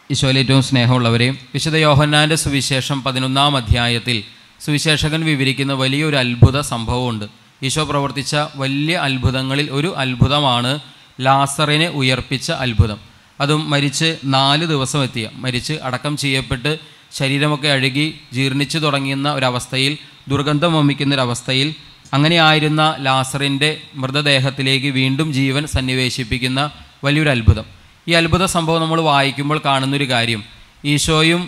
ഈശോയിൽ ഏറ്റവും സ്നേഹമുള്ളവരെ വിശുദ്ധ യോഹന്നാൻ്റെ സുവിശേഷം പതിനൊന്നാം അധ്യായത്തിൽ സുവിശേഷകൻ വിവരിക്കുന്ന വലിയൊരു അത്ഭുത സംഭവമുണ്ട് ഈശോ പ്രവർത്തിച്ച വലിയ അത്ഭുതങ്ങളിൽ ഒരു അത്ഭുതമാണ് ലാസറിനെ ഉയർപ്പിച്ച അത്ഭുതം അതും മരിച്ച് നാല് ദിവസം എത്തിയ മരിച്ച് അടക്കം ചെയ്യപ്പെട്ട് ശരീരമൊക്കെ അഴുകി ജീർണിച്ചു തുടങ്ങുന്ന ഒരവസ്ഥയിൽ ദുർഗന്ധം വമിക്കുന്ന ഒരവസ്ഥയിൽ അങ്ങനെയായിരുന്ന ലാസറിൻ്റെ മൃതദേഹത്തിലേക്ക് വീണ്ടും ജീവൻ സന്നിവേശിപ്പിക്കുന്ന വലിയൊരു അത്ഭുതം ഈ അത്ഭുത സംഭവം നമ്മൾ വായിക്കുമ്പോൾ കാണുന്നൊരു കാര്യം ഈശോയും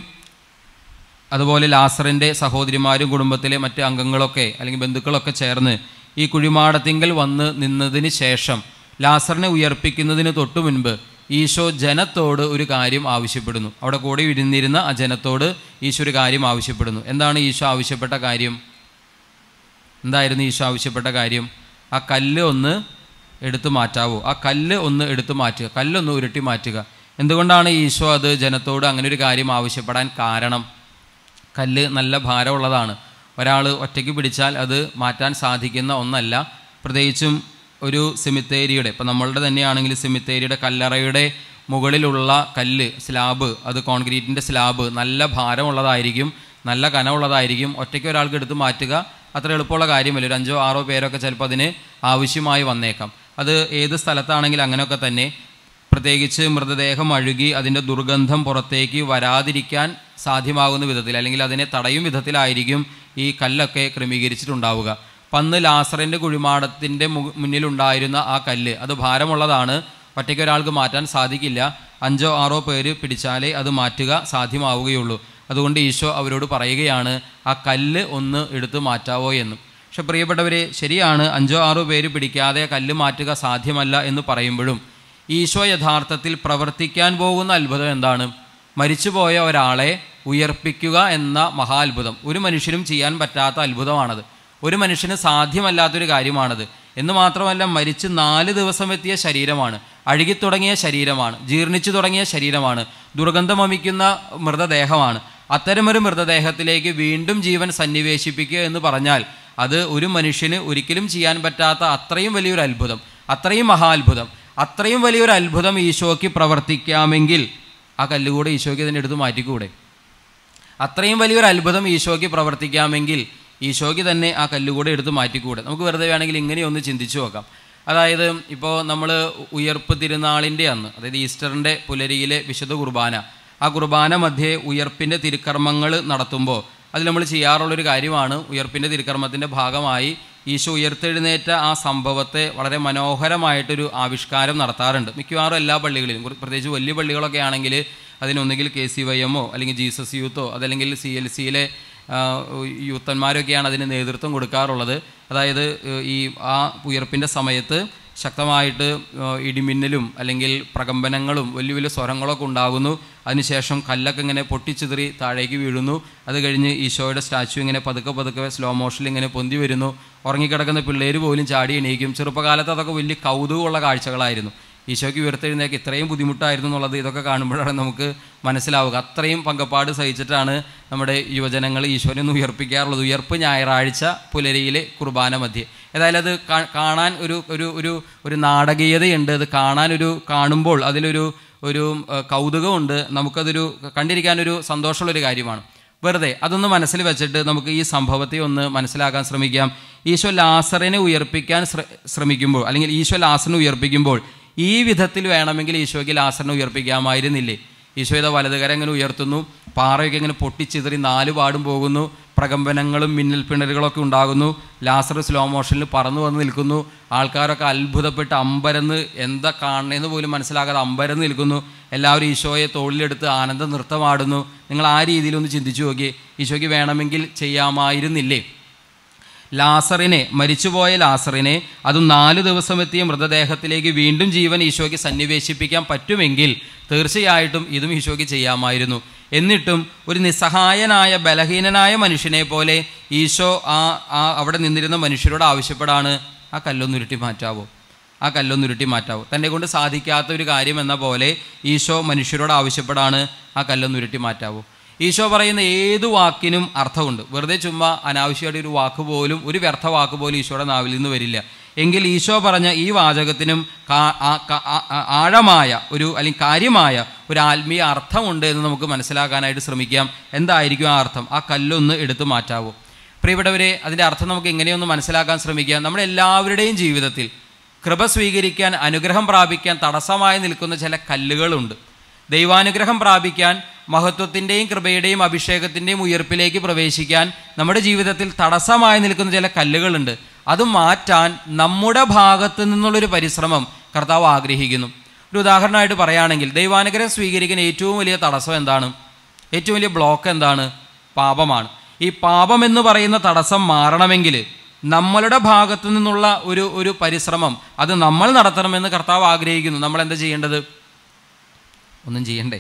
അതുപോലെ ലാസറിൻ്റെ സഹോദരിമാരും കുടുംബത്തിലെ മറ്റ് അംഗങ്ങളൊക്കെ അല്ലെങ്കിൽ ബന്ധുക്കളൊക്കെ ചേർന്ന് ഈ കുഴിമാടത്തിങ്കൽ വന്ന് നിന്നതിന് ശേഷം ലാസറിനെ ഉയർപ്പിക്കുന്നതിന് തൊട്ടു മുൻപ് ഈശോ ജനത്തോട് ഒരു കാര്യം ആവശ്യപ്പെടുന്നു അവിടെ കൂടെ ഇരുന്നിരുന്ന ആ ജനത്തോട് ഈശോ ഒരു കാര്യം ആവശ്യപ്പെടുന്നു എന്താണ് ഈശോ ആവശ്യപ്പെട്ട കാര്യം എന്തായിരുന്നു ഈശോ ആവശ്യപ്പെട്ട കാര്യം ആ കല്ല് ഒന്ന് എടുത്തു മാറ്റാവോ ആ കല്ല് ഒന്ന് എടുത്തു മാറ്റുക കല്ലൊന്ന് ഉരുട്ടി മാറ്റുക എന്തുകൊണ്ടാണ് ഈശോ അത് ജനത്തോട് അങ്ങനെ ഒരു കാര്യം ആവശ്യപ്പെടാൻ കാരണം കല്ല് നല്ല ഭാരമുള്ളതാണ് ഒരാൾ ഒറ്റയ്ക്ക് പിടിച്ചാൽ അത് മാറ്റാൻ സാധിക്കുന്ന ഒന്നല്ല പ്രത്യേകിച്ചും ഒരു സെമിത്തേരിയുടെ ഇപ്പം നമ്മളുടെ തന്നെയാണെങ്കിൽ സെമിത്തേരിയുടെ കല്ലറയുടെ മുകളിലുള്ള കല്ല് സ്ലാബ് അത് കോൺക്രീറ്റിൻ്റെ സ്ലാബ് നല്ല ഭാരമുള്ളതായിരിക്കും നല്ല കനമുള്ളതായിരിക്കും ഒറ്റയ്ക്ക് ഒരാൾക്ക് എടുത്ത് മാറ്റുക അത്ര എളുപ്പമുള്ള കാര്യമല്ല ഒരു അഞ്ചോ ആറോ പേരൊക്കെ ചിലപ്പോൾ അതിന് ആവശ്യമായി വന്നേക്കാം അത് ഏത് സ്ഥലത്താണെങ്കിലും അങ്ങനെയൊക്കെ തന്നെ പ്രത്യേകിച്ച് മൃതദേഹം അഴുകി അതിൻ്റെ ദുർഗന്ധം പുറത്തേക്ക് വരാതിരിക്കാൻ സാധ്യമാകുന്ന വിധത്തിൽ അല്ലെങ്കിൽ അതിനെ തടയും വിധത്തിലായിരിക്കും ഈ കല്ലൊക്കെ ക്രമീകരിച്ചിട്ടുണ്ടാവുക പന്ന് ലാസറിൻ്റെ കുഴിമാടത്തിൻ്റെ മു- മുന്നിലുണ്ടായിരുന്ന ആ കല്ല് അത് ഭാരമുള്ളതാണ് ഒറ്റയ്ക്ക് ഒരാൾക്ക് മാറ്റാൻ സാധിക്കില്ല അഞ്ചോ ആറോ പേര് പിടിച്ചാലേ അത് മാറ്റുക സാധ്യമാവുകയുള്ളൂ അതുകൊണ്ട് ഈശോ അവരോട് പറയുകയാണ് ആ കല്ല് ഒന്ന് എടുത്ത് മാറ്റാവോ എന്ന് പക്ഷെ പ്രിയപ്പെട്ടവരെ ശരിയാണ് അഞ്ചോ ആറോ പേര് പിടിക്കാതെ കല്ല് മാറ്റുക സാധ്യമല്ല എന്ന് പറയുമ്പോഴും ഈശോ യഥാർത്ഥത്തിൽ പ്രവർത്തിക്കാൻ പോകുന്ന അത്ഭുതം എന്താണ് മരിച്ചുപോയ ഒരാളെ ഉയർപ്പിക്കുക എന്ന മഹാത്ഭുതം ഒരു മനുഷ്യനും ചെയ്യാൻ പറ്റാത്ത അത്ഭുതമാണത് ഒരു മനുഷ്യന് സാധ്യമല്ലാത്തൊരു കാര്യമാണത് എന്ന് മാത്രമല്ല മരിച്ച് നാല് ദിവസം എത്തിയ ശരീരമാണ് അഴുകിത്തുടങ്ങിയ ശരീരമാണ് ജീർണിച്ചു തുടങ്ങിയ ശരീരമാണ് ദുർഗന്ധം വമിക്കുന്ന മൃതദേഹമാണ് അത്തരമൊരു മൃതദേഹത്തിലേക്ക് വീണ്ടും ജീവൻ സന്നിവേശിപ്പിക്കുക എന്ന് പറഞ്ഞാൽ അത് ഒരു മനുഷ്യന് ഒരിക്കലും ചെയ്യാൻ പറ്റാത്ത അത്രയും വലിയൊരു അത്ഭുതം അത്രയും മഹാത്ഭുതം അത്രയും വലിയൊരു അത്ഭുതം ഈശോയ്ക്ക് പ്രവർത്തിക്കാമെങ്കിൽ ആ കല്ലുകൂടെ ഈശോയ്ക്ക് തന്നെ എടുത്ത് മാറ്റിക്കൂടെ അത്രയും വലിയൊരു അത്ഭുതം ഈശോയ്ക്ക് പ്രവർത്തിക്കാമെങ്കിൽ ഈശോയ്ക്ക് തന്നെ ആ കല്ലുകൂടെ എടുത്ത് മാറ്റിക്കൂടെ നമുക്ക് വെറുതെ വേണമെങ്കിൽ ഇങ്ങനെയൊന്ന് ചിന്തിച്ചു നോക്കാം അതായത് ഇപ്പോൾ നമ്മൾ ഉയർപ്പ് തിരുനാളിൻ്റെ അന്ന് അതായത് ഈസ്റ്ററിൻ്റെ പുലരിയിലെ വിശുദ്ധ കുർബാന ആ കുർബാന മധ്യേ ഉയർപ്പിൻ്റെ തിരുക്കർമ്മങ്ങൾ നടത്തുമ്പോൾ അതിൽ നമ്മൾ ചെയ്യാറുള്ളൊരു കാര്യമാണ് ഉയർപ്പിൻ്റെ തിരുക്കർമ്മത്തിൻ്റെ ഭാഗമായി ഈശോ ഉയർത്തെഴുന്നേറ്റ ആ സംഭവത്തെ വളരെ മനോഹരമായിട്ടൊരു ആവിഷ്കാരം നടത്താറുണ്ട് മിക്കവാറും എല്ലാ പള്ളികളിലും കുറ- പ്രത്യേകിച്ച് വലിയ പള്ളികളൊക്കെ ആണെങ്കിൽ അതിനൊന്നുകിൽ കെ സി വൈ എമ്മോ അല്ലെങ്കിൽ ജീസസ് യൂത്തോ അതല്ലെങ്കിൽ സി എൽ സിയിലെ യൂത്തന്മാരൊക്കെയാണ് അതിന് നേതൃത്വം കൊടുക്കാറുള്ളത് അതായത് ഏഹ്, ഈ ആ ഉയർപ്പിൻ്റെ സമയത്ത് ശക്തമായിട്ട് ഏഹ്, ഇടിമിന്നലും അല്ലെങ്കിൽ പ്രകമ്പനങ്ങളും വലിയ വലിയ സ്വരങ്ങളൊക്കെ ഉണ്ടാകുന്നു അതിനുശേഷം കല്ലൊക്കെ ഇങ്ങനെ പൊട്ടിച്ചിതറി താഴേക്ക് വീഴുന്നു അത് കഴിഞ്ഞ് ഈശോയുടെ സ്റ്റാച്ചു ഇങ്ങനെ പതുക്കെ പതുക്കെ സ്ലോ മോഷനിൽ ഇങ്ങനെ പൊന്തി വരുന്നു ഉറങ്ങിക്കിടക്കുന്ന പിള്ളേർ പോലും ചാടി എണീക്കും ചെറുപ്പകാലത്ത് അതൊക്കെ വലിയ കൗതുകമുള്ള കാഴ്ചകളായിരുന്നു ഈശോയ്ക്ക് ഉയർത്തെഴുന്നേക്ക് ഇത്രയും ബുദ്ധിമുട്ടായിരുന്നു എന്നുള്ളത് ഇതൊക്കെ കാണുമ്പോഴാണ് നമുക്ക് മനസ്സിലാവുക അത്രയും പങ്കപ്പാട് സഹിച്ചിട്ടാണ് നമ്മുടെ യുവജനങ്ങൾ ഈശോനെ ഒന്ന് ഉയർപ്പിക്കാറുള്ളത് ഉയർപ്പ് ഞായറാഴ്ച പുലരിയിലെ കുർബാന മധ്യേ ഏതായാലും അത് കാ- കാണാൻ ഒരു ഒരു ഒരു ഒരു നാടകീയതയുണ്ട് അത് കാണാൻ ഒരു കാണുമ്പോൾ അതിലൊരു ഒരു ഏഹ്, കൗതുകമുണ്ട് നമുക്കതൊരു കണ്ടിരിക്കാനൊരു സന്തോഷമുള്ളൊരു കാര്യമാണ് വെറുതെ അതൊന്ന് മനസ്സിൽ വെച്ചിട്ട് നമുക്ക് ഈ സംഭവത്തെ ഒന്ന് മനസ്സിലാക്കാൻ ശ്രമിക്കാം ഈശോ ലാസറിനെ ഉയർപ്പിക്കാൻ ശ്ര- ശ്രമിക്കുമ്പോൾ അല്ലെങ്കിൽ ഈശോ ലാസറിനെ ഉയർപ്പിക്കുമ്പോൾ ഈ വിധത്തിൽ വേണമെങ്കിൽ ഈശോയ്ക്ക് ലാസറിനെ ഉയർപ്പിക്കാമായിരുന്നില്ലേ ഈശോ ഇതാ വലതുകരം ഇങ്ങനെ ഉയർത്തുന്നു പാറയൊക്കെ ഇങ്ങനെ പൊട്ടിച്ചിതറി നാല് പാടും പോകുന്നു പ്രകമ്പനങ്ങളും മിന്നൽ പിണറുകളൊക്കെ ഉണ്ടാകുന്നു ലാസർ സ്ലോ മോഷനിൽ പറന്നു വന്ന് നിൽക്കുന്നു ആൾക്കാരൊക്കെ അത്ഭുതപ്പെട്ട് അമ്പരന്ന് എന്താ കാണണമെന്ന് പോലും മനസ്സിലാകാതെ അമ്പരന്ന് നിൽക്കുന്നു എല്ലാവരും ഈശോയെ തോളിലെടുത്ത് ആനന്ദ നൃത്തമാടുന്നു നിങ്ങൾ ആ രീതിയിലൊന്ന് ചിന്തിച്ചു നോക്കിയേ ഈശോയ്ക്ക് വേണമെങ്കിൽ ചെയ്യാമായിരുന്നില്ലേ ലാസറിനെ മരിച്ചുപോയ ലാസറിനെ അതും നാല് ദിവസം എത്തിയ മൃതദേഹത്തിലേക്ക് വീണ്ടും ജീവൻ ഈശോയ്ക്ക് സന്നിവേശിപ്പിക്കാൻ പറ്റുമെങ്കിൽ തീർച്ചയായിട്ടും ഇതും ഈശോയ്ക്ക് ചെയ്യാമായിരുന്നു എന്നിട്ടും ഒരു നിസ്സഹായനായ ബലഹീനനായ മനുഷ്യനെ പോലെ ഈശോ ആ ആ അവിടെ നിന്നിരുന്ന മനുഷ്യരോട് ആവശ്യപ്പെടാണ് ആ കല്ലൊന്ന് ഉരുട്ടി മാറ്റാവോ ആ കല്ലൊന്ന് ഉരുട്ടി മാറ്റാവോ തന്നെ കൊണ്ട് സാധിക്കാത്ത ഒരു കാര്യം എന്ന പോലെ ഈശോ മനുഷ്യരോട് ആവശ്യപ്പെടാണ് ആ കല്ലൊന്ന് ഉരുട്ടി മാറ്റാവോ ഈശോ പറയുന്ന ഏത് വാക്കിനും അർത്ഥമുണ്ട് വെറുതെ ചുമ്മാ അനാവശ്യമായിട്ട് ഒരു വാക്ക് പോലും ഒരു വ്യർത്ഥ വാക്ക് പോലും ഈശോയുടെ നാവിൽ നിന്ന് വരില്ല എങ്കിൽ ഈശോ പറഞ്ഞ ഈ വാചകത്തിനും കാ- ആ- ക- ആ- ആ- ആഴമായ ഒരു അല്ലെങ്കിൽ കാര്യമായ ഒരു ആത്മീയ അർത്ഥമുണ്ട് എന്ന് നമുക്ക് മനസ്സിലാക്കാനായിട്ട് ശ്രമിക്കാം എന്തായിരിക്കും ആ അർത്ഥം ആ കല്ലൊന്ന് എടുത്തു മാറ്റാവൂ പ്രിയപ്പെട്ടവരെ അതിൻ്റെ അർത്ഥം നമുക്ക് എങ്ങനെയൊന്ന് മനസ്സിലാക്കാൻ ശ്രമിക്കാം നമ്മുടെ എല്ലാവരുടെയും ജീവിതത്തിൽ കൃപ സ്വീകരിക്കാൻ അനുഗ്രഹം പ്രാപിക്കാൻ തടസ്സമായി നിൽക്കുന്ന ചില കല്ലുകളുണ്ട് ദൈവാനുഗ്രഹം പ്രാപിക്കാൻ മഹത്വത്തിൻ്റെയും കൃപയുടെയും അഭിഷേകത്തിൻ്റെയും ഉയർപ്പിലേക്ക് പ്രവേശിക്കാൻ നമ്മുടെ ജീവിതത്തിൽ തടസ്സമായി നിൽക്കുന്ന ചില കല്ലുകളുണ്ട് അത് മാറ്റാൻ നമ്മുടെ ഭാഗത്ത് നിന്നുള്ളൊരു പരിശ്രമം കർത്താവ് ആഗ്രഹിക്കുന്നു ഒരു ഉദാഹരണമായിട്ട് പറയുകയാണെങ്കിൽ ദൈവാനുഗ്രഹം സ്വീകരിക്കാൻ ഏറ്റവും വലിയ തടസ്സം എന്താണ് ഏറ്റവും വലിയ ബ്ലോക്ക് എന്താണ് പാപമാണ് ഈ പാപം എന്ന് പറയുന്ന തടസ്സം മാറണമെങ്കിൽ നമ്മളുടെ ഭാഗത്തു നിന്നുള്ള ഒരു ഒരു പരിശ്രമം അത് നമ്മൾ നടത്തണമെന്ന് കർത്താവ് ആഗ്രഹിക്കുന്നു നമ്മൾ എന്താ ചെയ്യേണ്ടത് ഒന്നും ചെയ്യണ്ടേ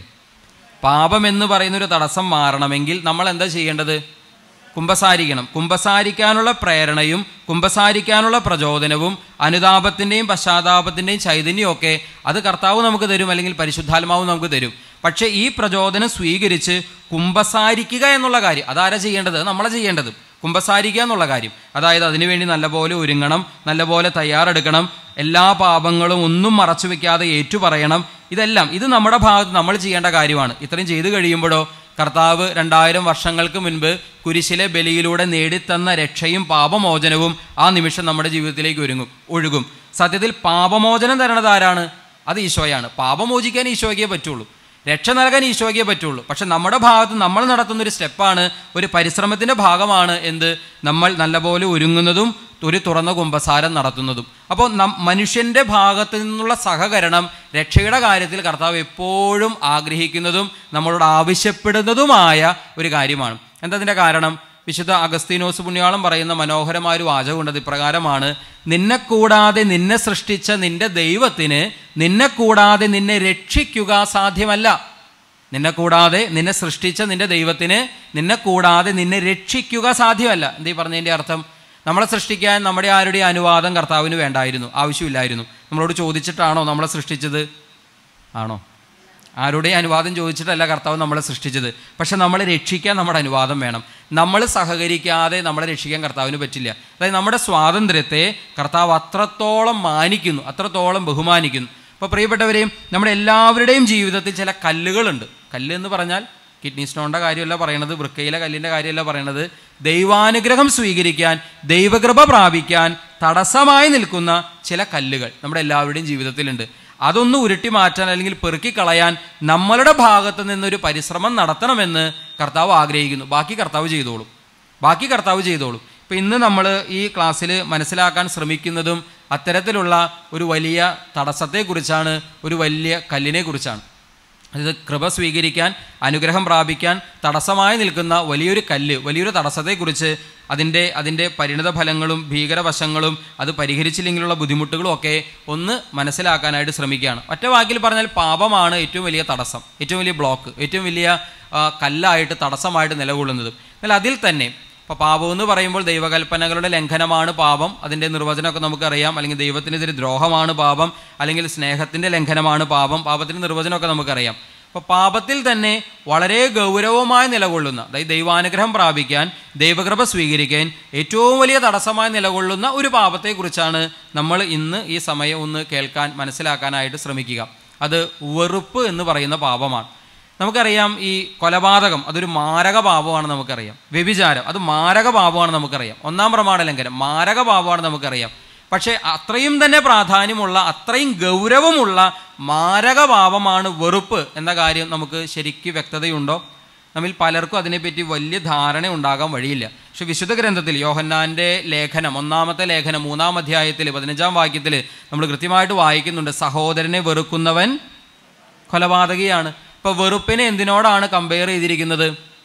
പാപം എന്ന് പറയുന്ന ഒരു തടസ്സം മാറണമെങ്കിൽ നമ്മൾ എന്താ ചെയ്യേണ്ടത് കുമ്പസാരിക്കണം കുമ്പസാരിക്കാനുള്ള പ്രേരണയും കുമ്പസാരിക്കാനുള്ള പ്രചോദനവും അനുതാപത്തിൻ്റെയും പശ്ചാത്താപത്തിൻ്റെയും ചൈതന്യമൊക്കെ അത് കർത്താവ് നമുക്ക് തരും അല്ലെങ്കിൽ പരിശുദ്ധാത്മാവ് നമുക്ക് തരും പക്ഷേ ഈ പ്രചോദനം സ്വീകരിച്ച് കുമ്പസാരിക്കുക എന്നുള്ള കാര്യം അതാരാ ചെയ്യേണ്ടത് അത് നമ്മളെ ചെയ്യേണ്ടത് കുമ്പസാരിക്കുക എന്നുള്ള കാര്യം അതായത് അതിനുവേണ്ടി നല്ലപോലെ ഒരുങ്ങണം നല്ലപോലെ തയ്യാറെടുക്കണം എല്ലാ പാപങ്ങളും ഒന്നും മറച്ചു വെക്കാതെ ഏറ്റുപറയണം ഇതെല്ലാം ഇത് നമ്മുടെ ഭാഗത്ത് നമ്മൾ ചെയ്യേണ്ട കാര്യമാണ് ഇത്രയും ചെയ്തു കഴിയുമ്പോഴോ കർത്താവ് രണ്ടായിരം വർഷങ്ങൾക്ക് മുൻപ് കുരിശിലെ ബലിയിലൂടെ നേടിത്തന്ന രക്ഷയും പാപമോചനവും ആ നിമിഷം നമ്മുടെ ജീവിതത്തിലേക്ക് ഒരുങ്ങും ഒഴുകും സത്യത്തിൽ പാപമോചനം തരണത് ആരാണ് അത് ഈശോയാണ് പാപമോചിക്കാൻ ഈശോയ്ക്കേ പറ്റുള്ളൂ രക്ഷ നൽകാൻ ഈശോയ്ക്കേ പറ്റുള്ളൂ പക്ഷെ നമ്മുടെ ഭാഗത്ത് നമ്മൾ നടത്തുന്ന ഒരു സ്റ്റെപ്പാണ് ഒരു പരിശ്രമത്തിൻ്റെ ഭാഗമാണ് എന്ത് നമ്മൾ നല്ലപോലെ ഒരുങ്ങുന്നതും ഒരു തുറന്ന കുമ്പസാരം നടത്തുന്നതും അപ്പോൾ നം മനുഷ്യൻ്റെ ഭാഗത്ത് നിന്നുള്ള സഹകരണം രക്ഷയുടെ കാര്യത്തിൽ കർത്താവ് എപ്പോഴും ആഗ്രഹിക്കുന്നതും നമ്മളോട് ആവശ്യപ്പെടുന്നതുമായ ഒരു കാര്യമാണ് എന്താ അതിൻ്റെ കാരണം വിശുദ്ധ അഗസ്തീനോസ് പുണ്യാളം പറയുന്ന മനോഹരമായ ഒരു വാചകമുണ്ട് അത് ഇപ്രകാരമാണ് നിന്നെ കൂടാതെ നിന്നെ സൃഷ്ടിച്ച നിന്റെ ദൈവത്തിന് നിന്നെ കൂടാതെ നിന്നെ രക്ഷിക്കുക സാധ്യമല്ല നിന്നെ കൂടാതെ നിന്നെ സൃഷ്ടിച്ച നിന്റെ ദൈവത്തിന് നിന്നെ കൂടാതെ നിന്നെ രക്ഷിക്കുക സാധ്യമല്ല എന്തീ പറഞ്ഞതിൻ്റെ അർത്ഥം നമ്മളെ സൃഷ്ടിക്കാൻ നമ്മുടെ ആരുടെയും അനുവാദം കർത്താവിന് വേണ്ടായിരുന്നു ആവശ്യമില്ലായിരുന്നു നമ്മളോട് ചോദിച്ചിട്ടാണോ നമ്മളെ സൃഷ്ടിച്ചത് ആണോ ആരുടെയും അനുവാദം ചോദിച്ചിട്ടല്ല കർത്താവ് നമ്മളെ സൃഷ്ടിച്ചത് പക്ഷെ നമ്മളെ രക്ഷിക്കാൻ നമ്മുടെ അനുവാദം വേണം നമ്മൾ സഹകരിക്കാതെ നമ്മളെ രക്ഷിക്കാൻ കർത്താവിന് പറ്റില്ല അതായത് നമ്മുടെ സ്വാതന്ത്ര്യത്തെ കർത്താവ് അത്രത്തോളം മാനിക്കുന്നു അത്രത്തോളം ബഹുമാനിക്കുന്നു അപ്പോൾ പ്രിയപ്പെട്ടവരെയും നമ്മുടെ എല്ലാവരുടെയും ജീവിതത്തിൽ ചില കല്ലുകളുണ്ട് കല്ല് എന്ന് പറഞ്ഞാൽ കിഡ്നി സ്റ്റോണിൻ്റെ കാര്യമല്ല പറയണത് വൃക്കയിലെ കല്ലിൻ്റെ കാര്യമല്ല പറയണത് ദൈവാനുഗ്രഹം സ്വീകരിക്കാൻ ദൈവകൃപ പ്രാപിക്കാൻ തടസ്സമായി നിൽക്കുന്ന ചില കല്ലുകൾ നമ്മുടെ എല്ലാവരുടെയും ജീവിതത്തിലുണ്ട് അതൊന്ന് ഉരുട്ടി മാറ്റാൻ അല്ലെങ്കിൽ പെറുക്കി കളയാൻ നമ്മളുടെ ഭാഗത്ത് നിന്നൊരു പരിശ്രമം നടത്തണമെന്ന് കർത്താവ് ആഗ്രഹിക്കുന്നു ബാക്കി കർത്താവ് ചെയ്തോളും ബാക്കി കർത്താവ് ചെയ്തോളും ഇപ്പം ഇന്ന് നമ്മൾ ഈ ക്ലാസ്സിൽ മനസ്സിലാക്കാൻ ശ്രമിക്കുന്നതും അത്തരത്തിലുള്ള ഒരു വലിയ തടസ്സത്തെക്കുറിച്ചാണ് ഒരു വലിയ കല്ലിനെ കുറിച്ചാണ് അത് കൃപ സ്വീകരിക്കാൻ അനുഗ്രഹം പ്രാപിക്കാൻ തടസ്സമായി നിൽക്കുന്ന വലിയൊരു കല്ല് വലിയൊരു തടസ്സത്തെക്കുറിച്ച് അതിൻ്റെ അതിൻ്റെ പരിണിത ഫലങ്ങളും ഭീകരവശങ്ങളും അത് പരിഹരിച്ചില്ലെങ്കിലുള്ള ബുദ്ധിമുട്ടുകളും ഒക്കെ ഒന്ന് മനസ്സിലാക്കാനായിട്ട് ശ്രമിക്കുകയാണ് ഒറ്റ വാക്കിൽ പറഞ്ഞാൽ പാപമാണ് ഏറ്റവും വലിയ തടസ്സം ഏറ്റവും വലിയ ബ്ലോക്ക് ഏറ്റവും വലിയ ആ, കല്ലായിട്ട് തടസ്സമായിട്ട് നിലകൊള്ളുന്നത് എന്നാൽ അതിൽ തന്നെ ഇപ്പോൾ പാപം എന്ന് പറയുമ്പോൾ ദൈവകൽപ്പനകളുടെ ലംഘനമാണ് പാപം അതിൻ്റെ നിർവചനമൊക്കെ നമുക്കറിയാം അല്ലെങ്കിൽ ദൈവത്തിനെതിരെ ദ്രോഹമാണ് പാപം അല്ലെങ്കിൽ സ്നേഹത്തിൻ്റെ ലംഘനമാണ് പാപം പാപത്തിൻ്റെ നിർവചനമൊക്കെ നമുക്കറിയാം അപ്പോൾ പാപത്തിൽ തന്നെ വളരെ ഗൗരവമായി നിലകൊള്ളുന്ന അതായത് ദൈവാനുഗ്രഹം പ്രാപിക്കാൻ ദൈവകൃപ സ്വീകരിക്കാൻ ഏറ്റവും വലിയ തടസ്സമായി നിലകൊള്ളുന്ന ഒരു പാപത്തെക്കുറിച്ചാണ് നമ്മൾ ഇന്ന് ഈ സമയം ഒന്ന് കേൾക്കാൻ മനസ്സിലാക്കാനായിട്ട് ശ്രമിക്കുക അത് വെറുപ്പ് എന്ന് പറയുന്ന പാപമാണ് നമുക്കറിയാം ഈ കൊലപാതകം അതൊരു മാരക പാപമാണ് നമുക്കറിയാം വ്യഭിചാരം അത് മാരക പാപമാണ് നമുക്കറിയാം ഒന്നാം പ്രമാണ ലംഘനം മാരക പാപമാണ് നമുക്കറിയാം പക്ഷേ അത്രയും തന്നെ പ്രാധാന്യമുള്ള അത്രയും ഗൗരവമുള്ള മാരക പാപമാണ് വെറുപ്പ് എന്ന കാര്യം നമുക്ക് ശരിക്കും വ്യക്തതയുണ്ടോ നമ്മിൽ പലർക്കും അതിനെപ്പറ്റി വലിയ ധാരണ ഉണ്ടാകാൻ വഴിയില്ല പക്ഷെ വിശുദ്ധ ഗ്രന്ഥത്തിൽ യോഹന്നാൻ്റെ ലേഖനം ഒന്നാമത്തെ ലേഖനം മൂന്നാം അധ്യായത്തിൽ പതിനഞ്ചാം വാക്യത്തിൽ നമ്മൾ കൃത്യമായിട്ട് വായിക്കുന്നുണ്ട് സഹോദരനെ വെറുക്കുന്നവൻ കൊലപാതകിയാണ് ഇപ്പോൾ വെറുപ്പിനെ എന്തിനോടാണ് കമ്പയർ ചെയ്തിരിക്കുന്നത്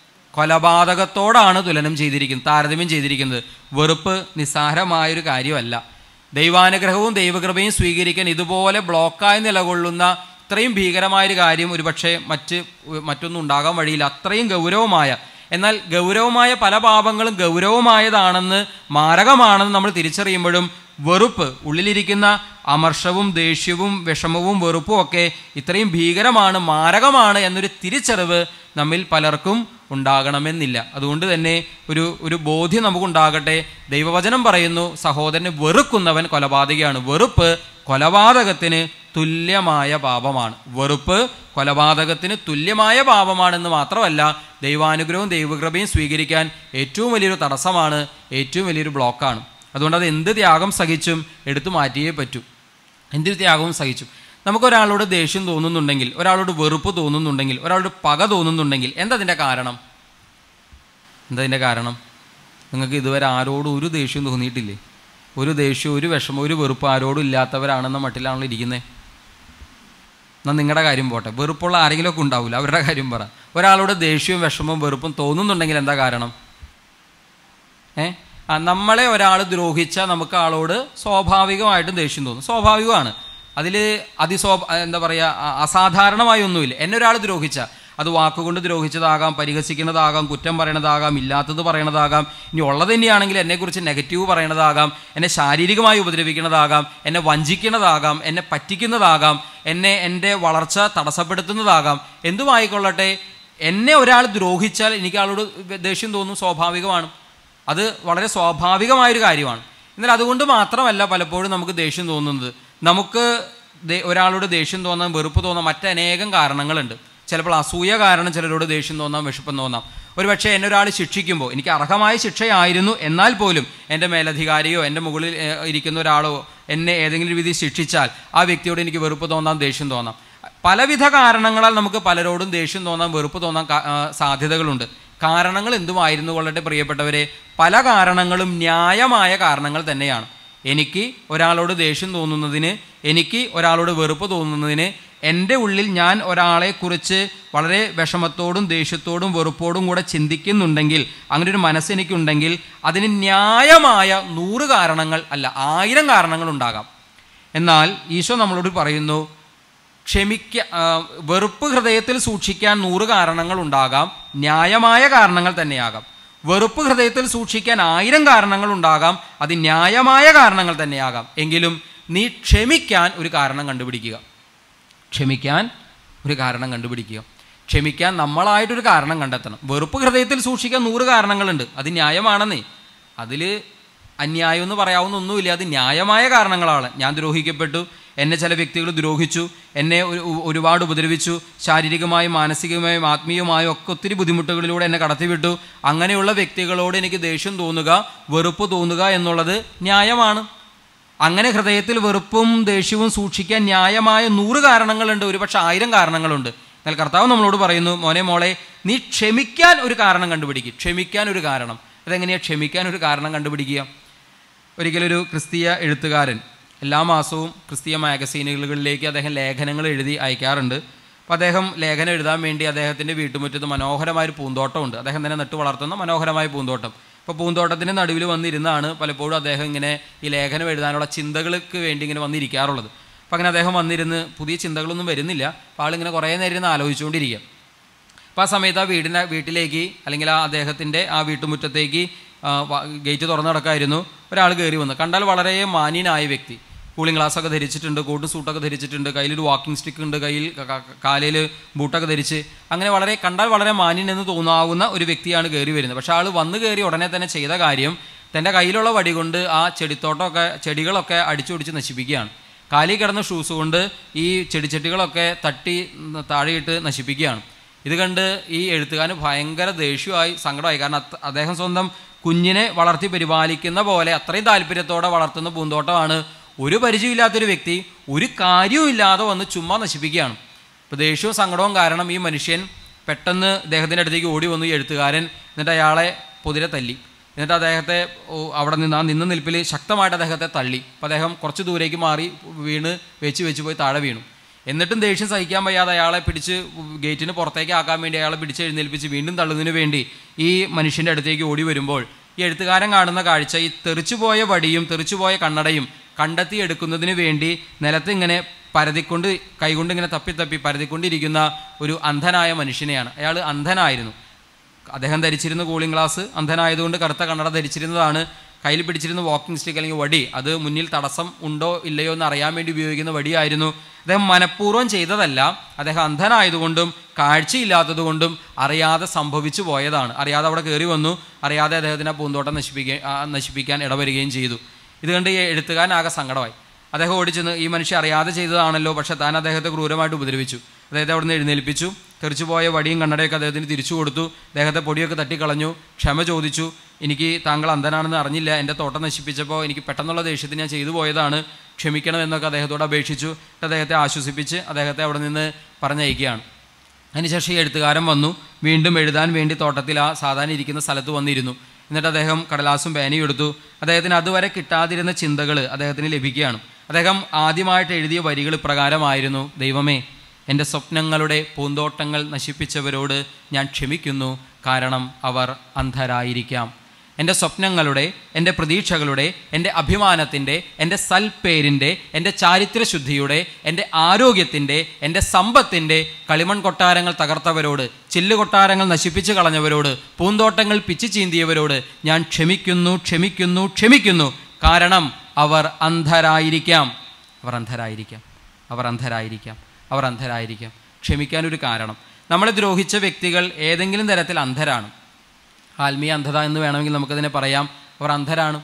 കൊലപാതകത്തോടാണ് തുലനം ചെയ്തിരിക്കുന്നത് താരതമ്യം ചെയ്തിരിക്കുന്നത് വെറുപ്പ് നിസ്സാരമായൊരു കാര്യമല്ല ദൈവാനുഗ്രഹവും ദൈവകൃപയും സ്വീകരിക്കാൻ ഇതുപോലെ ബ്ലോക്കായി നിലകൊള്ളുന്ന ഇത്രയും ഭീകരമായൊരു കാര്യം ഒരുപക്ഷെ മറ്റ് മറ്റൊന്നും ഉണ്ടാകാൻ വഴിയില്ല അത്രയും ഗൗരവമായ എന്നാൽ ഗൗരവമായ പല പാപങ്ങളും ഗൗരവമായതാണെന്ന് മാരകമാണെന്ന് നമ്മൾ തിരിച്ചറിയുമ്പോഴും വെറുപ്പ് ഉള്ളിലിരിക്കുന്ന അമർഷവും ദേഷ്യവും വിഷമവും വെറുപ്പും ഒക്കെ ഇത്രയും ഭീകരമാണ് മാരകമാണ് എന്നൊരു തിരിച്ചറിവ് നമ്മിൽ പലർക്കും ഉണ്ടാകണമെന്നില്ല അതുകൊണ്ട് തന്നെ ഒരു ഒരു ബോധ്യം നമുക്കുണ്ടാകട്ടെ ദൈവവചനം പറയുന്നു സഹോദരനെ വെറുക്കുന്നവൻ കൊലപാതകയാണ് വെറുപ്പ് കൊലപാതകത്തിന് തുല്യമായ പാപമാണ് വെറുപ്പ് കൊലപാതകത്തിന് തുല്യമായ പാപമാണെന്ന് മാത്രമല്ല ദൈവാനുഗ്രഹവും ദൈവകൃപയും സ്വീകരിക്കാൻ ഏറ്റവും വലിയൊരു തടസ്സമാണ് ഏറ്റവും വലിയൊരു ബ്ലോക്കാണ് അതുകൊണ്ട് അത് എന്ത് ത്യാഗം സഹിച്ചും എടുത്തു മാറ്റിയേ പറ്റൂ എന്തൊരു ത്യാഗവും സഹിച്ചു നമുക്കൊരാളോട് ദേഷ്യം തോന്നുന്നുണ്ടെങ്കിൽ ഒരാളോട് വെറുപ്പ് തോന്നുന്നുണ്ടെങ്കിൽ ഒരാളോട് പക തോന്നുന്നുണ്ടെങ്കിൽ എന്താ അതിൻ്റെ കാരണം എന്താ അതിൻ്റെ കാരണം നിങ്ങൾക്ക് ഇതുവരെ ആരോടും ഒരു ദേഷ്യം തോന്നിയിട്ടില്ലേ ഒരു ദേഷ്യം ഒരു വിഷമം ഒരു വെറുപ്പ് ആരോടും ഇല്ലാത്തവരാണെന്ന മട്ടിലാണല്ലോ ഇരിക്കുന്നത് എന്നാൽ നിങ്ങളുടെ കാര്യം പോട്ടെ വെറുപ്പുള്ള ആരെങ്കിലുമൊക്കെ ഉണ്ടാവില്ല അവരുടെ കാര്യം പറ ഒരാളോട് ദേഷ്യവും വിഷമവും വെറുപ്പും തോന്നുന്നുണ്ടെങ്കിൽ എന്താ കാരണം ഏ ആ നമ്മളെ ഒരാൾ ദ്രോഹിച്ചാൽ നമുക്ക് ആളോട് സ്വാഭാവികമായിട്ടും ദേഷ്യം തോന്നും സ്വാഭാവികമാണ് അതിൽ അതിസ്വാ എന്താ പറയുക അ- അസാധാരണമായി ഒന്നുമില്ല എന്നെ ഒരാൾ ദ്രോഹിച്ച അത് വാക്കുകൊണ്ട് ദ്രോഹിച്ചതാകാം പരിഹസിക്കുന്നതാകാം കുറ്റം പറയണതാകാം ഇല്ലാത്തത് പറയണതാകാം ഇനി ഉള്ളത് തന്നെയാണെങ്കിൽ എന്നെക്കുറിച്ച് നെഗറ്റീവ് പറയണതാകാം എന്നെ ശാരീരികമായി ഉപദ്രവിക്കുന്നതാകാം എന്നെ വഞ്ചിക്കുന്നതാകാം എന്നെ പറ്റിക്കുന്നതാകാം എന്നെ എൻ്റെ വളർച്ച തടസ്സപ്പെടുത്തുന്നതാകാം എന്തുമായിക്കൊള്ളട്ടെ എന്നെ ഒരാൾ ദ്രോഹിച്ചാൽ എനിക്ക് ആളോട് ദേഷ്യം തോന്നും സ്വാഭാവികമാണ് അത് വളരെ സ്വാഭാവികമായൊരു കാര്യമാണ് എന്നാൽ അതുകൊണ്ട് മാത്രമല്ല പലപ്പോഴും നമുക്ക് ദേഷ്യം തോന്നുന്നത് നമുക്ക് ദേ- ഒരാളോട് ദേഷ്യം തോന്നാൻ വെറുപ്പ് തോന്നാൻ മറ്റനേകം കാരണങ്ങളുണ്ട് ചിലപ്പോൾ അസൂയ കാരണം ചിലരോട് ദേഷ്യം തോന്നാം വിഷപ്പം തോന്നാം ഒരു പക്ഷേ എന്നെ ഒരാൾ ശിക്ഷിക്കുമ്പോൾ എനിക്ക് അർഹമായ ശിക്ഷയായിരുന്നു എന്നാൽ പോലും എൻ്റെ മേലധികാരിയോ എൻ്റെ മുകളിൽ ഏഹ്, ഇരിക്കുന്ന ഒരാളോ എന്നെ ഏതെങ്കിലും രീതി ശിക്ഷിച്ചാൽ ആ വ്യക്തിയോട് എനിക്ക് വെറുപ്പ് തോന്നാം ദേഷ്യം തോന്നാം പലവിധ കാരണങ്ങളാൽ നമുക്ക് പലരോടും ദേഷ്യം തോന്നാൻ വെറുപ്പ് തോന്നാൻ കാ- ആ, സാധ്യതകളുണ്ട് കാരണങ്ങൾ എന്തുമായിരുന്നു കൊള്ളട്ടെ പ്രിയപ്പെട്ടവരെ പല കാരണങ്ങളും ന്യായമായ കാരണങ്ങൾ തന്നെയാണ് എനിക്ക് ഒരാളോട് ദേഷ്യം തോന്നുന്നതിന് എനിക്ക് ഒരാളോട് വെറുപ്പ് തോന്നുന്നതിന് എൻ്റെ ഉള്ളിൽ ഞാൻ ഒരാളെക്കുറിച്ച് വളരെ വിഷമത്തോടും ദേഷ്യത്തോടും വെറുപ്പോടും കൂടെ ചിന്തിക്കുന്നുണ്ടെങ്കിൽ അങ്ങനെ ഒരു മനസ്സെനിക്കുണ്ടെങ്കിൽ അതിന് ന്യായമായ നൂറ് കാരണങ്ങൾ അല്ല ആയിരം കാരണങ്ങൾ ഉണ്ടാകാം എന്നാൽ ഈശോ നമ്മളോട് പറയുന്നു ക്ഷമിക്ക ആ, വെറുപ്പ് ഹൃദയത്തിൽ സൂക്ഷിക്കാൻ നൂറ് കാരണങ്ങൾ ഉണ്ടാകാം ന്യായമായ കാരണങ്ങൾ തന്നെയാകാം വെറുപ്പ് ഹൃദയത്തിൽ സൂക്ഷിക്കാൻ ആയിരം കാരണങ്ങൾ ഉണ്ടാകാം അത് ന്യായമായ കാരണങ്ങൾ തന്നെയാകാം എങ്കിലും നീ ക്ഷമിക്കാൻ ഒരു കാരണം കണ്ടുപിടിക്കുക ക്ഷമിക്കാൻ ഒരു കാരണം കണ്ടുപിടിക്കുക ക്ഷമിക്കാൻ നമ്മളായിട്ടൊരു കാരണം കണ്ടെത്തണം വെറുപ്പ് ഹൃദയത്തിൽ സൂക്ഷിക്കാൻ നൂറ് കാരണങ്ങളുണ്ട് അത് ന്യായമാണെന്നേ അതിൽ അന്യായം എന്ന് പറയാവുന്ന ഒന്നുമില്ല അത് ന്യായമായ കാരണങ്ങളാണ് ഞാൻ ദ്രോഹിക്കപ്പെട്ടു എന്നെ ചില വ്യക്തികൾ ദ്രോഹിച്ചു എന്നെ ഒരു- ഒരു- ഒരുപാട് ഉപദ്രവിച്ചു ശാരീരികമായും മാനസികമായും ആത്മീയമായും ഒക്കെ ഒത്തിരി ബുദ്ധിമുട്ടുകളിലൂടെ എന്നെ കടത്തിവിട്ടു അങ്ങനെയുള്ള വ്യക്തികളോട് എനിക്ക് ദേഷ്യം തോന്നുക വെറുപ്പ് തോന്നുക എന്നുള്ളത് ന്യായമാണ് അങ്ങനെ ഹൃദയത്തിൽ വെറുപ്പും ദേഷ്യവും സൂക്ഷിക്കാൻ ന്യായമായ നൂറ് കാരണങ്ങളുണ്ട് ഒരുപക്ഷെ ആയിരം കാരണങ്ങളുണ്ട് എന്നാൽ കർത്താവ് നമ്മളോട് പറയുന്നു മോനെ മോളെ നീ ക്ഷമിക്കാൻ ഒരു കാരണം കണ്ടുപിടിക്കുക ക്ഷമിക്കാൻ ഒരു കാരണം അതെങ്ങനെയാണ് ക്ഷമിക്കാൻ ഒരു കാരണം കണ്ടുപിടിക്കുക ഒരിക്കലൊരു ക്രിസ്തീയ എഴുത്തുകാരൻ എല്ലാ മാസവും ക്രിസ്തീയ മാഗസീനുകളിലേക്ക് അദ്ദേഹം ലേഖനങ്ങൾ എഴുതി അയക്കാറുണ്ട് അപ്പോൾ അദ്ദേഹം ലേഖനം എഴുതാൻ വേണ്ടി അദ്ദേഹത്തിൻ്റെ വീട്ടുമുറ്റത്ത് മനോഹരമായൊരു പൂന്തോട്ടമുണ്ട് അദ്ദേഹം തന്നെ നട്ടു വളർത്തുന്ന മനോഹരമായ പൂന്തോട്ടം അപ്പോൾ പൂന്തോട്ടത്തിൻ്റെ നടുവിൽ വന്നിരുന്നാണ് പലപ്പോഴും അദ്ദേഹം ഇങ്ങനെ ഈ ലേഖനം എഴുതാനുള്ള ചിന്തകൾക്ക് വേണ്ടി ഇങ്ങനെ വന്നിരിക്കാറുള്ളത് അപ്പോൾ അങ്ങനെ അദ്ദേഹം വന്നിരുന്ന് പുതിയ ചിന്തകളൊന്നും വരുന്നില്ല അപ്പോൾ ആളിങ്ങനെ കുറേ നേരം ഇരുന്ന് ആലോചിച്ചുകൊണ്ടിരിക്കുക അപ്പോൾ ആ സമയത്ത് ആ വീടിൻ്റെ വീട്ടിലേക്ക് അല്ലെങ്കിൽ ആ അദ്ദേഹത്തിൻ്റെ ആ വീട്ടുമുറ്റത്തേക്ക് ആ, വ- ഗേറ്റ് തുറന്നു കിടക്കായിരുന്നു ഒരാൾ കയറി വന്നു കണ്ടാൽ വളരെ മാന്യനായ വ്യക്തി കൂളിംഗ് ഗ്ലാസ് ഒക്കെ ധരിച്ചിട്ടുണ്ട് കോട്ട് സൂട്ടൊക്കെ ധരിച്ചിട്ടുണ്ട് കയ്യിലൊരു വാക്കിംഗ് സ്റ്റിക്ക് ഉണ്ട് കയ്യിൽ കാലയിൽ ബൂട്ടൊക്കെ ധരിച്ച് അങ്ങനെ വളരെ കണ്ടാൽ വളരെ മാന്യൻ എന്ന് തോന്നാവുന്ന ഒരു വ്യക്തിയാണ് കയറി വരുന്നത് പക്ഷേ ആൾ വന്ന് കയറി ഉടനെ തന്നെ ചെയ്ത കാര്യം തൻ്റെ കയ്യിലുള്ള വടി കൊണ്ട് ആ ചെടിത്തോട്ടമൊക്കെ ചെടികളൊക്കെ അടിച്ചൊടിച്ച് നശിപ്പിക്കുകയാണ് കാലിൽ കിടന്ന ഷൂസ് കൊണ്ട് ഈ ചെടിച്ചട്ടികളൊക്കെ തട്ടി ഉം, താഴെയിട്ട് നശിപ്പിക്കുകയാണ് ഇത് കണ്ട് ഈ എഴുത്തുകാരന് ഭയങ്കര ദേഷ്യമായി സങ്കടമായി കാരണം അത്ത- അദ്ദേഹം സ്വന്തം കുഞ്ഞിനെ വളർത്തി പരിപാലിക്കുന്ന പോലെ അത്രയും താല്പര്യത്തോടെ വളർത്തുന്ന പൂന്തോട്ടമാണ് ഒരു പരിചയമില്ലാത്തൊരു വ്യക്തി ഒരു കാര്യവും ഇല്ലാതെ വന്ന് ചുമ്മാ നശിപ്പിക്കുകയാണ് ഇപ്പോൾ ദേഷ്യവും സങ്കടവും കാരണം ഈ മനുഷ്യൻ പെട്ടെന്ന് ഇദ്ദേഹത്തിൻ്റെ അടുത്തേക്ക് ഓടി വന്നു ഈ എഴുത്തുകാരൻ എന്നിട്ട് അയാളെ പൊതിരെ തല്ലി എന്നിട്ട് അദ്ദേഹത്തെ ഓ, അവിടെ നിന്ന് ആ നിന്ന നിൽപ്പിൽ ശക്തമായിട്ട് അദ്ദേഹത്തെ തള്ളി അപ്പോൾ അദ്ദേഹം കുറച്ച് ദൂരേക്ക് മാറി വീണ് വെച്ച് വെച്ച് പോയി താഴെ വീണു എന്നിട്ടും ദേഷ്യം സഹിക്കാൻ വയ്യാതെ അയാളെ പിടിച്ച് ഗേറ്റിന് പുറത്തേക്ക് ആക്കാൻ വേണ്ടി അയാളെ പിടിച്ച് എഴുന്നേൽപ്പിച്ച് വീണ്ടും തള്ളുന്നതിന് വേണ്ടി ഈ മനുഷ്യൻ്റെ അടുത്തേക്ക് ഓടി വരുമ്പോൾ ഈ എഴുത്തുകാരൻ കാണുന്ന കാഴ്ച ഈ തെറിച്ചുപോയ വടിയും തെറിച്ചുപോയ കണ്ണടയും കണ്ടെത്തിയെടുക്കുന്നതിന് വേണ്ടി നിലത്ത് ഇങ്ങനെ പരതിക്കൊണ്ട് കൈകൊണ്ട് ഇങ്ങനെ തപ്പി തപ്പി പരതിക്കൊണ്ടിരിക്കുന്ന ഒരു അന്ധനായ മനുഷ്യനെയാണ് അയാൾ അന്ധനായിരുന്നു അദ്ദേഹം ധരിച്ചിരുന്ന കൂളിംഗ് ഗ്ലാസ് അന്ധനായതുകൊണ്ട് കറുത്ത കണ്ണട ധരിച്ചിരുന്നതാണ് കയ്യിൽ പിടിച്ചിരുന്ന വാക്കിംഗ് സ്റ്റിക്ക് അല്ലെങ്കിൽ വടി അത് മുന്നിൽ തടസ്സം ഉണ്ടോ ഇല്ലയോ എന്ന് അറിയാൻ വേണ്ടി ഉപയോഗിക്കുന്ന വടിയായിരുന്നു അദ്ദേഹം മനഃപൂർവ്വം ചെയ്തതല്ല അദ്ദേഹം അന്ധനായതുകൊണ്ടും കാഴ്ചയില്ലാത്തതുകൊണ്ടും അറിയാതെ സംഭവിച്ചു പോയതാണ് അറിയാതെ അവിടെ കയറി വന്നു അറിയാതെ അദ്ദേഹത്തിന് ആ പൂന്തോട്ടം നശിപ്പിക്കുകയും ആ നശിപ്പിക്കാൻ ഇടവരികയും ചെയ്തു ഇത് കണ്ട് ഈ എഴുത്തുകാരൻ ആകെ സങ്കടമായി അദ്ദേഹം ഓടിച്ചെന്ന് ഈ മനുഷ്യൻ അറിയാതെ ചെയ്തതാണല്ലോ പക്ഷേ താൻ അദ്ദേഹത്തെ ക്രൂരമായിട്ട് ഉപദ്രവിച്ചു അദ്ദേഹത്തെ അവിടുന്ന് എഴുന്നേൽപ്പിച്ചു തെറിച്ചുപോയ വടിയും കണ്ണടയൊക്കെ അദ്ദേഹത്തിന് തിരിച്ചു കൊടുത്തു അദ്ദേഹത്തെ പൊടിയൊക്കെ തട്ടിക്കളഞ്ഞു ക്ഷമ ചോദിച്ചു എനിക്ക് താങ്കൾ അന്ധനാണെന്ന് അറിഞ്ഞില്ല എൻ്റെ തോട്ടം നശിപ്പിച്ചപ്പോൾ എനിക്ക് പെട്ടെന്നുള്ള ദേഷ്യത്തിന് ഞാൻ ചെയ്തു പോയതാണ് ക്ഷമിക്കണം എന്നൊക്കെ അദ്ദേഹത്തോട് അപേക്ഷിച്ചു അദ്ദേഹത്തെ ആശ്വസിപ്പിച്ച് അദ്ദേഹത്തെ അവിടെ നിന്ന് പറഞ്ഞയക്കുകയാണ് അതിനുശേഷം ഈ എഴുത്തുകാരൻ വന്നു വീണ്ടും എഴുതാൻ വേണ്ടി തോട്ടത്തിൽ ആ സാധാരണ ഇരിക്കുന്ന സ്ഥലത്ത് വന്നിരുന്നു എന്നിട്ട് അദ്ദേഹം കടലാസും പേനയും എടുത്തു അദ്ദേഹത്തിന് അതുവരെ കിട്ടാതിരുന്ന ചിന്തകൾ അദ്ദേഹത്തിന് ലഭിക്കുകയാണ് അദ്ദേഹം ആദ്യമായിട്ട് എഴുതിയ വരികൾ ഇപ്രകാരമായിരുന്നു ദൈവമേ എൻ്റെ സ്വപ്നങ്ങളുടെ പൂന്തോട്ടങ്ങൾ നശിപ്പിച്ചവരോട് ഞാൻ ക്ഷമിക്കുന്നു കാരണം അവർ അന്ധരായിരിക്കാം എൻ്റെ സ്വപ്നങ്ങളുടെ എൻ്റെ പ്രതീക്ഷകളുടെ എൻ്റെ അഭിമാനത്തിൻ്റെ എൻ്റെ സൽപ്പേരിൻ്റെ എൻ്റെ ചാരിത്രശുദ്ധിയുടെ എൻ്റെ ആരോഗ്യത്തിൻ്റെ എൻ്റെ സമ്പത്തിൻ്റെ കളിമൺ കൊട്ടാരങ്ങൾ തകർത്തവരോട് ചില്ല് കൊട്ടാരങ്ങൾ നശിപ്പിച്ചു കളഞ്ഞവരോട് പൂന്തോട്ടങ്ങൾ പിച്ചു ചീന്തിയവരോട് ഞാൻ ക്ഷമിക്കുന്നു ക്ഷമിക്കുന്നു ക്ഷമിക്കുന്നു കാരണം അവർ അന്ധരായിരിക്കാം അവർ അന്ധരായിരിക്കാം അവർ അന്ധരായിരിക്കാം അവർ അന്ധരായിരിക്കാം ക്ഷമിക്കാനൊരു കാരണം നമ്മളെ ദ്രോഹിച്ച വ്യക്തികൾ ഏതെങ്കിലും തരത്തിൽ അന്ധരാണ് ആത്മീയ അന്ധത എന്ന് വേണമെങ്കിൽ നമുക്കതിനെ പറയാം അവർ അന്ധരാണ്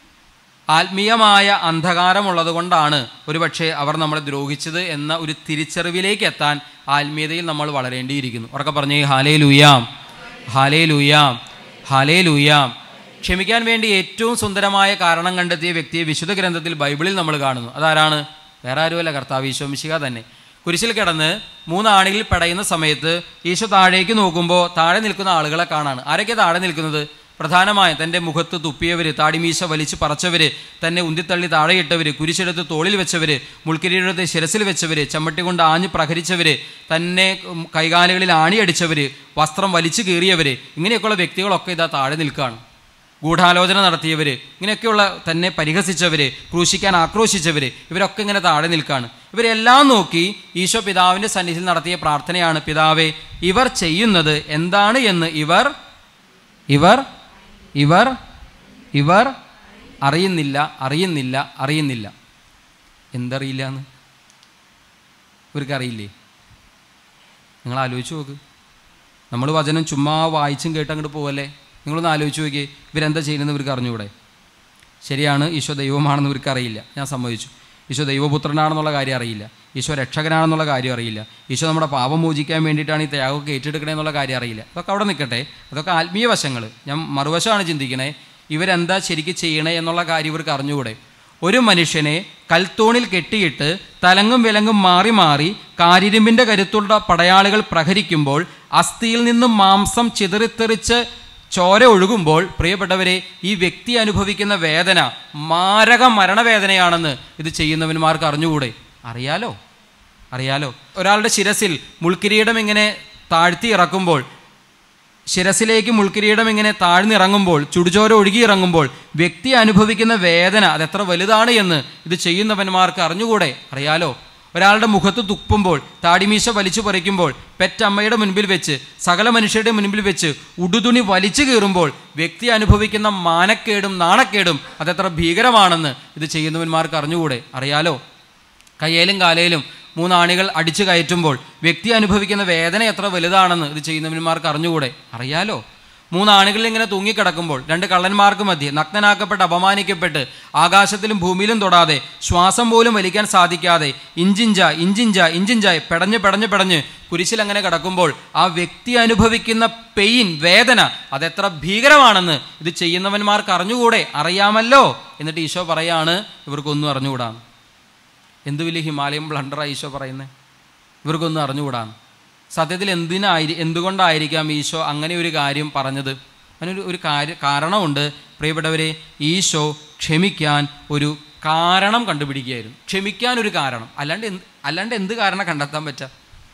ആത്മീയമായ അന്ധകാരമുള്ളത് കൊണ്ടാണ് ഒരുപക്ഷെ അവർ നമ്മളെ ദ്രോഹിച്ചത് എന്ന ഒരു തിരിച്ചറിവിലേക്ക് എത്താൻ ആത്മീയതയിൽ നമ്മൾ വളരേണ്ടിയിരിക്കുന്നു ഉറക്കെ പറഞ്ഞേ ഹാലേ ലൂയാം ഹാലേ ലൂയാം ഹാലേ ലൂയാം ക്ഷമിക്കാൻ വേണ്ടി ഏറ്റവും സുന്ദരമായ കാരണം കണ്ടെത്തിയ വ്യക്തിയെ വിശുദ്ധ ഗ്രന്ഥത്തിൽ ബൈബിളിൽ നമ്മൾ കാണുന്നു അതാരാണ് വേറെ ആരുമല്ല കർത്താവ് ഈശോമിശിക തന്നെ കുരിശിൽ കിടന്ന് മൂന്നാണിയിൽ പടയുന്ന സമയത്ത് ഈശോ താഴേക്ക് നോക്കുമ്പോൾ താഴെ നിൽക്കുന്ന ആളുകളെ കാണാണ് ആരൊക്കെ താഴെ നിൽക്കുന്നത് പ്രധാനമായും തൻ്റെ മുഖത്ത് തുപ്പിയവർ താടിമീശ വലിച്ചു പറച്ചവർ തന്നെ ഉന്തിത്തള്ളി താഴെയിട്ടവർ കുരിശെടുത്ത് തോളിൽ വെച്ചവർ മുൾക്കിരീടത്തെ ശിരസിൽ വെച്ചവർ ചമ്മട്ടി കൊണ്ട് ആഞ്ഞു പ്രഹരിച്ചവർ തന്നെ ഉം, കൈകാലുകളിൽ ആണിയടിച്ചവർ വസ്ത്രം വലിച്ചു കീറിയവർ ഇങ്ങനെയൊക്കെയുള്ള വ്യക്തികളൊക്കെ ഇതാ താഴെ നിൽക്കുകയാണ് ഗൂഢാലോചന നടത്തിയവർ ഇങ്ങനെയൊക്കെയുള്ള തന്നെ പരിഹസിച്ചവർ ക്രൂശിക്കാൻ ആക്രോശിച്ചവർ ഇവരൊക്കെ ഇങ്ങനെ താഴെ നിൽക്കുകയാണ് ഇവരെല്ലാം നോക്കി ഈശോ പിതാവിൻ്റെ സന്നിധിയിൽ നടത്തിയ പ്രാർത്ഥനയാണ് പിതാവേ ഇവർ ചെയ്യുന്നത് എന്താണ് എന്ന് ഇവർ ഇവർ ഇവർ ഇവർ അറിയുന്നില്ല അറിയുന്നില്ല അറിയുന്നില്ല എന്തറിയില്ല എന്ന് ഇവർക്കറിയില്ലേ നിങ്ങൾ ആലോചിച്ച് നോക്ക് നമ്മൾ വചനം ചുമ്മാ വായിച്ചും കേട്ട് അങ്ങോട്ട് പോവല്ലേ നിങ്ങളൊന്ന് ആലോചിച്ച് നോക്കിയേ ഇവരെന്താ ചെയ്യുന്നത് ഇവർക്ക് അറിഞ്ഞുകൂടെ ശരിയാണ് ഈശോ ദൈവമാണെന്ന് ഇവർക്ക് അറിയില്ല ഞാൻ സമ്മതിച്ചു ഈശോ ദൈവപുത്രനാണെന്നുള്ള കാര്യം അറിയില്ല ഈശോ രക്ഷകനാണെന്നുള്ള കാര്യം അറിയില്ല ഈശോ നമ്മുടെ പാപം മോചിക്കാൻ വേണ്ടിയിട്ടാണ് ഈ ത്യാഗമൊക്കെ ഏറ്റെടുക്കണേ എന്നുള്ള കാര്യം അറിയില്ല അതൊക്കെ അവിടെ നിൽക്കട്ടെ അതൊക്കെ ആത്മീയ വശങ്ങൾ ഞാൻ മറുവശമാണ് ചിന്തിക്കണേ ഇവരെന്താ ശരിക്കും ചെയ്യണേ എന്നുള്ള കാര്യം ഇവർക്ക് അറിഞ്ഞുകൂടെ ഒരു മനുഷ്യനെ കൽത്തൂണിൽ കെട്ടിയിട്ട് തലങ്ങും വിലങ്ങും മാറി മാറി കാരിരുമ്പിൻ്റെ കരുത്തുള്ള പടയാളികൾ പ്രഹരിക്കുമ്പോൾ അസ്ഥിയിൽ നിന്നും മാംസം ചിതറിത്തെറിച്ച് ചോര ഒഴുകുമ്പോൾ പ്രിയപ്പെട്ടവരെ ഈ വ്യക്തി അനുഭവിക്കുന്ന വേദന മാരക മരണവേദനയാണെന്ന് ഇത് ചെയ്യുന്നവന്മാർക്ക് അറിഞ്ഞുകൂടെ അറിയാലോ അറിയാലോ ഒരാളുടെ ശിരസിൽ മുൾക്കിരീടം ഇങ്ങനെ താഴ്ത്തി ഇറക്കുമ്പോൾ ശിരസിലേക്ക് മുൾക്കിരീടം ഇങ്ങനെ താഴ്ന്നിറങ്ങുമ്പോൾ ചുടുചോര ഒഴുകിയിറങ്ങുമ്പോൾ വ്യക്തി അനുഭവിക്കുന്ന വേദന അതെത്ര വലുതാണ് എന്ന് ഇത് ചെയ്യുന്നവന്മാർക്ക് അറിഞ്ഞുകൂടെ അറിയാലോ ഒരാളുടെ മുഖത്ത് തുപ്പുമ്പോൾ താടിമീശ വലിച്ചു പറിക്കുമ്പോൾ പെറ്റമ്മയുടെ മുൻപിൽ വെച്ച് സകല മനുഷ്യരുടെ മുൻപിൽ വെച്ച് ഉടുതുണി വലിച്ചു കീറുമ്പോൾ വ്യക്തി അനുഭവിക്കുന്ന മാനക്കേടും നാണക്കേടും അതെത്ര ഭീകരമാണെന്ന് ഇത് ചെയ്യുന്നവന്മാർക്ക് അറിഞ്ഞുകൂടെ അറിയാലോ കയ്യേലും കാലയിലും മൂന്നാണികൾ അടിച്ചു കയറ്റുമ്പോൾ വ്യക്തി അനുഭവിക്കുന്ന വേദന എത്ര വലുതാണെന്ന് ഇത് ചെയ്യുന്നവന്മാർക്ക് അറിഞ്ഞുകൂടെ അറിയാലോ മൂന്നാണികളിൽ ഇങ്ങനെ തൂങ്ങിക്കിടക്കുമ്പോൾ രണ്ട് കള്ളന്മാർക്ക് മധ്യേ നഗ്നനാക്കപ്പെട്ട് അപമാനിക്കപ്പെട്ട് ആകാശത്തിലും ഭൂമിയിലും തൊടാതെ ശ്വാസം പോലും വലിക്കാൻ സാധിക്കാതെ ഇഞ്ചിഞ്ച ഇഞ്ചിഞ്ച ഇഞ്ചിഞ്ചായി പെടഞ്ഞ് പെടഞ്ഞ് പെടഞ്ഞ് കുരിശിൽ അങ്ങനെ കിടക്കുമ്പോൾ ആ വ്യക്തി അനുഭവിക്കുന്ന പെയിൻ വേദന അതെത്ര ഭീകരമാണെന്ന് ഇത് ചെയ്യുന്നവന്മാർക്ക് അറിഞ്ഞുകൂടെ അറിയാമല്ലോ എന്നിട്ട് ഈശോ പറയാണ് ഇവർക്കൊന്നും അറിഞ്ഞുകൂടാന്ന് എന്ത് വലിയ ഹിമാലയം ബ്ലണ്ടറാണ് ഈശോ പറയുന്നത് ഇവർക്കൊന്നും അറിഞ്ഞുകൂടാന്ന് സത്യത്തിൽ എന്തിനായി എന്തുകൊണ്ടായിരിക്കാം ഈശോ അങ്ങനെ ഒരു കാര്യം പറഞ്ഞത് അതിനൊരു ഒരു കാര്യ കാരണമുണ്ട് പ്രിയപ്പെട്ടവരെ ഈശോ ക്ഷമിക്കാൻ ഒരു കാരണം കണ്ടുപിടിക്കുകയായിരുന്നു ക്ഷമിക്കാൻ ഒരു കാരണം അല്ലാണ്ട് എന്ത് അല്ലാണ്ട് എന്ത് കാരണം കണ്ടെത്താൻ പറ്റുക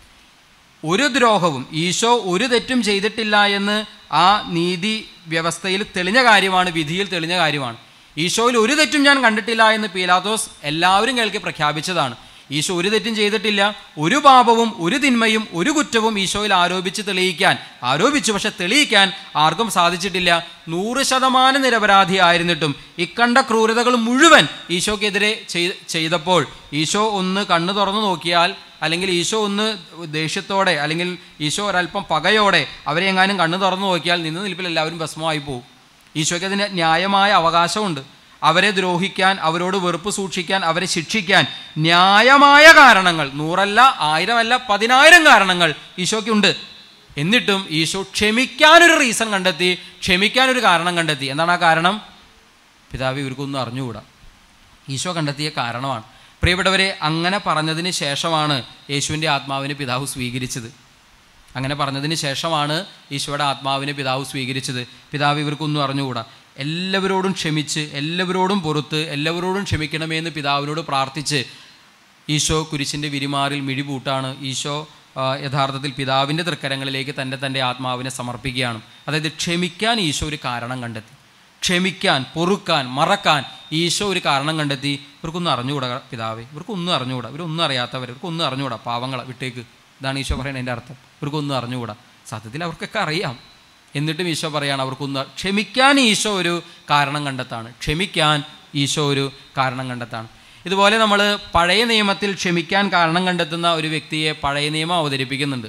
ഒരു ദ്രോഹവും ഈശോ ഒരു തെറ്റും ചെയ്തിട്ടില്ല എന്ന് ആ നീതി വ്യവസ്ഥയിൽ തെളിഞ്ഞ കാര്യമാണ് വിധിയിൽ തെളിഞ്ഞ കാര്യമാണ് ഈശോയിൽ ഒരു തെറ്റും ഞാൻ കണ്ടിട്ടില്ല എന്ന് പീലാത്തോസ് എല്ലാവരും കേൾക്കി പ്രഖ്യാപിച്ചതാണ് ഈശോ ഒരു തെറ്റും ചെയ്തിട്ടില്ല ഒരു പാപവും ഒരു തിന്മയും ഒരു കുറ്റവും ഈശോയിൽ ആരോപിച്ച് തെളിയിക്കാൻ ആരോപിച്ചു പക്ഷെ തെളിയിക്കാൻ ആർക്കും സാധിച്ചിട്ടില്ല നൂറ് ശതമാനം നിരപരാധിയായിരുന്നിട്ടും ഇക്കണ്ട ക്രൂരതകൾ മുഴുവൻ ഈശോക്കെതിരെ ചെയ്- ചെയ്തപ്പോൾ ഈശോ ഒന്ന് കണ്ണു തുറന്നു നോക്കിയാൽ അല്ലെങ്കിൽ ഈശോ ഒന്ന് ദേഷ്യത്തോടെ അല്ലെങ്കിൽ ഈശോ ഒരല്പം പകയോടെ അവരെ എങ്ങാനും കണ്ണു തുറന്നു നോക്കിയാൽ നിന്ന് നിൽപ്പിൽ എല്ലാവരും ഭസ്മമായി പോകും ഈശോയ്ക്ക് അതിന് ന്യായമായ അവകാശമുണ്ട് അവരെ ദ്രോഹിക്കാൻ അവരോട് വെറുപ്പ് സൂക്ഷിക്കാൻ അവരെ ശിക്ഷിക്കാൻ ന്യായമായ കാരണങ്ങൾ നൂറല്ല ആയിരമല്ല പതിനായിരം കാരണങ്ങൾ ഈശോയ്ക്കുണ്ട് എന്നിട്ടും ഈശോ ക്ഷമിക്കാനൊരു റീസൺ കണ്ടെത്തി ക്ഷമിക്കാനൊരു കാരണം കണ്ടെത്തി എന്താണ് ആ കാരണം പിതാവ് ഇവർക്കൊന്നും അറിഞ്ഞുകൂടാ ഈശോ കണ്ടെത്തിയ കാരണമാണ് പ്രിയപ്പെട്ടവരെ അങ്ങനെ പറഞ്ഞതിന് ശേഷമാണ് യേശുവിൻ്റെ ആത്മാവിനെ പിതാവ് സ്വീകരിച്ചത് അങ്ങനെ പറഞ്ഞതിന് ശേഷമാണ് ഈശോയുടെ ആത്മാവിനെ പിതാവ് സ്വീകരിച്ചത് പിതാവ് ഇവർക്കൊന്നും അറിഞ്ഞുകൂടാ എല്ലാവരോടും ക്ഷമിച്ച് എല്ലാവരോടും പൊറുത്ത് എല്ലാവരോടും ക്ഷമിക്കണമേ എന്ന് പിതാവിനോട് പ്രാർത്ഥിച്ച് ഈശോ കുരിശിൻ്റെ വിരിമാറിൽ മിഴിപൂട്ടാണ് ഈശോ ആ, യഥാർത്ഥത്തിൽ പിതാവിൻ്റെ തൃക്കരങ്ങളിലേക്ക് തൻ്റെ തൻ്റെ ആത്മാവിനെ സമർപ്പിക്കുകയാണ് അതായത് ക്ഷമിക്കാൻ ഈശോ ഒരു കാരണം കണ്ടെത്തി ക്ഷമിക്കാൻ പൊറുക്കാൻ മറക്കാൻ ഈശോ ഒരു കാരണം കണ്ടെത്തി ഇവർക്കൊന്നും അറിഞ്ഞുകൂടാ പിതാവേ ഇവർക്കൊന്നും അറിഞ്ഞുകൂടാ ഇവരൊന്നും അറിയാത്തവർ ഇവർക്കൊന്നും അറിഞ്ഞുകൂടാ പാവങ്ങളെ വിട്ടേക്ക് ഇതാണ് ഈശോ പറയുന്നതിൻ്റെ അർത്ഥം ഇവർക്കൊന്നും അറിഞ്ഞുകൂടാ സത്യത്തിൽ അവർക്കൊക്കെ അറിയാം എന്നിട്ടും ഈശോ പറയാണ് അവർക്കൊന്ന് ക്ഷമിക്കാൻ ഈശോ ഒരു കാരണം കണ്ടെത്താണ് ക്ഷമിക്കാൻ ഈശോ ഒരു കാരണം കണ്ടെത്താണ് ഇതുപോലെ നമ്മൾ പഴയ നിയമത്തിൽ ക്ഷമിക്കാൻ കാരണം കണ്ടെത്തുന്ന ഒരു വ്യക്തിയെ പഴയ നിയമം അവതരിപ്പിക്കുന്നുണ്ട്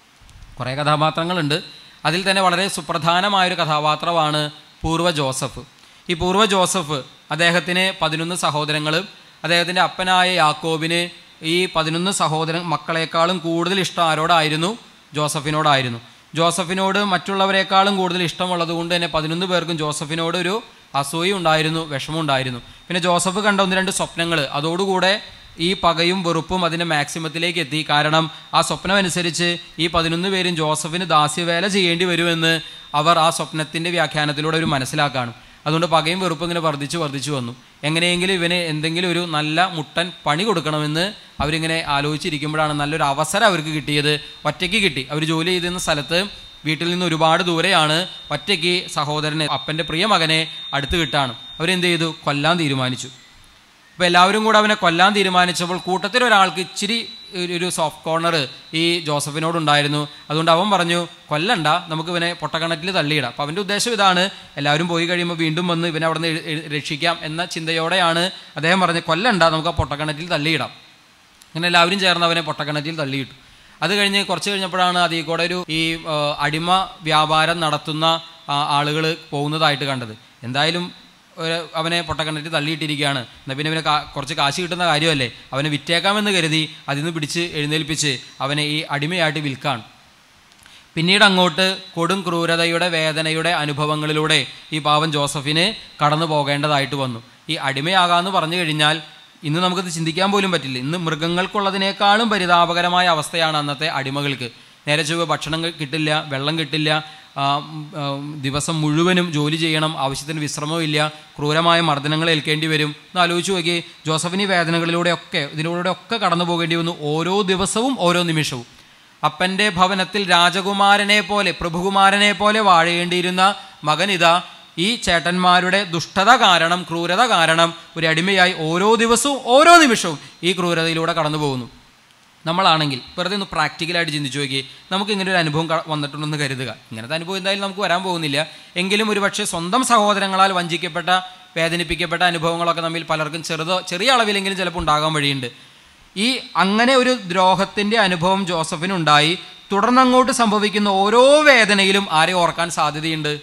കുറേ കഥാപാത്രങ്ങളുണ്ട് അതിൽ തന്നെ വളരെ സുപ്രധാനമായൊരു കഥാപാത്രമാണ് പൂർവ്വ ജോസഫ് ഈ പൂർവ്വ ജോസഫ് അദ്ദേഹത്തിന് പതിനൊന്ന് സഹോദരങ്ങളും അദ്ദേഹത്തിൻ്റെ അപ്പനായ യാക്കോബിന് ഈ പതിനൊന്ന് സഹോദരൻ മക്കളെക്കാളും കൂടുതൽ ഇഷ്ടം ആരോടായിരുന്നു ജോസഫിനോടായിരുന്നു ജോസഫിനോട് മറ്റുള്ളവരെക്കാളും കൂടുതൽ ഇഷ്ടമുള്ളത് കൊണ്ട് തന്നെ പതിനൊന്ന് പേർക്കും ജോസഫിനോട് ഒരു അസൂയ ഉണ്ടായിരുന്നു വിഷമം ഉണ്ടായിരുന്നു പിന്നെ ജോസഫ് കണ്ട ഒന്ന് രണ്ട് സ്വപ്നങ്ങൾ അതോടുകൂടെ ഈ പകയും വെറുപ്പും അതിൻ്റെ മാക്സിമത്തിലേക്ക് എത്തി കാരണം ആ സ്വപ്നം അനുസരിച്ച് ഈ പതിനൊന്ന് പേരും ജോസഫിന് ദാസ്യവേല ചെയ്യേണ്ടി വരുമെന്ന് അവർ ആ സ്വപ്നത്തിൻ്റെ വ്യാഖ്യാനത്തിലൂടെ ഒരു മനസ്സിലാക്കാണ് അതുകൊണ്ട് പകയും വെറുപ്പും ഇങ്ങനെ വർദ്ധിച്ചു വർദ്ധിച്ചു വന്നു എങ്ങനെയെങ്കിലും ഇവന് എന്തെങ്കിലും ഒരു നല്ല മുട്ടൻ പണി കൊടുക്കണമെന്ന് അവരിങ്ങനെ ആലോചിച്ചിരിക്കുമ്പോഴാണ് നല്ലൊരു അവസരം അവർക്ക് കിട്ടിയത് ഒറ്റയ്ക്ക് കിട്ടി അവർ ജോലി ചെയ്തിരുന്ന സ്ഥലത്ത് വീട്ടിൽ നിന്ന് ഒരുപാട് ദൂരെയാണ് ഒറ്റയ്ക്ക് സഹോദരനെ അപ്പൻ്റെ പ്രിയ മകനെ അടുത്ത് കിട്ടാണ് അവരെന്ത് ചെയ്തു കൊല്ലാൻ തീരുമാനിച്ചു അപ്പോൾ എല്ലാവരും കൂടെ അവനെ കൊല്ലാൻ തീരുമാനിച്ചപ്പോൾ കൂട്ടത്തിൽ ഒരാൾക്ക് ഇച്ചിരി ഒരു- ഒരു സോഫ്റ്റ് കോർണർ ഈ ജോസഫിനോടുണ്ടായിരുന്നു അതുകൊണ്ട് അവൻ പറഞ്ഞു കൊല്ലണ്ട നമുക്ക് ഇവനെ പൊട്ടക്കണറ്റിൽ തള്ളിയിടാം അപ്പോൾ അവൻ്റെ ഉദ്ദേശം ഇതാണ് എല്ലാവരും പോയി കഴിയുമ്പോൾ വീണ്ടും വന്ന് ഇവനെ അവിടെ നിന്ന് രക്ഷിക്കാം എന്ന ചിന്തയോടെയാണ് അദ്ദേഹം പറഞ്ഞത് കൊല്ലണ്ട നമുക്ക് ആ പൊട്ടക്കണറ്റിൽ തള്ളിയിടാം അങ്ങനെ എല്ലാവരും ചേർന്ന് അവനെ പൊട്ടക്കിണറ്റിൽ തള്ളിയിട്ടു അത് കഴിഞ്ഞ് കുറച്ച് കഴിഞ്ഞപ്പോഴാണ് അതിൽ കൂടെ ഒരു ഈ ആ, അടിമ വ്യാപാരം നടത്തുന്ന ആളുകൾ പോകുന്നതായിട്ട് കണ്ടത് എന്തായാലും ഒരു അവനെ പൊട്ടക്കിണറ്റിൽ തള്ളിയിട്ടിരിക്കുകയാണ് എന്നാൽ പിന്നെ ഇവന് കാ- കുറച്ച് കാശ് കിട്ടുന്ന കാര്യമല്ലേ അവനെ വിറ്റേക്കാമെന്ന് കരുതി അതിൽ നിന്ന് പിടിച്ച് എഴുന്നേൽപ്പിച്ച് അവനെ ഈ അടിമയായിട്ട് വിൽക്കാണ് പിന്നീട് അങ്ങോട്ട് കൊടും ക്രൂരതയുടെ വേദനയുടെ അനുഭവങ്ങളിലൂടെ ഈ പാവൻ ജോസഫിന് കടന്നു പോകേണ്ടതായിട്ട് വന്നു ഈ അടിമയാകാമെന്ന് പറഞ്ഞു കഴിഞ്ഞാൽ ഇന്ന് നമുക്കത് ചിന്തിക്കാൻ പോലും പറ്റില്ല ഇന്ന് മൃഗങ്ങൾക്കുള്ളതിനേക്കാളും പരിതാപകരമായ അവസ്ഥയാണ് അന്നത്തെ അടിമകൾക്ക് നേരെ ചൊവ്വ ഭക്ഷണം ക- കിട്ടില്ല വെള്ളം കിട്ടില്ല ആ, ഉം, ആ, ദിവസം മുഴുവനും ജോലി ചെയ്യണം ആവശ്യത്തിന് വിശ്രമമില്ല ക്രൂരമായ മർദ്ദനങ്ങൾ ഏൽക്കേണ്ടി വരും എന്ന് ആലോചിച്ച് നോക്കി ജോസഫിന് ഈ വേദനകളിലൂടെയൊക്കെ ഇതിലൂടെയൊക്കെ കടന്നു പോകേണ്ടി വന്നു ഓരോ ദിവസവും ഓരോ നിമിഷവും അപ്പൻ്റെ ഭവനത്തിൽ രാജകുമാരനെ പോലെ പ്രഭുകുമാരനെ പോലെ വാഴേണ്ടിയിരുന്ന മകനിതാ ഈ ചേട്ടന്മാരുടെ ദുഷ്ടത കാരണം ക്രൂരത കാരണം ഒരു അടിമയായി ഓരോ ദിവസവും ഓരോ നിമിഷവും ഈ ക്രൂരതയിലൂടെ കടന്നു പോകുന്നു നമ്മളാണെങ്കിൽ വെറുതെ ഒന്ന് പ്രാക്ടിക്കലായിട്ട് ചിന്തിച്ചു നോക്കി നമുക്ക് ഇങ്ങനെ ഒരു അനുഭവം ക- വന്നിട്ടുണ്ടെന്ന് കരുതുക ഇങ്ങനത്തെ അനുഭവം എന്തായാലും നമുക്ക് വരാൻ പോകുന്നില്ല എങ്കിലും ഒരുപക്ഷെ സ്വന്തം സഹോദരങ്ങളാൽ വഞ്ചിക്കപ്പെട്ട വേദനിപ്പിക്കപ്പെട്ട അനുഭവങ്ങളൊക്കെ നമ്മിൽ പലർക്കും ചെറുതോ ചെറിയ അളവിലെങ്കിലും ചിലപ്പോൾ ഉണ്ടാകാൻ വഴിയുണ്ട് ഈ അങ്ങനെ ഒരു ദ്രോഹത്തിൻ്റെ അനുഭവം ജോസഫിനുണ്ടായി തുടർന്നങ്ങോട്ട് സംഭവിക്കുന്ന ഓരോ വേദനയിലും ആരെ ഓർക്കാൻ സാധ്യതയുണ്ട്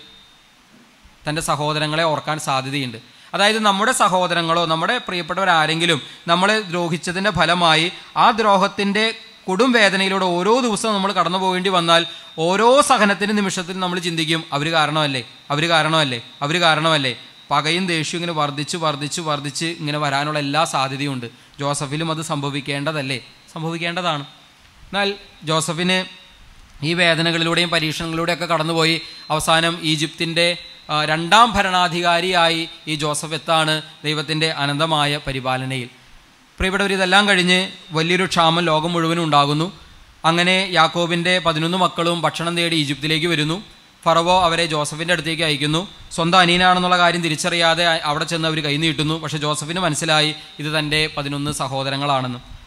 തൻ്റെ സഹോദരങ്ങളെ ഓർക്കാൻ സാധ്യതയുണ്ട് അതായത് നമ്മുടെ സഹോദരങ്ങളോ നമ്മുടെ പ്രിയപ്പെട്ടവരാരെങ്കിലും നമ്മളെ ദ്രോഹിച്ചതിൻ്റെ ഫലമായി ആ ദ്രോഹത്തിൻ്റെ കൊടും വേദനയിലൂടെ ഓരോ ദിവസവും നമ്മൾ കടന്നു പോകേണ്ടി വന്നാൽ ഓരോ സഹനത്തിൻ്റെ നിമിഷത്തിൽ നമ്മൾ ചിന്തിക്കും അവർ കാരണമല്ലേ അവർ കാരണമല്ലേ അവർ കാരണമല്ലേ പകയും ദേഷ്യവും ഇങ്ങനെ വർദ്ധിച്ച് വർദ്ധിച്ച് വർദ്ധിച്ച് ഇങ്ങനെ വരാനുള്ള എല്ലാ സാധ്യതയുമുണ്ട് ജോസഫിലും അത് സംഭവിക്കേണ്ടതല്ലേ സംഭവിക്കേണ്ടതാണ് എന്നാൽ ജോസഫിന് ഈ വേദനകളിലൂടെയും പരീക്ഷണങ്ങളിലൂടെയൊക്കെ കടന്നുപോയി അവസാനം ഈജിപ്തിൻ്റെ ആ, രണ്ടാം ഭരണാധികാരിയായി ഈ ജോസഫ് എത്താണ് ദൈവത്തിൻ്റെ അനന്തമായ പരിപാലനയിൽ പ്രിയപ്പെട്ടവർ ഇതെല്ലാം കഴിഞ്ഞ് വലിയൊരു ക്ഷാമം ലോകം മുഴുവനും ഉണ്ടാകുന്നു അങ്ങനെ യാക്കോബിൻ്റെ പതിനൊന്ന് മക്കളും ഭക്ഷണം തേടി ഈജിപ്തിലേക്ക് വരുന്നു ഫറവോ അവരെ ജോസഫിൻ്റെ അടുത്തേക്ക് അയക്കുന്നു സ്വന്തം അനിയനാണെന്നുള്ള കാര്യം തിരിച്ചറിയാതെ അ- അവിടെ ചെന്ന് അവർ കൈനീട്ടുന്നു പക്ഷേ ജോസഫിന് മനസ്സിലായി ഇത് തൻ്റെ പതിനൊന്ന് സഹോദരങ്ങളാണെന്ന്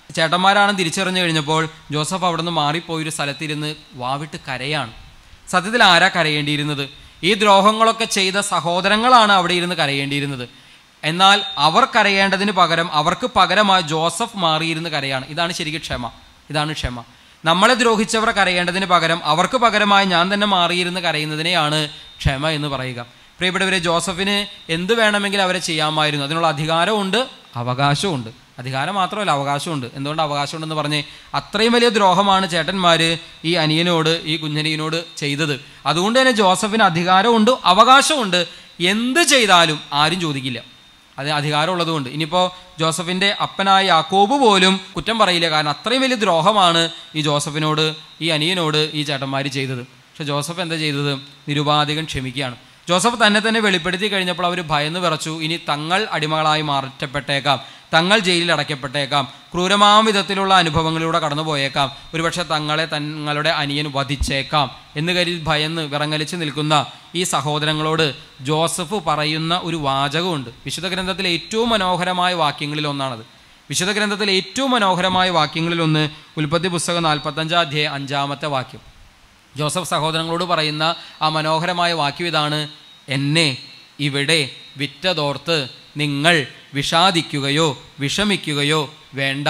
ചേട്ടന്മാരാണെന്ന് തിരിച്ചറിഞ്ഞു കഴിഞ്ഞപ്പോൾ ജോസഫ് അവിടെ നിന്ന് മാറിപ്പോയി ഒരു സ്ഥലത്തിരുന്ന് വാവിട്ട് കരയാണ് സത്യത്തിൽ ആരാ കരയേണ്ടിയിരുന്നത് ഈ ദ്രോഹങ്ങളൊക്കെ ചെയ്ത സഹോദരങ്ങളാണ് അവിടെ ഇരുന്ന് കരയേണ്ടിയിരുന്നത് എന്നാൽ അവർ കരയേണ്ടതിന് പകരം അവർക്ക് പകരമായി ജോസഫ് മാറിയിരുന്ന് കരയാണ് ഇതാണ് ശരിക്കും ക്ഷമ ഇതാണ് ക്ഷമ നമ്മളെ ദ്രോഹിച്ചവർ കരയേണ്ടതിന് പകരം അവർക്ക് പകരമായി ഞാൻ തന്നെ മാറിയിരുന്ന് കരയുന്നതിനെയാണ് ക്ഷമ എന്ന് പറയുക പ്രിയപ്പെട്ടവരെ ജോസഫിന് എന്ത് വേണമെങ്കിലും അവരെ ചെയ്യാമായിരുന്നു അതിനുള്ള അധികാരമുണ്ട് അവകാശമുണ്ട് അധികാരം മാത്രമല്ല അവകാശമുണ്ട് എന്തുകൊണ്ട് അവകാശമുണ്ടെന്ന് പറഞ്ഞ് അത്രയും വലിയ ദ്രോഹമാണ് ചേട്ടന്മാർ ഈ അനിയനോട് ഈ കുഞ്ഞനിയനോട് ചെയ്തത് അതുകൊണ്ട് തന്നെ ജോസഫിന് അധികാരമുണ്ട് അവകാശമുണ്ട് എന്ത് ചെയ്താലും ആരും ചോദിക്കില്ല അത് അധികാരമുള്ളതുകൊണ്ട് ഇനിയിപ്പോൾ ജോസഫിൻ്റെ അപ്പനായ യാക്കോബ് പോലും കുറ്റം പറയില്ല കാരണം അത്രയും വലിയ ദ്രോഹമാണ് ഈ ജോസഫിനോട് ഈ അനിയനോട് ഈ ചേട്ടന്മാർ ചെയ്തത് പക്ഷെ ജോസഫ് എന്താ ചെയ്തത് നിരുപാധികം ക്ഷമിക്കുകയാണ് ജോസഫ് തന്നെ തന്നെ വെളിപ്പെടുത്തി കഴിഞ്ഞപ്പോൾ അവർ ഭയന്ന് വിറച്ചു ഇനി തങ്ങൾ അടിമകളായി മാറ്റപ്പെട്ടേക്കാം തങ്ങൾ ജയിലിൽ അടയ്ക്കപ്പെട്ടേക്കാം ക്രൂരമാം വിധത്തിലുള്ള അനുഭവങ്ങളിലൂടെ കടന്നു പോയേക്കാം ഒരുപക്ഷെ തങ്ങളെ തങ്ങളുടെ അനിയൻ വധിച്ചേക്കാം എന്ന് കരുതി ഭയന്ന് വിറങ്ങലിച്ച് നിൽക്കുന്ന ഈ സഹോദരങ്ങളോട് ജോസഫ് പറയുന്ന ഒരു വാചകമുണ്ട് വിശുദ്ധ ഗ്രന്ഥത്തിലെ ഏറ്റവും മനോഹരമായ വാക്യങ്ങളിൽ ഒന്നാണത് വിശുദ്ധ ഗ്രന്ഥത്തിലെ ഏറ്റവും മനോഹരമായ വാക്യങ്ങളിൽ ഒന്ന് ഉൽപ്പത്തി പുസ്തകം നാൽപ്പത്തഞ്ചാം അധ്യായം അഞ്ചാമത്തെ വാക്യം ജോസഫ് സഹോദരങ്ങളോട് പറയുന്ന ആ മനോഹരമായ വാക്യം ഇതാണ് എന്നെ ഇവിടെ വിറ്റതോർത്ത് നിങ്ങൾ വിഷാദിക്കുകയോ വിഷമിക്കുകയോ വേണ്ട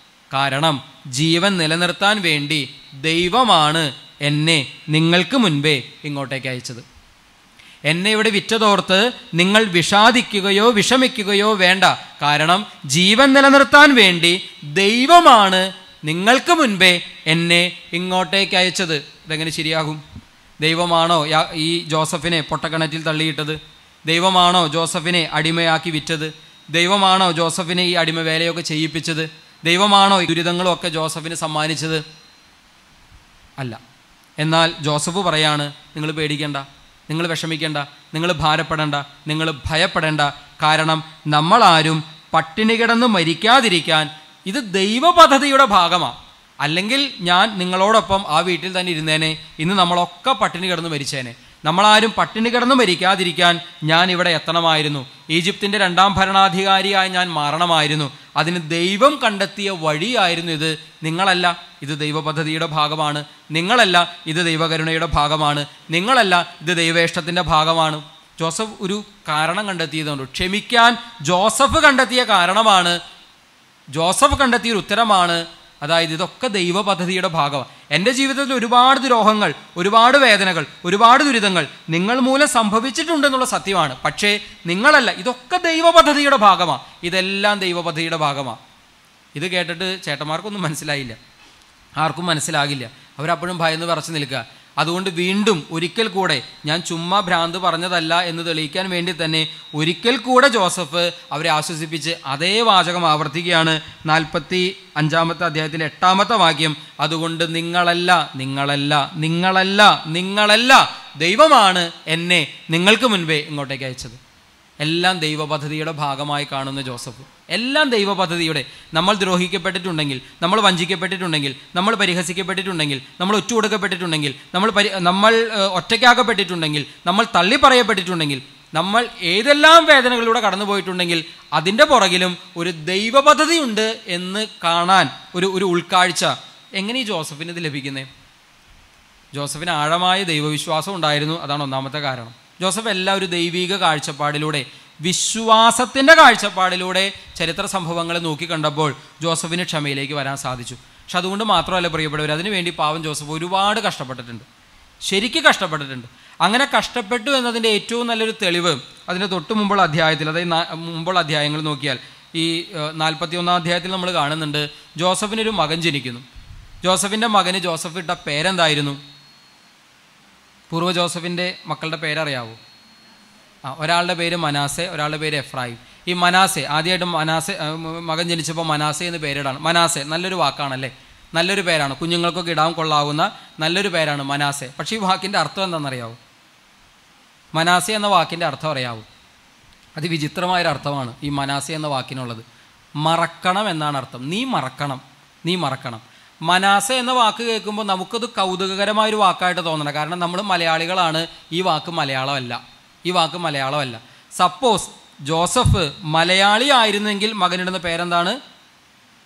കാരണം ജീവൻ നിലനിർത്താൻ വേണ്ടി ദൈവമാണ് എന്നെ നിങ്ങൾക്ക് മുൻപേ ഇങ്ങോട്ടേക്ക് അയച്ചത് എന്നെ ഇവിടെ വിറ്റതോർത്ത് നിങ്ങൾ വിഷാദിക്കുകയോ വിഷമിക്കുകയോ വേണ്ട കാരണം ജീവൻ നിലനിർത്താൻ വേണ്ടി ദൈവമാണ് നിങ്ങൾക്ക് മുൻപേ എന്നെ ഇങ്ങോട്ടേക്ക് അയച്ചത് ഇതെങ്ങനെ ശരിയാകും ദൈവമാണോ യാ- ഈ ജോസഫിനെ പൊട്ടക്കിണറ്റിൽ തള്ളിയിട്ടത് ദൈവമാണോ ജോസഫിനെ അടിമയാക്കി വിറ്റത് ദൈവമാണോ ജോസഫിനെ ഈ അടിമ വേലയൊക്കെ ചെയ്യിപ്പിച്ചത് ദൈവമാണോ ഈ ദുരിതങ്ങളും ഒക്കെ ജോസഫിന് സമ്മാനിച്ചത് അല്ല എന്നാൽ ജോസഫ് പറയാണ് നിങ്ങൾ പേടിക്കേണ്ട നിങ്ങൾ വിഷമിക്കേണ്ട നിങ്ങൾ ഭാരപ്പെടേണ്ട നിങ്ങൾ ഭയപ്പെടേണ്ട കാരണം നമ്മളാരും പട്ടിണി കിടന്ന് മരിക്കാതിരിക്കാൻ ഇത് ദൈവ പദ്ധതിയുടെ ഭാഗമാണ് അല്ലെങ്കിൽ ഞാൻ നിങ്ങളോടൊപ്പം ആ വീട്ടിൽ തന്നെ ഇരുന്നേനെ ഇന്ന് നമ്മളൊക്കെ പട്ടിണി കിടന്ന് മരിച്ചേനെ നമ്മളാരും പട്ടിണി കിടന്ന് മരിക്കാതിരിക്കാൻ ഞാൻ ഇവിടെ എത്തണമായിരുന്നു ഈജിപ്തിൻ്റെ രണ്ടാം ഭരണാധികാരിയായി ഞാൻ മാറണമായിരുന്നു അതിന് ദൈവം കണ്ടെത്തിയ വഴിയായിരുന്നു ഇത് നിങ്ങളല്ല ഇത് ദൈവ പദ്ധതിയുടെ ഭാഗമാണ് നിങ്ങളല്ല ഇത് ദൈവകരുണയുടെ ഭാഗമാണ് നിങ്ങളല്ല ഇത് ദൈവേഷ്ടത്തിൻ്റെ ഭാഗമാണ് ജോസഫ് ഒരു കാരണം കണ്ടെത്തിയതുകൊണ്ട് ക്ഷമിക്കാൻ ജോസഫ് കണ്ടെത്തിയ കാരണമാണ് ജോസഫ് കണ്ടെത്തിയ ഒരു ഉത്തരമാണ് അതായത് ഇതൊക്കെ ദൈവ പദ്ധതിയുടെ ഭാഗമാണ് എൻ്റെ ജീവിതത്തിൽ ഒരുപാട് ദ്രോഹങ്ങൾ ഒരുപാട് വേദനകൾ ഒരുപാട് ദുരിതങ്ങൾ നിങ്ങൾ മൂലം സംഭവിച്ചിട്ടുണ്ടെന്നുള്ള സത്യമാണ് പക്ഷേ നിങ്ങളല്ല ഇതൊക്കെ ദൈവ പദ്ധതിയുടെ ഭാഗമാണ് ഇതെല്ലാം ദൈവ പദ്ധതിയുടെ ഭാഗമാണ് ഇത് കേട്ടിട്ട് ചേട്ടന്മാർക്കൊന്നും മനസ്സിലായില്ല ആർക്കും മനസ്സിലാകില്ല അവരപ്പോഴും ഭയന്ന് വിറച്ച് നിൽക്കുക അതുകൊണ്ട് വീണ്ടും ഒരിക്കൽ കൂടെ ഞാൻ ചുമ്മാ ഭ്രാന്ത് പറഞ്ഞതല്ല എന്ന് തെളിയിക്കാൻ വേണ്ടി തന്നെ ഒരിക്കൽ കൂടെ ജോസഫ് അവരെ ആശ്വസിപ്പിച്ച് അതേ വാചകം ആവർത്തിക്കുകയാണ് നാൽപ്പത്തി അഞ്ചാമത്തെ അധ്യായത്തിലെ എട്ടാമത്തെ വാക്യം അതുകൊണ്ട് നിങ്ങളല്ല നിങ്ങളല്ല നിങ്ങളല്ല നിങ്ങളല്ല ദൈവമാണ് എന്നെ നിങ്ങൾക്ക് മുൻപേ ഇങ്ങോട്ടേക്ക് അയച്ചത് എല്ലാം ദൈവ പദ്ധതിയുടെ ഭാഗമായി കാണുന്ന ജോസഫ് എല്ലാം ദൈവ പദ്ധതിയുടെ നമ്മൾ ദ്രോഹിക്കപ്പെട്ടിട്ടുണ്ടെങ്കിൽ നമ്മൾ വഞ്ചിക്കപ്പെട്ടിട്ടുണ്ടെങ്കിൽ നമ്മൾ പരിഹസിക്കപ്പെട്ടിട്ടുണ്ടെങ്കിൽ നമ്മൾ ഒറ്റുകൊടുക്കപ്പെട്ടിട്ടുണ്ടെങ്കിൽ നമ്മൾ പരി നമ്മൾ ഏഹ്, ഒറ്റയ്ക്കാക്കപ്പെട്ടിട്ടുണ്ടെങ്കിൽ നമ്മൾ തള്ളി പറയപ്പെട്ടിട്ടുണ്ടെങ്കിൽ നമ്മൾ ഏതെല്ലാം വേദനകളിലൂടെ കടന്നു പോയിട്ടുണ്ടെങ്കിൽ അതിൻ്റെ പുറകിലും ഒരു ദൈവ പദ്ധതിയുണ്ട് എന്ന് കാണാൻ ഒരു ഒരു ഉൾക്കാഴ്ച എങ്ങനെ ഈ ജോസഫിന് ഇത് ലഭിക്കുന്നത് ജോസഫിന് ആഴമായ ദൈവവിശ്വാസം ഉണ്ടായിരുന്നു അതാണ് ഒന്നാമത്തെ കാരണം ജോസഫ് എല്ലാ ഒരു ദൈവിക കാഴ്ചപ്പാടിലൂടെ വിശ്വാസത്തിൻ്റെ കാഴ്ചപ്പാടിലൂടെ ചരിത്ര സംഭവങ്ങളെ നോക്കിക്കണ്ടപ്പോൾ ജോസഫിന് ക്ഷമയിലേക്ക് വരാൻ സാധിച്ചു പക്ഷെ അതുകൊണ്ട് മാത്രമല്ല പ്രിയപ്പെട്ടവർ അതിനുവേണ്ടി പാവം ജോസഫ് ഒരുപാട് കഷ്ടപ്പെട്ടിട്ടുണ്ട് ശരിക്കും കഷ്ടപ്പെട്ടിട്ടുണ്ട് അങ്ങനെ കഷ്ടപ്പെട്ടു എന്നതിൻ്റെ ഏറ്റവും നല്ലൊരു തെളിവ് അതിൻ്റെ തൊട്ട് മുമ്പുള്ള അധ്യായത്തിൽ അതായത് നാ- മുമ്പുള്ള അധ്യായങ്ങൾ നോക്കിയാൽ ഈ നാൽപ്പത്തി ഒന്നാം അധ്യായത്തിൽ നമ്മൾ കാണുന്നുണ്ട് ജോസഫിനൊരു മകൻ ജനിക്കുന്നു ജോസഫിൻ്റെ മകന് ജോസഫ് ഇട്ട പേരെന്തായിരുന്നു പൂർവ്വ ജോസഫിൻ്റെ മക്കളുടെ പേരറിയാവോ ആ ഒരാളുടെ പേര് മനാസെ ഒരാളുടെ പേര് എഫ്രായിം ഈ മനാസെ ആദ്യമായിട്ട് മനാസെ ആ, മ- മകൻ ജനിച്ചപ്പോൾ മനാസെ എന്ന് പേരിടാണ് മനാസെ നല്ലൊരു വാക്കാണല്ലേ നല്ലൊരു പേരാണ് കുഞ്ഞുങ്ങൾക്കൊക്കെ ഇടാൻ കൊള്ളാവുന്ന നല്ലൊരു പേരാണ് മനാസെ പക്ഷേ ഈ വാക്കിൻ്റെ അർത്ഥം എന്താണെന്നറിയാവോ മനാസെ എന്ന വാക്കിൻ്റെ അർത്ഥം അറിയാവോ അതിവിചിത്രമായൊരു അർത്ഥമാണ് ഈ മനാസെ എന്ന വാക്കിനുള്ളത് മറക്കണം എന്നാണ് അർത്ഥം നീ മറക്കണം നീ മറക്കണം മനാസ എന്ന വാക്ക് കേൾക്കുമ്പോൾ നമുക്കത് കൗതുകകരമായൊരു വാക്കായിട്ട് തോന്നണം കാരണം നമ്മൾ മലയാളികളാണ് ഈ വാക്ക് മലയാളമല്ല ഈ വാക്ക് മലയാളമല്ല സപ്പോസ് ജോസഫ് മലയാളി ആയിരുന്നെങ്കിൽ മകനിടുന്ന പേരെന്താണ്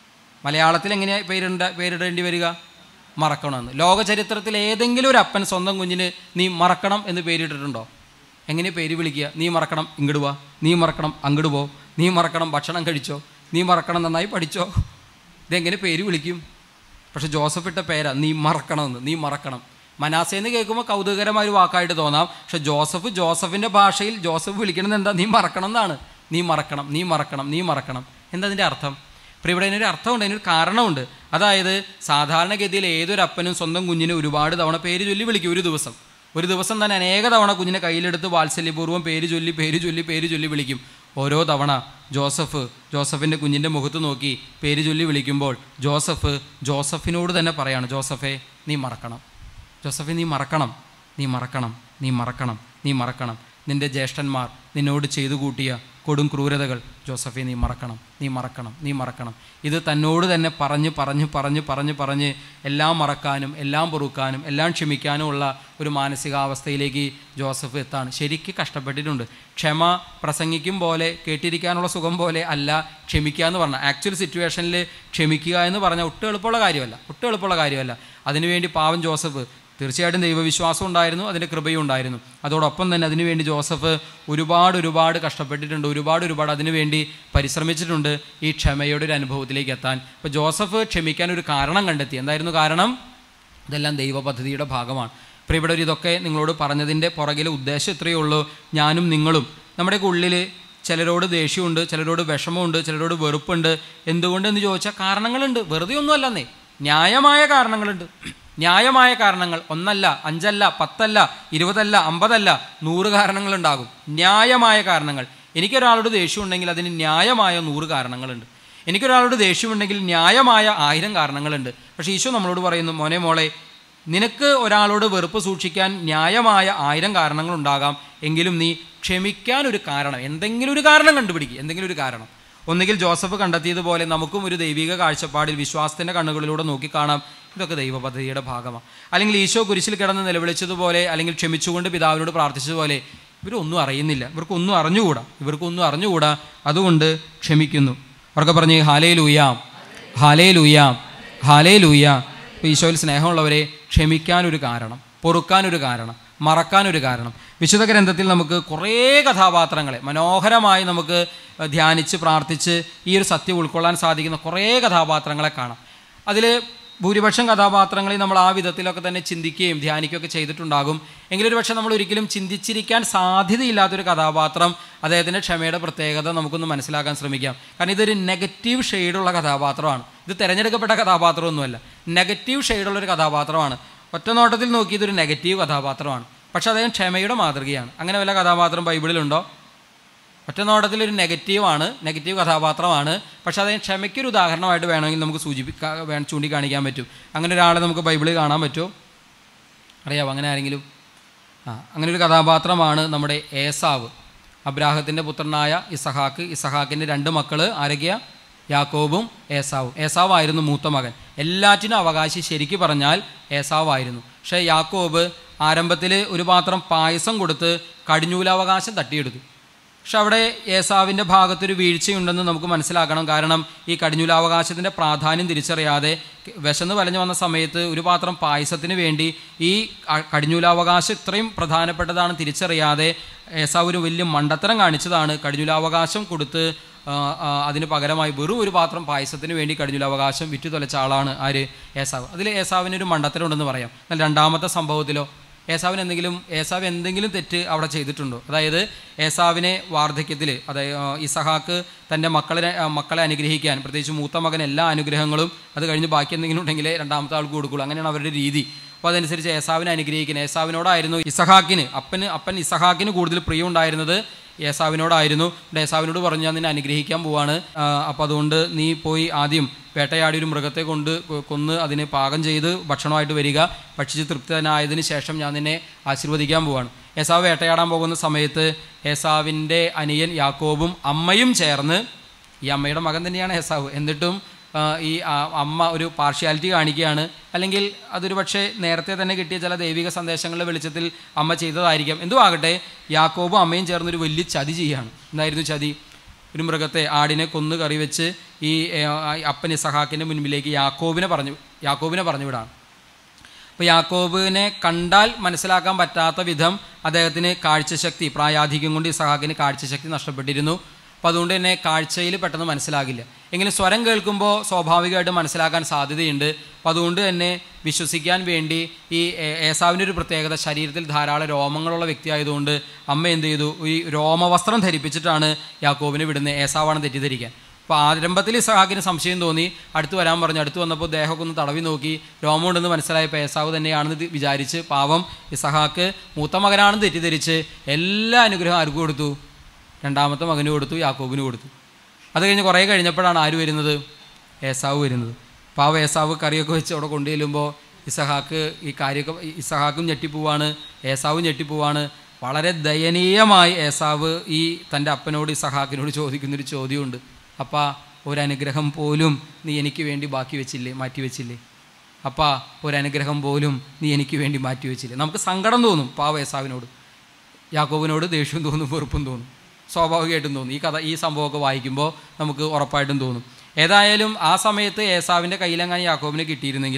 മലയാളത്തിൽ എങ്ങനെയാണ് പേരിടേണ്ട പേരിടേണ്ടി വരിക മറക്കണമെന്ന് ലോക ചരിത്രത്തിൽ ഏതെങ്കിലും ഒരു അപ്പൻ സ്വന്തം കുഞ്ഞിന് നീ മറക്കണം എന്ന് പേരിട്ടിട്ടുണ്ടോ എങ്ങനെ പേര് വിളിക്കുക നീ മറക്കണം ഇങ്ങോട്ട് വാ നീ മറക്കണം അങ്ങോട്ട് പോ നീ മറക്കണം ഭക്ഷണം കഴിച്ചോ നീ മറക്കണം നന്നായി പഠിച്ചോ ഇതെങ്ങനെ പേര് വിളിക്കും പക്ഷെ ജോസഫ് ഇട്ട പേരാ നീ മറക്കണമെന്ന് നീ മറക്കണം മനാസേന്ന് കേൾക്കുമ്പോൾ കൗതുകരമായ ഒരു വാക്കായിട്ട് തോന്നാം പക്ഷെ ജോസഫ് ജോസഫിൻ്റെ ഭാഷയിൽ ജോസഫ് വിളിക്കണത് എന്താ നീ മറക്കണം എന്നാണ് നീ മറക്കണം നീ മറക്കണം നീ മറക്കണം എന്താ അതിൻ്റെ അർത്ഥം അപ്പോൾ ഇവിടെ അതിനൊരു അർത്ഥമുണ്ട് അതിനൊരു കാരണമുണ്ട് അതായത് സാധാരണഗതിയിൽ ഏതൊരു അപ്പനും സ്വന്തം കുഞ്ഞിനെ ഒരുപാട് തവണ പേര് ചൊല്ലി വിളിക്കും ഒരു ദിവസം ഒരു ദിവസം തന്നെ അനേക തവണ കുഞ്ഞിനെ കയ്യിലെടുത്ത് വാത്സല്യപൂർവ്വം പേര് ചൊല്ലി പേര് ചൊല്ലി പേര് ചൊല്ലി വിളിക്കും ഓരോ തവണ ജോസഫ് ജോസഫിൻ്റെ കുഞ്ഞിൻ്റെ മുഖത്ത് നോക്കി പേര് ചൊല്ലി വിളിക്കുമ്പോൾ ജോസഫ് ജോസഫിനോട് തന്നെ പറയാണ് ജോസഫെ നീ മറക്കണം ജോസഫെ നീ മറക്കണം നീ മറക്കണം നീ മറക്കണം നീ മറക്കണം നിന്റെ ജ്യേഷ്ഠന്മാർ നിന്നോട് ചെയ്തു കൂട്ടിയ കൊടും ക്രൂരതകൾ ജോസഫെ നീ മറക്കണം നീ മറക്കണം നീ മറക്കണം ഇത് തന്നോട് തന്നെ പറഞ്ഞ് പറഞ്ഞ് പറഞ്ഞ് പറഞ്ഞ് പറഞ്ഞ് എല്ലാം മറക്കാനും എല്ലാം പൊറുക്കാനും എല്ലാം ക്ഷമിക്കാനും ഉള്ള ഒരു മാനസികാവസ്ഥയിലേക്ക് ജോസഫ് എത്താണ് ശരിക്ക് കഷ്ടപ്പെട്ടിട്ടുണ്ട് ക്ഷമ പ്രസംഗിക്കും പോലെ കേട്ടിരിക്കാനുള്ള സുഖം പോലെ അല്ല ക്ഷമിക്കുക എന്ന് പറഞ്ഞാൽ ആക്ച്വൽ സിറ്റുവേഷനിൽ ക്ഷമിക്കുക എന്ന് പറഞ്ഞാൽ ഒട്ടും എളുപ്പമുള്ള കാര്യമല്ല ഒട്ടും എളുപ്പമുള്ള കാര്യമല്ല അതിനുവേണ്ടി പാവം ജോസഫ് തീർച്ചയായിട്ടും ദൈവവിശ്വാസം ഉണ്ടായിരുന്നു അതിൻ്റെ കൃപയും ഉണ്ടായിരുന്നു അതോടൊപ്പം തന്നെ അതിനുവേണ്ടി ജോസഫ് ഒരുപാട് ഒരുപാട് കഷ്ടപ്പെട്ടിട്ടുണ്ട് ഒരുപാട് ഒരുപാട് അതിനുവേണ്ടി പരിശ്രമിച്ചിട്ടുണ്ട് ഈ ക്ഷമയുടെ ഒരു അനുഭവത്തിലേക്ക് എത്താൻ ഇപ്പോൾ ജോസഫ് ക്ഷമിക്കാൻ ഒരു കാരണം കണ്ടെത്തി എന്തായിരുന്നു കാരണം ഇതെല്ലാം ദൈവ പദ്ധതിയുടെ ഭാഗമാണ് ഇപ്പോൾ ഇവിടെ ഒരു ഇതൊക്കെ നിങ്ങളോട് പറഞ്ഞതിൻ്റെ പുറകിലെ ഉദ്ദേശം ഇത്രയേ ഉള്ളൂ ഞാനും നിങ്ങളും നമ്മുടെയൊക്കെ ഉള്ളിൽ ചിലരോട് ദേഷ്യമുണ്ട് ചിലരോട് വിഷമമുണ്ട് ചിലരോട് വെറുപ്പുണ്ട് എന്തുകൊണ്ടെന്ന് ചോദിച്ചാൽ കാരണങ്ങളുണ്ട് വെറുതെ ഒന്നുമല്ലെന്നേ ന്യായമായ കാരണങ്ങളുണ്ട് ന്യായമായ കാരണങ്ങൾ ഒന്നല്ല അഞ്ചല്ല പത്തല്ല ഇരുപതല്ല അമ്പതല്ല നൂറ് കാരണങ്ങളുണ്ടാകും ന്യായമായ കാരണങ്ങൾ എനിക്കൊരാളോട് ദേഷ്യമുണ്ടെങ്കിൽ അതിന് ന്യായമായ നൂറ് കാരണങ്ങളുണ്ട് എനിക്കൊരാളോട് ദേഷ്യമുണ്ടെങ്കിൽ ന്യായമായ ആയിരം കാരണങ്ങളുണ്ട് പക്ഷേ ഈശോ നമ്മളോട് പറയുന്നു മോനെ മോളെ നിനക്ക് ഒരാളോട് വെറുപ്പ് സൂക്ഷിക്കാൻ ന്യായമായ ആയിരം കാരണങ്ങളുണ്ടാകാം എങ്കിലും നീ ക്ഷമിക്കാൻ ഒരു കാരണം എന്തെങ്കിലും ഒരു കാരണം കണ്ടുപിടിക്കുക എന്തെങ്കിലും ഒരു കാരണം ഒന്നുകിൽ ജോസഫ് കണ്ടെത്തിയതുപോലെ നമുക്കും ഒരു ദൈവിക കാഴ്ചപ്പാടിൽ വിശ്വാസത്തിൻ്റെ കണ്ണുകളിലൂടെ നോക്കിക്കാണാം ഇതൊക്കെ ദൈവ പദ്ധതിയുടെ ഭാഗമാണ് അല്ലെങ്കിൽ ഈശോ കുരിശിൽ കിടന്ന് നിലവിളിച്ചതുപോലെ അല്ലെങ്കിൽ ക്ഷമിച്ചുകൊണ്ട് പിതാവിനോട് പ്രാർത്ഥിച്ചതുപോലെ ഇവരൊന്നും അറിയുന്നില്ല ഇവർക്കൊന്നും അറിഞ്ഞുകൂടാ ഇവർക്കൊന്നും അറിഞ്ഞുകൂടാ അതുകൊണ്ട് ക്ഷമിക്കുന്നു അവർക്ക് പറഞ്ഞ് ഹാലേ ലൂയാം ഹാലേ ലൂയാം ഹാലേ ലൂയാം ഇപ്പോൾ ഈശോയിൽ സ്നേഹമുള്ളവരെ ക്ഷമിക്കാനൊരു കാരണം പൊറുക്കാനൊരു കാരണം മറക്കാനൊരു കാരണം വിശുദ്ധ ഗ്രന്ഥത്തിൽ നമുക്ക് കുറേ കഥാപാത്രങ്ങളെ മനോഹരമായി നമുക്ക് ധ്യാനിച്ച് പ്രാർത്ഥിച്ച് ഈ ഒരു സത്യം ഉൾക്കൊള്ളാൻ സാധിക്കുന്ന കുറേ കഥാപാത്രങ്ങളെ കാണാം അതിൽ ഭൂരിപക്ഷം കഥാപാത്രങ്ങളെ നമ്മൾ ആ വിധത്തിലൊക്കെ തന്നെ ചിന്തിക്കുകയും ധ്യാനിക്കുകയൊക്കെ ചെയ്തിട്ടുണ്ടാകും എങ്കിലൊരു പക്ഷേ നമ്മൾ ഒരിക്കലും ചിന്തിച്ചിരിക്കാൻ സാധ്യതയില്ലാത്തൊരു കഥാപാത്രം അദ്ദേഹത്തിൻ്റെ ക്ഷമയുടെ പ്രത്യേകത നമുക്കൊന്ന് മനസ്സിലാക്കാൻ ശ്രമിക്കാം കാരണം ഇതൊരു നെഗറ്റീവ് ഷെയ്ഡുള്ള കഥാപാത്രമാണ് ഇത് തിരഞ്ഞെടുക്കപ്പെട്ട കഥാപാത്രമൊന്നുമല്ല നെഗറ്റീവ് ഷെയ്ഡുള്ളൊരു കഥാപാത്രമാണ് ഒറ്റ നോട്ടത്തിൽ നോക്കി ഇതൊരു നെഗറ്റീവ് കഥാപാത്രമാണ് പക്ഷേ അദ്ദേഹം ക്ഷമയുടെ മാതൃകയാണ് അങ്ങനെ വല്ല കഥാപാത്രം ബൈബിളിലുണ്ടോ ഒറ്റ നോട്ടത്തിൽ ഒരു നെഗറ്റീവാണ് നെഗറ്റീവ് കഥാപാത്രമാണ് പക്ഷെ അതിന് ക്ഷമയ്ക്കൊരു ഉദാഹരണമായിട്ട് വേണമെങ്കിൽ നമുക്ക് സൂചിപ്പിക്കാൻ വേണം ചൂണ്ടിക്കാണിക്കാൻ പറ്റും അങ്ങനെ ഒരാളെ നമുക്ക് ബൈബിളിൽ കാണാൻ പറ്റുമോ അറിയാമോ അങ്ങനെ ആരെങ്കിലും ആ അങ്ങനെ ഒരു കഥാപാത്രമാണ് നമ്മുടെ ഏസാവ് അബ്രാഹത്തിൻ്റെ പുത്രനായ ഇസഹാക്ക് ഇസഹാക്കിൻ്റെ രണ്ട് മക്കൾ ആരൊക്കെയാ യാക്കോബും ഏസാവും ഏസാവായിരുന്നു മൂത്ത മകൻ എല്ലാറ്റിനും അവകാശി ശരിക്ക് പറഞ്ഞാൽ ഏസാവായിരുന്നു പക്ഷേ യാക്കോബ് ആരംഭത്തിൽ ഒരു പാത്രം പായസം കൊടുത്ത് കടിഞ്ഞൂലാവകാശം തട്ടിയെടുത്തു പക്ഷെ അവിടെ ഏസാവിൻ്റെ ഭാഗത്തൊരു വീഴ്ചയുണ്ടെന്ന് നമുക്ക് മനസ്സിലാക്കണം കാരണം ഈ കടിഞ്ഞൂലാവകാശത്തിൻ്റെ പ്രാധാന്യം തിരിച്ചറിയാതെ വിശന്ന് വലഞ്ഞു വന്ന സമയത്ത് ഒരു പാത്രം പായസത്തിന് വേണ്ടി ഈ ക- കടിഞ്ഞൂലാവകാശം ഇത്രയും പ്രധാനപ്പെട്ടതാണ് തിരിച്ചറിയാതെ ഏസാവ് ഒരു വലിയ മണ്ടത്തരം കാണിച്ചതാണ് കടിഞ്ഞൂലാവകാശം കൊടുത്ത് ആ, ആ, അതിന് പകരമായി വെറും ഒരു പാത്രം പായസത്തിന് വേണ്ടി കടിഞ്ഞൂലാവകാശം വിറ്റു തൊലച്ച ആളാണ് ആര് ഏസാവ് അതിൽ ഏസാവിനൊരു മണ്ടത്തരം ഉണ്ടെന്ന് പറയാം എന്നാൽ രണ്ടാമത്തെ സംഭവത്തിലോ ഏസാവിന് എന്തെങ്കിലും ഏസാവ് എന്തെങ്കിലും തെറ്റ് അവിടെ ചെയ്തിട്ടുണ്ടോ അതായത് ഏസാവിനെ വാർദ്ധക്യത്തിൽ അതായത് ആ, ഇസഹാക്ക് തൻ്റെ മക്കളെ ആ, മക്കളെ അനുഗ്രഹിക്കാൻ പ്രത്യേകിച്ച് മൂത്ത മകൻ എല്ലാ അനുഗ്രഹങ്ങളും അത് കഴിഞ്ഞ് ബാക്കി എന്തെങ്കിലും ഉണ്ടെങ്കിലേ രണ്ടാമത്തെ ആൾക്ക് കൊടുക്കുള്ളൂ അങ്ങനെയാണ് അവരുടെ രീതി അപ്പോൾ അതനുസരിച്ച് ഏസാവിനെ അനുഗ്രഹിക്കുന്നത് ഏസാവിനോടായിരുന്നു ഇസഹാക്കിന് അപ്പന് അപ്പൻ ഇസഹാക്കിന് കൂടുതൽ പ്രിയം ഉണ്ടായിരുന്നത് ഏസാവിനോടായിരുന്നു എന്നിട്ട് ഏസാവിനോട് പറഞ്ഞു ഞാൻ നിന്നെ അനുഗ്രഹിക്കാൻ പോവാണ് അപ്പോൾ അതുകൊണ്ട് നീ പോയി ആദ്യം വേട്ടയാടി ഒരു മൃഗത്തെ കൊണ്ട് കൊ- കൊന്ന് അതിനെ പാകം ചെയ്ത് ഭക്ഷണമായിട്ട് വരിക ഭക്ഷിച്ച് തൃപ്തനായതിനു ശേഷം ഞാൻ നിന്നെ ആശീർവദിക്കാൻ പോവാണ് ഏസാവ് വേട്ടയാടാൻ പോകുന്ന സമയത്ത് ഏസാവിൻ്റെ അനിയൻ യാക്കോബും അമ്മയും ചേർന്ന് ഈ അമ്മയുടെ മകൻ തന്നെയാണ് ഏസാവ് എന്നിട്ടും ആ, ഈ ആ, അമ്മ ഒരു പാർഷ്യാലിറ്റി കാണിക്കുകയാണ് അല്ലെങ്കിൽ അതൊരു പക്ഷേ നേരത്തെ തന്നെ കിട്ടിയ ചില ദൈവിക സന്ദേശങ്ങളുടെ വെളിച്ചത്തിൽ അമ്മ ചെയ്തതായിരിക്കാം എന്തു ആകട്ടെ യാക്കോബും അമ്മയും ചേർന്നൊരു വലിയ ചതി ചെയ്യുകയാണ് എന്തായിരുന്നു ചതി ഒരു മൃഗത്തെ ആടിനെ കൊന്നു കറി വെച്ച് ഈ ഏ, ആ അപ്പൻ ഇസഹാക്കിൻ്റെ മുൻപിലേക്ക് യാക്കോബിനെ പറഞ്ഞു യാക്കോബിനെ പറഞ്ഞു വിടാണ് അപ്പോൾ യാക്കോബിനെ കണ്ടാൽ മനസ്സിലാക്കാൻ പറ്റാത്ത വിധം അദ്ദേഹത്തിന് കാഴ്ചശക്തി പ്രായാധിക്യം കൊണ്ട് ഇസഹാക്കിന് കാഴ്ചശക്തി നഷ്ടപ്പെട്ടിരുന്നു അപ്പോൾ അതുകൊണ്ട് തന്നെ കാഴ്ചയിൽ പെട്ടെന്ന് മനസ്സിലാകില്ല എങ്കിലും സ്വരം കേൾക്കുമ്പോൾ സ്വാഭാവികമായിട്ട് മനസ്സിലാക്കാൻ സാധ്യതയുണ്ട് അപ്പോൾ അതുകൊണ്ട് തന്നെ വിശ്വസിക്കാൻ വേണ്ടി ഈ ഏ- ഏസാവിൻ്റെ ഒരു പ്രത്യേകത ശരീരത്തിൽ ധാരാളം രോമങ്ങളുള്ള വ്യക്തി ആയതുകൊണ്ട് അമ്മ എന്ത് ചെയ്തു ഈ രോമവസ്ത്രം ധരിപ്പിച്ചിട്ടാണ് യാക്കോബിനെ വിടുന്നത് ഏസാവാണ് തെറ്റിദ്ധരിക്കാൻ അപ്പോൾ ആരംഭത്തിൽ ഇസഹാക്കിന് സംശയം തോന്നി അടുത്ത് വരാൻ പറഞ്ഞു അടുത്ത് വന്നപ്പോൾ ദേഹമൊക്കെ ഒന്ന് തടവി നോക്കി രോമമുണ്ടെന്ന് മനസ്സിലായപ്പോൾ ഏസാവ് തന്നെയാണെന്ന് ഇത് വിചാരിച്ച് പാവം ഇസഹാക്ക് മൂത്ത മകനാണെന്ന് തെറ്റിദ്ധരിച്ച് എല്ലാ അനുഗ്രഹവും ആർക്ക് കൊടുത്തു രണ്ടാമത്തെ മകന് കൊടുത്തു യാക്കോബിന് കൊടുത്തു അത് കഴിഞ്ഞ് കുറേ കഴിഞ്ഞപ്പോഴാണ് ആര് വരുന്നത് ഏസാവ് വരുന്നത് പാവ ഏസാവ് കറിയൊക്കെ വെച്ച് അവിടെ കൊണ്ടുചെല്ലുമ്പോൾ ഇസഹാക്ക് ഈ കാര്യമൊക്കെ ഇസഹാക്കും ഞെട്ടിപ്പോവാണ് ഏസാവും ഞെട്ടിപ്പോവാണ് വളരെ ദയനീയമായി ഏസാവ് ഈ തൻ്റെ അപ്പനോട് ഇസഹാക്കിനോട് ചോദിക്കുന്നൊരു ചോദ്യമുണ്ട് അപ്പാ ഒരനുഗ്രഹം പോലും നീ എനിക്ക് വേണ്ടി ബാക്കി വെച്ചില്ലേ മാറ്റി വെച്ചില്ലേ അപ്പാ ഒരനുഗ്രഹം പോലും നീ എനിക്ക് വേണ്ടി മാറ്റി വെച്ചില്ലേ നമുക്ക് സങ്കടം തോന്നും പാവ ഏസാവിനോട് യാക്കോബിനോട് ദേഷ്യവും തോന്നും വെറുപ്പും തോന്നും സ്വാഭാവികമായിട്ടും തോന്നും ഈ കഥ ഈ സംഭവമൊക്കെ വായിക്കുമ്പോൾ നമുക്ക് ഉറപ്പായിട്ടും തോന്നും ഏതായാലും ആ സമയത്ത് ഏസാവിൻ്റെ കയ്യിലെങ്ങാൻ യാക്കോബിനെ കിട്ടിയിരുന്നെങ്കിൽ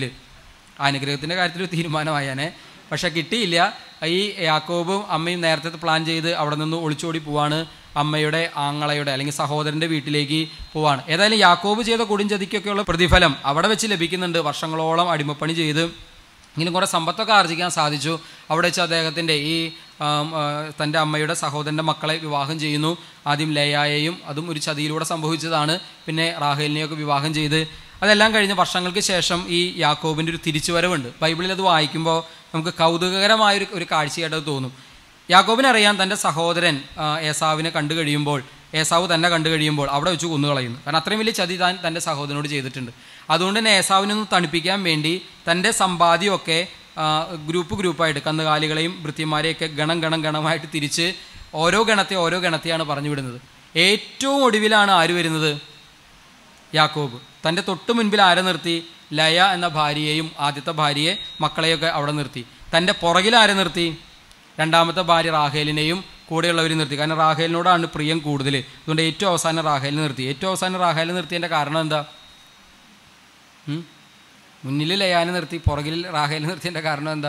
ആ അനുഗ്രഹത്തിൻ്റെ കാര്യത്തിൽ ഒരു തീരുമാനമായാനെ പക്ഷെ കിട്ടിയില്ല ഈ യാക്കോബും അമ്മയും നേരത്തെ പ്ലാൻ ചെയ്ത് അവിടെ നിന്ന് ഒളിച്ചോടി പോവാണ് അമ്മയുടെ ആങ്ങളയുടെ അല്ലെങ്കിൽ സഹോദരൻ്റെ വീട്ടിലേക്ക് പോവാണ് ഏതായാലും യാക്കോബ് ചെയ്ത കൊടുംചതിക്കൊക്കെയുള്ള പ്രതിഫലം അവിടെ വെച്ച് ലഭിക്കുന്നുണ്ട് വർഷങ്ങളോളം അടിമപ്പണി ചെയ്ത് ഇങ്ങനെ കുറേ സമ്പത്തൊക്കെ ആർജിക്കാൻ സാധിച്ചു അവിടെ വെച്ച് അദ്ദേഹത്തിൻ്റെ ഈ ആം, ആ, തൻ്റെ അമ്മയുടെ സഹോദരൻ്റെ മക്കളെ വിവാഹം ചെയ്യുന്നു ആദ്യം ലേയായെയും അതും ഒരു ചതിയിലൂടെ സംഭവിച്ചതാണ് പിന്നെ റാഹേലിനെയൊക്കെ വിവാഹം ചെയ്ത് അതെല്ലാം കഴിഞ്ഞ് വർഷങ്ങൾക്ക് ശേഷം ഈ യാക്കോബിൻ്റെ ഒരു തിരിച്ചുവരവുണ്ട് ബൈബിളിൽ അത് വായിക്കുമ്പോൾ നമുക്ക് കൗതുകകരമായൊരു ഒരു കാഴ്ചയായിട്ട് അത് തോന്നും യാക്കോബിനറിയാം തൻ്റെ സഹോദരൻ ആ, ഏസാവിനെ കണ്ടു കഴിയുമ്പോൾ ഏസാവ് തന്നെ കണ്ടു കഴിയുമ്പോൾ അവിടെ വെച്ച് കൊന്നുകളയുന്നു കാരണം അത്രയും വലിയ ചതി താൻ തൻ്റെ സഹോദരനോട് ചെയ്തിട്ടുണ്ട് അതുകൊണ്ട് തന്നെ ഏസാവിനൊന്ന് തണുപ്പിക്കാൻ വേണ്ടി തൻ്റെ സമ്പാദ്യമൊക്കെ ആ, ഗ്രൂപ്പ് ഗ്രൂപ്പായിട്ട് കന്നുകാലികളെയും വൃത്തിമാരെയൊക്കെ ഗണം ഗണം ഗണമായിട്ട് തിരിച്ച് ഓരോ ഗണത്തെ ഓരോ ഗണത്തെയാണ് പറഞ്ഞു വിടുന്നത് ഏറ്റവും ഒടുവിലാണ് ആര് വരുന്നത് യാക്കോബ് തൻ്റെ തൊട്ട് മുൻപിൽ ആരെ നിർത്തി ലയ എന്ന ഭാര്യയെയും ആദ്യത്തെ ഭാര്യയെ മക്കളെയൊക്കെ അവിടെ നിർത്തി തൻ്റെ പുറകിൽ ആരെ നിർത്തി രണ്ടാമത്തെ ഭാര്യ റാഹേലിനെയും കൂടെയുള്ളവർ നിർത്തി കാരണം റാഹേലിനോടാണ് പ്രിയം കൂടുതൽ അതുകൊണ്ട് ഏറ്റവും അവസാനം റാഹേലിനെ നിർത്തി ഏറ്റവും അവസാനം റാഹേലിനെ നിർത്തിയതിൻ്റെ കാരണം എന്താ ഉം? മുന്നിൽ ലയാനെ നിർത്തി പുറകിൽ റാഹേലിനെ നിർത്തിയതിൻ്റെ കാരണം എന്താ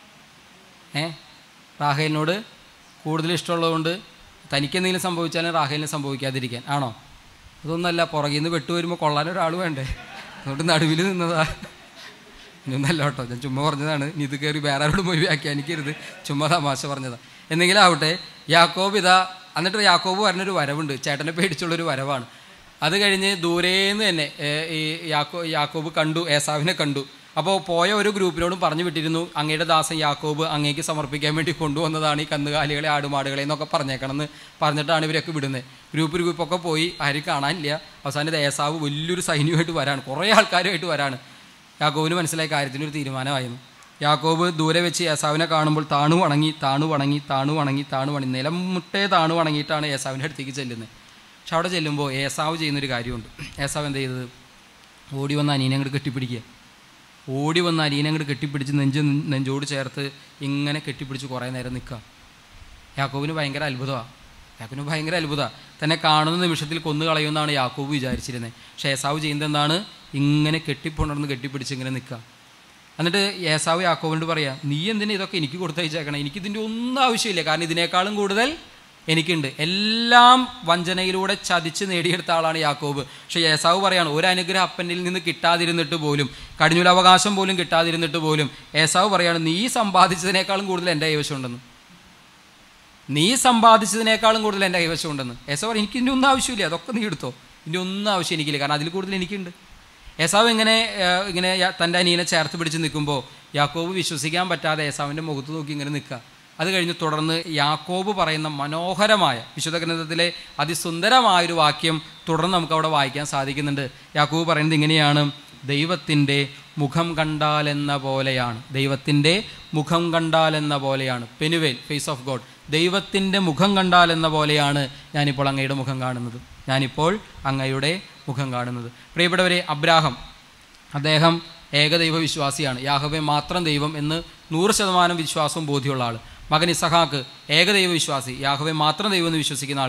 ഏ റാഹേലിനോട് കൂടുതൽ ഇഷ്ടമുള്ളതുകൊണ്ട് തനിക്ക് എന്തെങ്കിലും സംഭവിച്ചാലും റാഹേലിന് സംഭവിക്കാതിരിക്കാൻ ആണോ അതൊന്നല്ല പുറകിൽ നിന്ന് വെട്ടു വരുമ്പോൾ കൊള്ളാൻ ഒരാൾ വേണ്ടേ അതുകൊണ്ട് നടുവിൽ നിന്നതാ ഇതൊന്നല്ല കേട്ടോ ഞാൻ ചുമ്മാ പറഞ്ഞതാണ് ഇനി ഇത് കയറി വേറെ ആരോടും പോയി വ്യാഖ്യാനിക്കരുത് ചുമ്മാ തമാശ പറഞ്ഞതാ എന്തെങ്കിലും ആവട്ടെ യാക്കോബ് ഇതാ എന്നിട്ട് യാക്കോബ് പറഞ്ഞൊരു വരവുണ്ട് ചേട്ടനെ പേടിച്ചുള്ളൊരു വരവാണ് അത് കഴിഞ്ഞ് ദൂരേന്ന് തന്നെ ഏ, ഈ യാക്കോ യാക്കോബ് കണ്ടു ഏസാവിനെ കണ്ടു അപ്പോൾ പോയ ഒരു ഗ്രൂപ്പിനോടും പറഞ്ഞു വിട്ടിരുന്നു അങ്ങയുടെ ദാസൻ യാക്കോബ് അങ്ങേക്ക് സമർപ്പിക്കാൻ വേണ്ടി കൊണ്ടുവന്നതാണ് ഈ കന്നുകാലികളെ ആടുമാടുകളെ എന്നൊക്കെ പറഞ്ഞേക്കണം എന്ന് പറഞ്ഞിട്ടാണ് ഇവരൊക്കെ വിടുന്നത് ഗ്രൂപ്പ് ഗ്രൂപ്പൊക്കെ പോയി ആരും കാണാനില്ല അവസാനം ഇത് ഏസാവ് വലിയൊരു സൈന്യമായിട്ട് വരാണ് കുറേ ആൾക്കാരുമായിട്ട് വരാണ് യാക്കോബിന് മനസ്സിലായ കാര്യത്തിനൊരു തീരുമാനമായിരുന്നു യാക്കോബ് ദൂരെ വെച്ച് ഏസാവിനെ കാണുമ്പോൾ താണു വണങ്ങി താണു വണങ്ങി താണു വണങ്ങി താണു വണങ്ങി നിലം മുട്ടേ താണു വണങ്ങിയിട്ടാണ് ഏസാവിൻ്റെ അടുത്തേക്ക് ചെല്ലുന്നത് പക്ഷെ അവിടെ ചെല്ലുമ്പോൾ ഏസാവ് ചെയ്യുന്നൊരു കാര്യമുണ്ട് ഏസാവ് എന്താ ചെയ്തത് ഓടി വന്ന് അനീനെ അങ്ങോട്ട് കെട്ടിപ്പിടിക്കുക ഓടി വന്ന് അനീനെ അങ്ങോട്ട് കെട്ടിപ്പിടിച്ച് നെഞ്ച് നെഞ്ചോട് ചേർത്ത് ഇങ്ങനെ കെട്ടിപ്പിടിച്ച് കുറേ നേരം നിൽക്കുക യാക്കോബിന് ഭയങ്കര അത്ഭുതമാണ് യാക്കോബിന് ഭയങ്കര അത്ഭുതമാണ് തന്നെ കാണുന്ന നിമിഷത്തിൽ കൊന്നു കളയുമെന്നാണ് യാക്കോബ് വിചാരിച്ചിരുന്നത് പക്ഷേ ഏസാവ് ചെയ്യുന്നത് എന്താണ് ഇങ്ങനെ കെട്ടിപ്പുണർന്ന് കെട്ടിപ്പിടിച്ച് ഇങ്ങനെ നിൽക്കുക എന്നിട്ട് ഏസാവ് യാക്കോബിനോട് പറയാം നീ എന്തിനാ ഇതൊക്കെ എനിക്ക് കൊടുത്തയച്ചേക്കണം എനിക്കിതിൻ്റെ ഒന്നും ആവശ്യമില്ല കാരണം ഇതിനേക്കാളും കൂടുതൽ എനിക്കുണ്ട് എല്ലാം വഞ്ചനയിലൂടെ ചതിച്ച് നേടിയെടുത്ത ആളാണ് യാക്കോബ് പക്ഷേ ഏസാവ് പറയാണ് ഒരു അനുഗ്രഹം അപ്പനിൽ നിന്ന് കിട്ടാതിരുന്നിട്ട് പോലും കടിഞ്ഞൂൽ അവകാശം പോലും കിട്ടാതിരുന്നിട്ട് പോലും ഏസാവ് പറയാണ് നീ സമ്പാദിച്ചതിനേക്കാളും കൂടുതൽ എൻ്റെ കൈവശമുണ്ടെന്ന് നീ സമ്പാദിച്ചതിനേക്കാളും കൂടുതൽ എൻ്റെ കൈവശം ഉണ്ടെന്ന് ഏസാവ് പറയും എനിക്ക് ഇതിൻ്റെ ഒന്നും ആവശ്യമില്ല അതൊക്കെ നീ എടുത്തോ ഇതിൻ്റെ ഒന്നും ആവശ്യം എനിക്കില്ല കാരണം അതിൽ കൂടുതൽ എനിക്കുണ്ട് ഏസാവ് ഇങ്ങനെ ഏഹ്, ഇങ്ങനെ യ- തൻ്റെ അനിയനെ ചേർത്ത് പിടിച്ച് നിൽക്കുമ്പോൾ യാക്കോബ് വിശ്വസിക്കാൻ പറ്റാതെ ഏസാവിൻ്റെ മുഖത്ത് നോക്കി ഇങ്ങനെ നിൽക്കുക അത് കഴിഞ്ഞ് തുടർന്ന് യാക്കോബ് പറയുന്ന മനോഹരമായ വിശുദ്ധ ഗ്രന്ഥത്തിലെ അതിസുന്ദരമായൊരു വാക്യം തുടർന്ന് നമുക്ക് അവിടെ വായിക്കാൻ സാധിക്കുന്നുണ്ട് യാക്കോബ് പറയുന്നത് ഇങ്ങനെയാണ് ദൈവത്തിൻ്റെ മുഖം കണ്ടാലെന്ന പോലെയാണ് ദൈവത്തിൻ്റെ മുഖം കണ്ടാലെന്ന പോലെയാണ് പെനുവേൽ ഫേസ് ഓഫ് ഗോഡ് ദൈവത്തിൻ്റെ മുഖം കണ്ടാലെന്ന പോലെയാണ് ഞാനിപ്പോൾ അങ്ങയുടെ മുഖം കാണുന്നത് ഞാനിപ്പോൾ അങ്ങയുടെ മുഖം കാണുന്നത് പ്രിയപ്പെട്ടവരെ അബ്രാഹം അദ്ദേഹം ഏകദൈവ വിശ്വാസിയാണ് യാഹവെ മാത്രം ദൈവം എന്ന് നൂറ് ശതമാനം വിശ്വാസവും ബോധ്യമുള്ള ആൾ മകൻ ഇസഹാക്ക് ഏകദൈവ വിശ്വാസി യാഹവെ മാത്രം ദൈവം എന്ന് വിശ്വസിക്കുന്ന ആൾക്ക്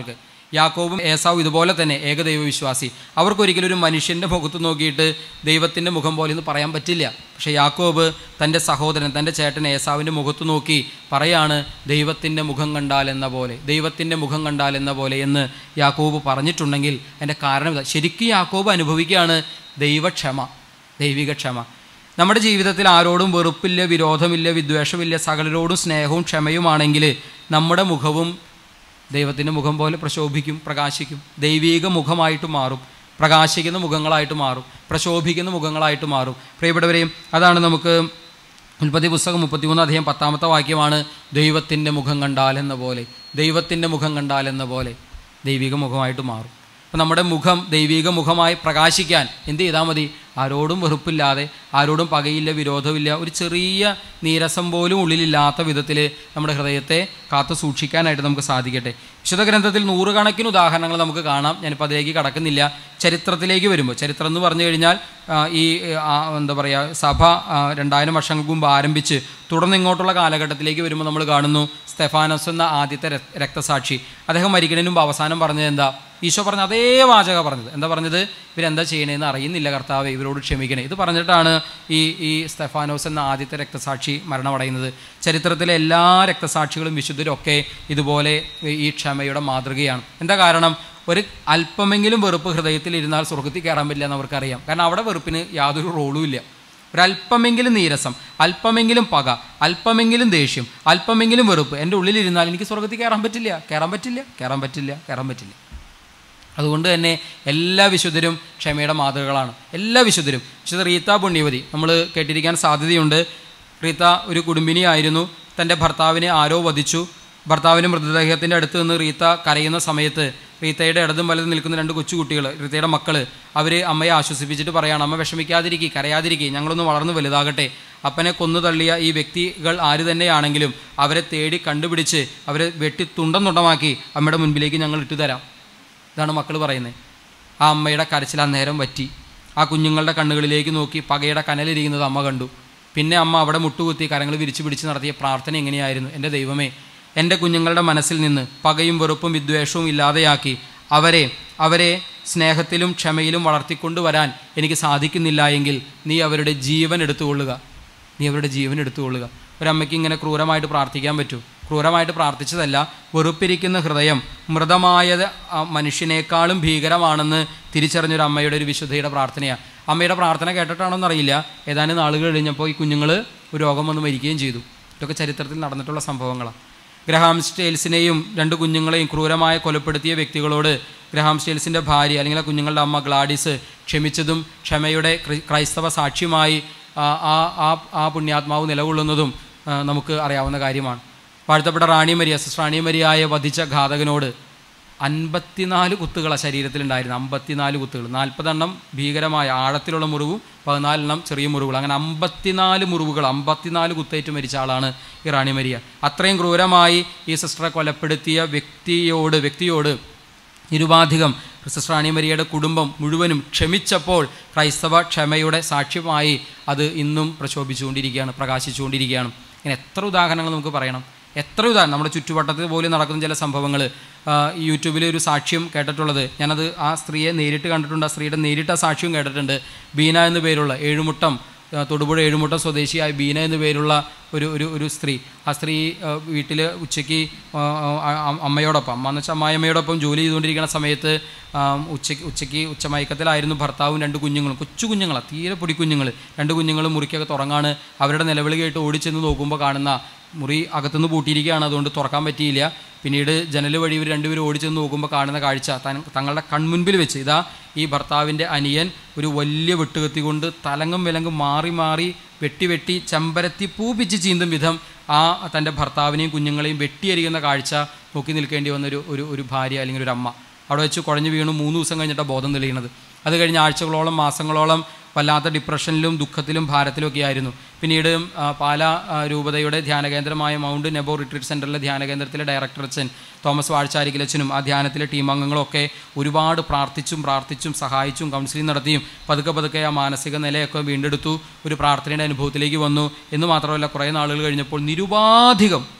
യാക്കോബും ഏസാവും ഇതുപോലെ തന്നെ ഏകദൈവ വിശ്വാസി അവർക്കൊരിക്കലും ഒരു മനുഷ്യൻ്റെ മുഖത്ത് നോക്കിയിട്ട് ദൈവത്തിൻ്റെ മുഖം പോലെ എന്ന് പറയാൻ പറ്റില്ല പക്ഷേ യാക്കോബ് തൻ്റെ സഹോദരൻ തൻ്റെ ചേട്ടൻ ഏസാവിൻ്റെ മുഖത്ത് നോക്കി പറയാണ് ദൈവത്തിൻ്റെ മുഖം കണ്ടാൽ എന്ന പോലെ ദൈവത്തിൻ്റെ മുഖം കണ്ടാൽ എന്ന പോലെ എന്ന് യാക്കോബ് പറഞ്ഞിട്ടുണ്ടെങ്കിൽ എൻ്റെ കാരണം ഇതാ ശരിക്കും യാക്കോബ് അനുഭവിക്കുകയാണ് ദൈവക്ഷമ ദൈവിക ക്ഷമ നമ്മുടെ ജീവിതത്തിൽ ആരോടും വെറുപ്പില്ല വിരോധമില്ല വിദ്വേഷമില്ല സകലരോടും സ്നേഹവും ക്ഷമയുമാണെങ്കിൽ നമ്മുടെ മുഖവും ദൈവത്തിൻ്റെ മുഖം പോലെ പ്രശോഭിക്കും പ്രകാശിക്കും ദൈവീക മുഖമായിട്ട് മാറും പ്രകാശിക്കുന്ന മുഖങ്ങളായിട്ട് മാറും പ്രശോഭിക്കുന്ന മുഖങ്ങളായിട്ട് മാറും പ്രിയപ്പെട്ടവരെയും അതാണ് നമുക്ക് ഉൽപ്പത്തി പുസ്തകം മുപ്പത്തിമൂന്ന് അധികം പത്താമത്തെ വാക്യമാണ് ദൈവത്തിൻ്റെ മുഖം കണ്ടാൽ എന്ന പോലെ ദൈവത്തിൻ്റെ മുഖം കണ്ടാൽ എന്ന പോലെ ദൈവിക മുഖമായിട്ട് മാറും അപ്പം നമ്മുടെ മുഖം ദൈവിക മുഖമായി പ്രകാശിക്കാൻ എന്ത് ചെയ്താൽ മതി ആരോടും വെറുപ്പില്ലാതെ ആരോടും പകയില്ല വിരോധമില്ല ഒരു ചെറിയ നീരസം പോലും ഉള്ളിലില്ലാത്ത വിധത്തിൽ നമ്മുടെ ഹൃദയത്തെ കാത്തു സൂക്ഷിക്കാനായിട്ട് നമുക്ക് സാധിക്കട്ടെ വിശുദ്ധ ഗ്രന്ഥത്തിൽ നൂറുകണക്കിന് ഉദാഹരണങ്ങൾ നമുക്ക് കാണാം ഞാനിപ്പോൾ അതിലേക്ക് കടക്കുന്നില്ല ചരിത്രത്തിലേക്ക് വരുമ്പോൾ ചരിത്രം എന്ന് പറഞ്ഞു കഴിഞ്ഞാൽ ആ, ഈ ആ, എന്താ പറയുക സഭ ആ, രണ്ടായിരം വർഷങ്ങൾക്ക് മുമ്പ് ആരംഭിച്ച് തുടർന്ന് ഇങ്ങോട്ടുള്ള കാലഘട്ടത്തിലേക്ക് വരുമ്പോൾ നമ്മൾ കാണുന്നു സ്തെഫാനസ് എന്ന ആദ്യത്തെ രക്- രക്തസാക്ഷി അദ്ദേഹം മരിക്കുന്നതിന് മുമ്പ് അവസാനം പറഞ്ഞത് എന്താ ഈശോ പറഞ്ഞ അതേ വാചക പറഞ്ഞത് എന്താ പറഞ്ഞത് ഇവരെന്താ ചെയ്യണേന്ന് അറിയുന്നില്ല കർത്താവെ ഇവരോട് ക്ഷമിക്കണേ ഇത് പറഞ്ഞിട്ടാണ് ഈ ഈ സ്തെഫാനോസ് എന്ന ആദ്യത്തെ രക്തസാക്ഷി മരണമടയുന്നത് ചരിത്രത്തിലെ എല്ലാ രക്തസാക്ഷികളും വിശുദ്ധരും ഒക്കെ ഇതുപോലെ ഈ ക്ഷമയുടെ മാതൃകയാണ് എന്താ കാരണം ഒരു അല്പമെങ്കിലും വെറുപ്പ് ഹൃദയത്തിൽ ഇരുന്നാൽ സ്വർഗത്തിൽ കയറാൻ പറ്റില്ല എന്ന് അവർക്കറിയാം കാരണം അവിടെ വെറുപ്പിന് യാതൊരു റോളും ഇല്ല ഒരല്പമെങ്കിലും നീരസം അല്പമെങ്കിലും പക അല്പമെങ്കിലും ദേഷ്യം അല്പമെങ്കിലും വെറുപ്പ് എൻ്റെ ഉള്ളിലിരുന്നാൽ എനിക്ക് സ്വർഗത്തിൽ കയറാൻ പറ്റില്ല കയറാൻ പറ്റില്ല കയറാൻ പറ്റില്ല കയറാൻ പറ്റില്ല അതുകൊണ്ട് തന്നെ എല്ലാ വിശുദ്ധരും ക്ഷമയുടെ മാതൃകകളാണ് എല്ലാ വിശുദ്ധരും വിശുദ്ധ റീത്ത പുണ്യവതി നമ്മൾ കേട്ടിരിക്കാൻ സാധ്യതയുണ്ട് റീത്ത ഒരു കുടുംബിനിയായിരുന്നു തൻ്റെ ഭർത്താവിനെ ആരോ വധിച്ചു ഭർത്താവിൻ്റെ മൃതദേഹത്തിൻ്റെ അടുത്ത് നിന്ന് റീത്ത കരയുന്ന സമയത്ത് റീത്തയുടെ ഇടതും വലതും നിൽക്കുന്ന രണ്ട് കൊച്ചുകുട്ടികൾ റീത്തയുടെ മക്കൾ അവർ അമ്മയെ ആശ്വസിപ്പിച്ചിട്ട് പറയാണ് അമ്മ വിഷമിക്കാതിരിക്കുക കരയാതിരിക്കുക ഞങ്ങളൊന്ന് വളർന്ന് വലുതാകട്ടെ അപ്പനെ കൊന്നു തള്ളിയ ഈ വ്യക്തികൾ ആര് തന്നെയാണെങ്കിലും അവരെ തേടി കണ്ടുപിടിച്ച് അവരെ വെട്ടി തുണ്ടം തുണ്ടമാക്കി അമ്മയുടെ മുൻപിലേക്ക് ഞങ്ങൾ ഇട്ടുതരാം ഇതാണ് മക്കൾ പറയുന്നത് ആ അമ്മയുടെ കരച്ചിൽ അന്നേരം പറ്റി ആ കുഞ്ഞുങ്ങളുടെ കണ്ണുകളിലേക്ക് നോക്കി പകയുടെ കനലിരിക്കുന്നത് അമ്മ കണ്ടു പിന്നെ അമ്മ അവിടെ മുട്ടുകുത്തി കരങ്ങൾ വിരിച്ചു പിടിച്ച് നടത്തിയ പ്രാർത്ഥന എങ്ങനെയായിരുന്നു എൻ്റെ ദൈവമേ എൻ്റെ കുഞ്ഞുങ്ങളുടെ മനസ്സിൽ നിന്ന് പകയും വെറുപ്പും വിദ്വേഷവും ഇല്ലാതെയാക്കി അവരെ അവരെ സ്നേഹത്തിലും ക്ഷമയിലും വളർത്തിക്കൊണ്ടുവരാൻ എനിക്ക് സാധിക്കുന്നില്ല എങ്കിൽ നീ അവരുടെ ജീവൻ എടുത്തുകൊള്ളുക നീ അവരുടെ ജീവൻ എടുത്തുകൊള്ളുക ഒരമ്മയ്ക്ക് ഇങ്ങനെ ക്രൂരമായിട്ട് പ്രാർത്ഥിക്കാൻ പറ്റൂ ക്രൂരമായിട്ട് പ്രാർത്ഥിച്ചതല്ല വെറുപ്പിരിക്കുന്ന ഹൃദയം മൃതമായ ആ മനുഷ്യനേക്കാളും ഭീകരമാണെന്ന് തിരിച്ചറിഞ്ഞൊരു അമ്മയുടെ ഒരു വിശുദ്ധയുടെ പ്രാർത്ഥനയാണ് അമ്മയുടെ പ്രാർത്ഥന കേട്ടിട്ടാണോന്ന് അറിയില്ല ഏതാനും നാളുകൾ കഴിഞ്ഞപ്പോൾ ഈ കുഞ്ഞുങ്ങൾ ഒരു രോഗം വന്ന് മരിക്കുകയും ചെയ്തു ഇതൊക്കെ ചരിത്രത്തിൽ നടന്നിട്ടുള്ള സംഭവങ്ങളാണ് ഗ്രഹാം സ്റ്റേൽസിനെയും രണ്ട് കുഞ്ഞുങ്ങളെയും ക്രൂരമായി കൊലപ്പെടുത്തിയ വ്യക്തികളോട് ഗ്രഹാം സ്റ്റേൽസിൻ്റെ ഭാര്യ അല്ലെങ്കിൽ ആ കുഞ്ഞുങ്ങളുടെ അമ്മ ഗ്ലാഡിസ് ക്ഷമിച്ചതും ക്ഷമയുടെ ക്രി- ക്രൈസ്തവ സാക്ഷ്യമായി ആ ആ ആ- ആ പുണ്യാത്മാവ് നിലകൊള്ളുന്നതും ആ, നമുക്ക് അറിയാവുന്ന കാര്യമാണ് വാഴ്ത്തപ്പെട്ട റാണി മരിയ സിസ്റ്റർ റാണി മരിയായെ വധിച്ച ഘാതകനോട് അൻപത്തിനാല് കുത്തുകളാണ് ശരീരത്തിലുണ്ടായിരുന്നു അമ്പത്തിനാല് കുത്തുകൾ നാൽപ്പതെണ്ണം ഭീകരമായ ആഴത്തിലുള്ള മുറിവും പതിനാലെണ്ണം ചെറിയ മുറിവുകൾ അങ്ങനെ അമ്പത്തിനാല് മുറിവുകൾ അമ്പത്തിനാല് കുത്തേറ്റ് മരിച്ച ആളാണ് ഈ റാണി മരിയ അത്രയും ക്രൂരമായി ഈ സിസ്റ്ററെ കൊലപ്പെടുത്തിയ വ്യക്തിയോട് വ്യക്തിയോട് നിരുപാധികം സിസ്റ്റർ റാണി മരിയയുടെ കുടുംബം മുഴുവനും ക്ഷമിച്ചപ്പോൾ ക്രൈസ്തവ ക്ഷമയുടെ സാക്ഷ്യമായി അത് ഇന്നും പ്രശോഭിച്ചുകൊണ്ടിരിക്കുകയാണ് പ്രകാശിച്ചുകൊണ്ടിരിക്കുകയാണ് ഇങ്ങനെ എത്ര ഉദാഹരണങ്ങൾ നമുക്ക് പറയണം എത്ര ഉദാഹരണം നമ്മുടെ ചുറ്റുവട്ടത്തിൽ പോലും നടക്കുന്ന ചില സംഭവങ്ങൾ ഈ യൂട്യൂബിൽ ഒരു സാക്ഷ്യം കേട്ടിട്ടുള്ളത് ഞാനത് ആ സ്ത്രീയെ നേരിട്ട് കണ്ടിട്ടുണ്ട് ആ സ്ത്രീയുടെ നേരിട്ട സാക്ഷ്യം കേട്ടിട്ടുണ്ട് ബീന എന്ന് പേരുള്ള ഏഴുമുട്ടം ആ, തൊടുപുഴ ഏഴുമുട്ടം സ്വദേശിയായ ബീന എന്ന് പേരുള്ള ഒരു ഒരു ഒരു സ്ത്രീ ആ സ്ത്രീ വീട്ടിൽ ഉച്ചയ്ക്ക് ആ, ആ, ആ, അമ്മയോടൊപ്പം അമ്മ എന്ന് വെച്ചാൽ അമ്മായിയമ്മയോടൊപ്പം ജോലി ചെയ്തുകൊണ്ടിരിക്കുന്ന സമയത്ത് ആ, ഉച്ചയ്ക്ക് ഉച്ചയ്ക്ക് ഉച്ചമയക്കത്തിലായിരുന്നു ഭർത്താവും രണ്ട് കുഞ്ഞുങ്ങളും കൊച്ചു കുഞ്ഞുങ്ങളാണ് തീരെ പൊടി കുഞ്ഞുങ്ങൾ രണ്ട് കുഞ്ഞുങ്ങളും മുറിക്കൊക്കെ തുറങ്ങാണ് അവരുടെ നിലവിളി കേട്ട് ഓടിച്ചെന്ന് നോക്കുമ്പോൾ കാണുന്ന മുറി അകത്തുനിന്ന് പൂട്ടിയിരിക്കുകയാണ് അതുകൊണ്ട് തുറക്കാൻ പറ്റിയില്ല പിന്നീട് ജനൽ വഴി ഇവർ രണ്ടുപേരും ഓടിച്ചെന്ന് നോക്കുമ്പോൾ കാണുന്ന കാഴ്ച തൻ തങ്ങളുടെ കൺമുൻപിൽ വെച്ച് ഇതാ ഈ ഭർത്താവിൻ്റെ അനിയൻ ഒരു വലിയ വെട്ടുകത്തി കൊണ്ട് തലങ്ങും വിലങ്ങും മാറി മാറി വെട്ടി വെട്ടി ചെമ്പരത്തി പൂപ്പിച്ച് ചീന്തും വിധം ആ തൻ്റെ ഭർത്താവിനെയും കുഞ്ഞുങ്ങളെയും വെട്ടിയരിക്കുന്ന കാഴ്ച നോക്കി നിൽക്കേണ്ടി വന്നൊരു ഒരു ഒരു ഭാര്യ അല്ലെങ്കിൽ ഒരു അമ്മ അവിടെ വെച്ച് കുഴഞ്ഞു വീണു മൂന്ന് ദിവസം കഴിഞ്ഞിട്ടാണ് ബോധം തെളിയുന്നത് അത് കഴിഞ്ഞ് ആഴ്ചകളോളം മാസങ്ങളോളം വല്ലാത്ത ഡിപ്രഷനിലും ദുഃഖത്തിലും ഭാരത്തിലും ഒക്കെ ആയിരുന്നു പിന്നീട് ആ, പാലാ ആ, രൂപതയുടെ ധ്യാനകേന്ദ്രമായ മൗണ്ട് നെബോ റിട്രീറ്റ് സെൻറ്ററിലെ ധ്യാനകേന്ദ്രത്തിലെ ഡയറക്ടർ അച്ഛൻ തോമസ് വാഴ്ചാരിക്കലച്ചനും ആ ധ്യാനത്തിലെ ടീം അംഗങ്ങളൊക്കെ ഒരുപാട് പ്രാർത്ഥിച്ചും പ്രാർത്ഥിച്ചും സഹായിച്ചും കൗൺസിലിംഗ് നടത്തിയും പതുക്കെ പതുക്കെ ആ മാനസിക നിലയൊക്കെ വീണ്ടെടുത്തു ഒരു പ്രാർത്ഥനയുടെ അനുഭവത്തിലേക്ക് വന്നു എന്ന് മാത്രമല്ല കുറേ നാളുകൾ കഴിഞ്ഞപ്പോൾ നിരുപാധികം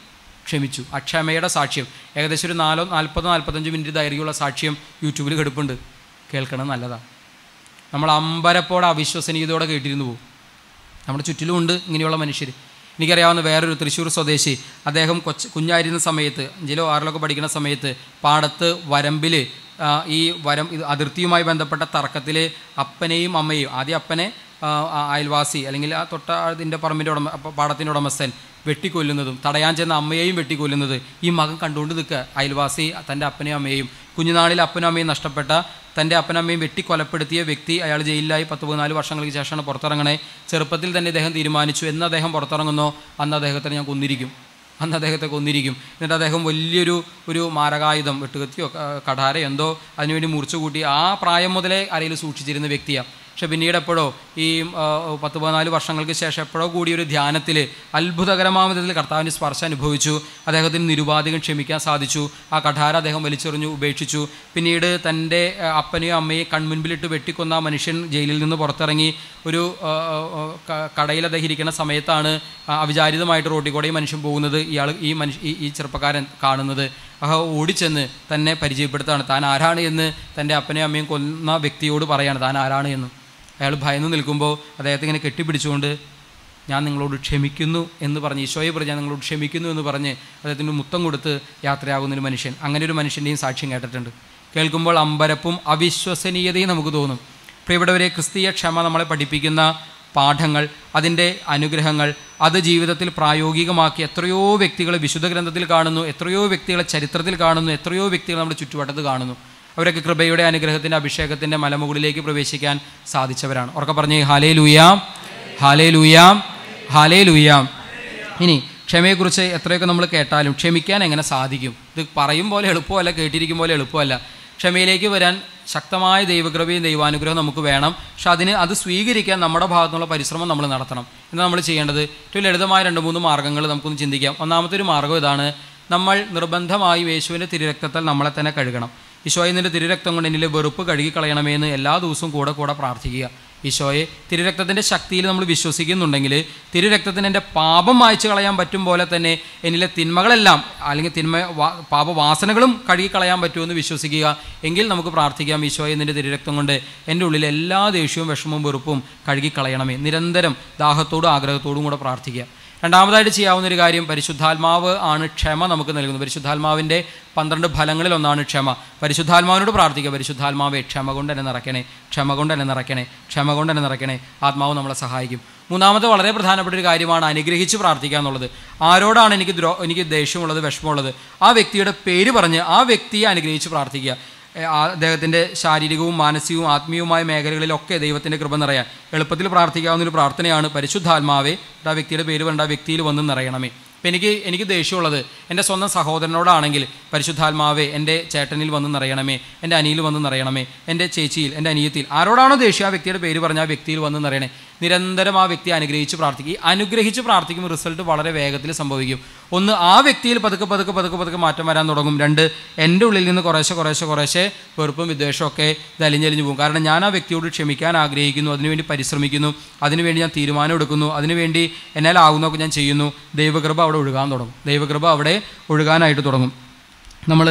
ക്ഷമിച്ചു ആ ക്ഷമയുടെ സാക്ഷ്യം ഏകദേശം ഒരു നാലോ നാൽപ്പതോ നാൽപ്പത്തഞ്ച് മിനിറ്റ് ദൈർഘ്യമുള്ള സാക്ഷ്യം യൂട്യൂബിൽ കിടപ്പുണ്ട് കേൾക്കണം നല്ലതാണ് നമ്മൾ അമ്പരപ്പോടെ അവിശ്വസനീയതയോടെ കേട്ടിരുന്നു പോകും നമ്മുടെ ചുറ്റിലുമുണ്ട് ഇങ്ങനെയുള്ള മനുഷ്യർ എനിക്കറിയാവുന്ന വേറൊരു തൃശ്ശൂർ സ്വദേശി അദ്ദേഹം കൊച്ച് കുഞ്ഞായിരുന്ന സമയത്ത് അഞ്ചിലോ ആറിലൊക്കെ പഠിക്കുന്ന സമയത്ത് പാടത്ത് വരമ്പിൽ ആ, ഈ വരം ഇത് അതിർത്തിയുമായി ബന്ധപ്പെട്ട തർക്കത്തിൽ അപ്പനെയും അമ്മയും ആദ്യം അപ്പനെ ആ, ആ അയൽവാസി അല്ലെങ്കിൽ ആ തൊട്ട അതിൻ്റെ പറമ്പിൻ്റെ ഉടമ അപ്പ- പാടത്തിൻ്റെ ഉടമസ്ഥൻ വെട്ടിക്കൊല്ലുന്നതും തടയാൻ ചെന്ന അമ്മയെയും വെട്ടിക്കൊല്ലുന്നത് ഈ മകൻ കണ്ടുകൊണ്ട് നിൽക്കുക അയൽവാസി തൻ്റെ അപ്പനെയും അമ്മയെയും കുഞ്ഞുനാളിൽ അപ്പനും അമ്മയും നഷ്ടപ്പെട്ട തൻ്റെ അപ്പനും അമ്മയും വെട്ടിക്കൊലപ്പെടുത്തിയ വ്യക്തി അയാൾ ജയിലിലായി പത്ത് പതിനാല് വർഷങ്ങൾക്ക് ശേഷമാണ് പുറത്തിറങ്ങണേ ചെറുപ്പത്തിൽ തന്നെ ഇദ്ദേഹം തീരുമാനിച്ചു എന്ന് അദ്ദേഹം പുറത്തിറങ്ങുന്നോ അന്ന് അദ്ദേഹത്തെ ഞാൻ കൊന്നിരിക്കും അന്ന് അദ്ദേഹത്തെ കൊന്നിരിക്കും എന്നിട്ട് അദ്ദേഹം വലിയൊരു ഒരു മാരകായുധം വെട്ടുകത്തിയോ ക- കഠാരയോ എന്തോ അതിനുവേണ്ടി മുറിച്ചു കൂട്ടി ആ പ്രായം മുതലേ അരയിൽ സൂക്ഷിച്ചിരുന്ന വ്യക്തിയാണ് പക്ഷെ പിന്നീട് എപ്പോഴോ ഈ ആ, പത്ത് പതിനാല് വർഷങ്ങൾക്ക് ശേഷം എപ്പോഴോ കൂടി ഒരു ധ്യാനത്തിൽ അത്ഭുതകരമായ വിധത്തിൽ കർത്താവിൻ്റെ സ്പർശം അനുഭവിച്ചു അദ്ദേഹത്തിന് നിരുപാധികം ക്ഷമിക്കാൻ സാധിച്ചു ആ കഠാര അദ്ദേഹം വലിച്ചെറിഞ്ഞു ഉപേക്ഷിച്ചു പിന്നീട് തൻ്റെ ആ, അപ്പനെയും അമ്മയും കൺമുൻപിലിട്ട് വെട്ടിക്കൊന്ന ആ മനുഷ്യൻ ജയിലിൽ നിന്ന് പുറത്തിറങ്ങി ഒരു ആ, ആ, ക- കടയിൽ അദ്ദേഹം ഇരിക്കുന്ന സമയത്താണ് ആ, അവിചാരിതമായിട്ട് റോഡിൽ കൂടെ ഈ മനുഷ്യൻ പോകുന്നത് ഇയാൾ ഈ മനുഷ്യ ഈ- ഈ ചെറുപ്പക്കാരൻ കാണുന്നത് അഹ ഓടിച്ചെന്ന് തന്നെ പരിചയപ്പെടുത്താണ് താൻ ആരാണ് എന്ന് തൻ്റെ അപ്പനെയും അമ്മയും കൊന്ന വ്യക്തിയോട് പറയാണ് താൻ ആരാണ് എന്ന് അയാൾ ഭയന്ന് നിൽക്കുമ്പോൾ അദ്ദേഹത്തെ ഇങ്ങനെ കെട്ടിപ്പിടിച്ചുകൊണ്ട് ഞാൻ നിങ്ങളോട് ക്ഷമിക്കുന്നു എന്ന് പറഞ്ഞ് ഈശോയെ പറഞ്ഞ് ഞാൻ നിങ്ങളോട് ക്ഷമിക്കുന്നു എന്ന് പറഞ്ഞ് അദ്ദേഹത്തിന് ഒരു മുത്തം കൊടുത്ത് യാത്രയാകുന്ന ഒരു മനുഷ്യൻ അങ്ങനെ ഒരു മനുഷ്യൻ്റെയും സാക്ഷ്യം കേട്ടിട്ടുണ്ട് കേൾക്കുമ്പോൾ അമ്പരപ്പും അവിശ്വസനീയതയും നമുക്ക് തോന്നും പ്രിയപ്പെട്ടവരെ ക്രിസ്തീയ ക്ഷമ നമ്മളെ പഠിപ്പിക്കുന്ന പാഠങ്ങൾ അതിൻ്റെ അനുഗ്രഹങ്ങൾ അത് ജീവിതത്തിൽ പ്രായോഗികമാക്കി എത്രയോ വ്യക്തികളെ വിശുദ്ധ ഗ്രന്ഥത്തിൽ കാണുന്നു എത്രയോ വ്യക്തികളെ ചരിത്രത്തിൽ കാണുന്നു എത്രയോ വ്യക്തികൾ നമ്മുടെ ചുറ്റുവട്ടത്ത് കാണുന്നു അവരൊക്കെ കൃപയുടെ അനുഗ്രഹത്തിൻ്റെ അഭിഷേകത്തിൻ്റെ മലമുകളിലേക്ക് പ്രവേശിക്കാൻ സാധിച്ചവരാണ് ഉറക്കെ പറഞ്ഞേ ഹാലേ ലൂയാം ഹാലേ ലൂയാം ഹാലേ ലൂയാം ഇനി ക്ഷമയെക്കുറിച്ച് എത്രയൊക്കെ നമ്മൾ കേട്ടാലും ക്ഷമിക്കാൻ എങ്ങനെ സാധിക്കും ഇത് പറയും പോലെ എളുപ്പമല്ല കേട്ടിരിക്കും പോലെ എളുപ്പമല്ല ക്ഷമയിലേക്ക് വരാൻ ശക്തമായ ദൈവകൃപയും ദൈവാനുഗ്രഹവും നമുക്ക് വേണം പക്ഷെ അതിന് അത് സ്വീകരിക്കാൻ നമ്മുടെ ഭാഗത്തുനിന്നുള്ള പരിശ്രമം നമ്മൾ നടത്തണം എന്ന് നമ്മൾ ചെയ്യേണ്ടത് ഏറ്റവും ലളിതമായ രണ്ട് മൂന്ന് മാർഗ്ഗങ്ങൾ നമുക്കൊന്ന് ചിന്തിക്കാം ഒന്നാമത്തെ ഒരു മാർഗ്ഗം ഇതാണ് നമ്മൾ നിർബന്ധമായും യേശുവിൻ്റെ തിരുരക്തത്താൽ നമ്മളെ തന്നെ കഴുകണം ഈശോയെ നിൻ്റെ തിരുരക്തം കൊണ്ട് എന്നിലെ വെറുപ്പ് കഴുകിക്കളയണമേ എന്ന് എല്ലാ ദിവസവും കൂടെ കൂടെ പ്രാർത്ഥിക്കുക ഈശോയെ തിരുരക്തത്തിൻ്റെ ശക്തിയിൽ നമ്മൾ വിശ്വസിക്കുന്നുണ്ടെങ്കിൽ തിരുരക്തത്തിന് എൻ്റെ പാപം മായ്ച്ചു കളയാൻ പറ്റും പോലെ തന്നെ എന്നിലെ തിന്മകളെല്ലാം അല്ലെങ്കിൽ തിന്മ വാ- പാപവാസനകളും കഴുകിക്കളയാൻ പറ്റുമെന്ന് വിശ്വസിക്കുക എങ്കിൽ നമുക്ക് പ്രാർത്ഥിക്കാം ഈശോയെ നിൻ്റെ തിരുരക്തം കൊണ്ട് എൻ്റെ ഉള്ളിൽ എല്ലാ ദേഷ്യവും വിഷമവും വെറുപ്പും കഴുകിക്കളയണമേ നിരന്തരം ദാഹത്തോടും ആഗ്രഹത്തോടും കൂടെ പ്രാർത്ഥിക്കുക രണ്ടാമതായിട്ട് ചെയ്യാവുന്ന ഒരു കാര്യം പരിശുദ്ധാത്മാവ് ആണ് ക്ഷമ നമുക്ക് നൽകുന്നത് പരിശുദ്ധാത്മാവിൻ്റെ പന്ത്രണ്ട് ഫലങ്ങളിൽ ഒന്നാണ് ക്ഷമ പരിശുദ്ധാത്മാവിനോട് പ്രാർത്ഥിക്കുക പരിശുദ്ധാത്മാവെ ക്ഷമ കൊണ്ട് എന്നെ നിറയ്ക്കണേ ക്ഷമ കൊണ്ട് എന്നെ നിറയ്ക്കണേ ക്ഷമ കൊണ്ട് എന്നെ നിറയ്ക്കണേ ആത്മാവ് നമ്മളെ സഹായിക്കും മൂന്നാമത്തെ വളരെ പ്രധാനപ്പെട്ട ഒരു കാര്യമാണ് അനുഗ്രഹിച്ച് പ്രാർത്ഥിക്കുക എന്നുള്ളത് ആരോടാണ് എനിക്ക് ദ്രോ എനിക്ക് ദേഷ്യമുള്ളത് വിഷമമുള്ളത് ആ വ്യക്തിയുടെ പേര് പറഞ്ഞ് ആ വ്യക്തിയെ അനുഗ്രഹിച്ച് പ്രാർത്ഥിക്കുക ഏ, ആ അദ്ദേഹത്തിൻ്റെ ശാരീരികവും മാനസികവും ആത്മീയവുമായ മേഖലകളിലൊക്കെ ദൈവത്തിൻ്റെ കൃപ നിറയാൻ എളുപ്പത്തിൽ പ്രാർത്ഥിക്കാവുന്ന ഒരു പ്രാർത്ഥനയാണ് പരിശുദ്ധാത്മാവെ ആ വ്യക്തിയുടെ പേര് പറഞ്ഞ ആ വ്യക്തിയിൽ വന്ന് നിറയണമേ അപ്പം എനിക്ക് എനിക്ക് ദേഷ്യമുള്ളത് എൻ്റെ സ്വന്തം സഹോദരനോടാണെങ്കിൽ പരിശുദ്ധാത്മാവെ എൻ്റെ ചേട്ടനിൽ വന്ന് നിറയണമേ എൻ്റെ അനിയിൽ വന്ന് നിറയണമേ എൻ്റെ ചേച്ചിയിൽ എൻ്റെ അനിയത്തിൽ ആരോടാണോ ദേഷ്യം ആ വ്യക്തിയുടെ പേര് പറഞ്ഞ ആ വ്യക്തിയിൽ വന്ന് നിറയണേ നിരന്തരം ആ വ്യക്തിയെ അനുഗ്രഹിച്ച് പ്രാർത്ഥിക്കും ഈ അനുഗ്രഹിച്ച് പ്രാർത്ഥിക്കുമ്പോൾ റിസൾട്ട് വളരെ വേഗത്തിൽ സംഭവിക്കും ഒന്ന് ആ വ്യക്തിയിൽ പതുക്കെ പതുക്കെ പതുക്കെ പതുക്കെ മാറ്റം വരാൻ തുടങ്ങും രണ്ട് എൻ്റെ ഉള്ളിൽ നിന്ന് കുറേശ്ശെ കുറേശ്ശെ കുറേശ്ശെ വെറുപ്പും വിദ്വേഷമൊക്കെ ഇത് അലിഞ്ഞലിഞ്ഞു പോകും കാരണം ഞാൻ ആ വ്യക്തിയോട് ക്ഷമിക്കാൻ ആഗ്രഹിക്കുന്നു അതിനുവേണ്ടി പരിശ്രമിക്കുന്നു അതിനുവേണ്ടി ഞാൻ തീരുമാനം എടുക്കുന്നു അതിനുവേണ്ടി എന്നാലാവുന്നതൊക്കെ ഞാൻ ചെയ്യുന്നു ദൈവകൃപ അവിടെ ഒഴുകാൻ തുടങ്ങും ദൈവകൃപ അവിടെ ഒഴുകാനായിട്ട് തുടങ്ങും നമ്മൾ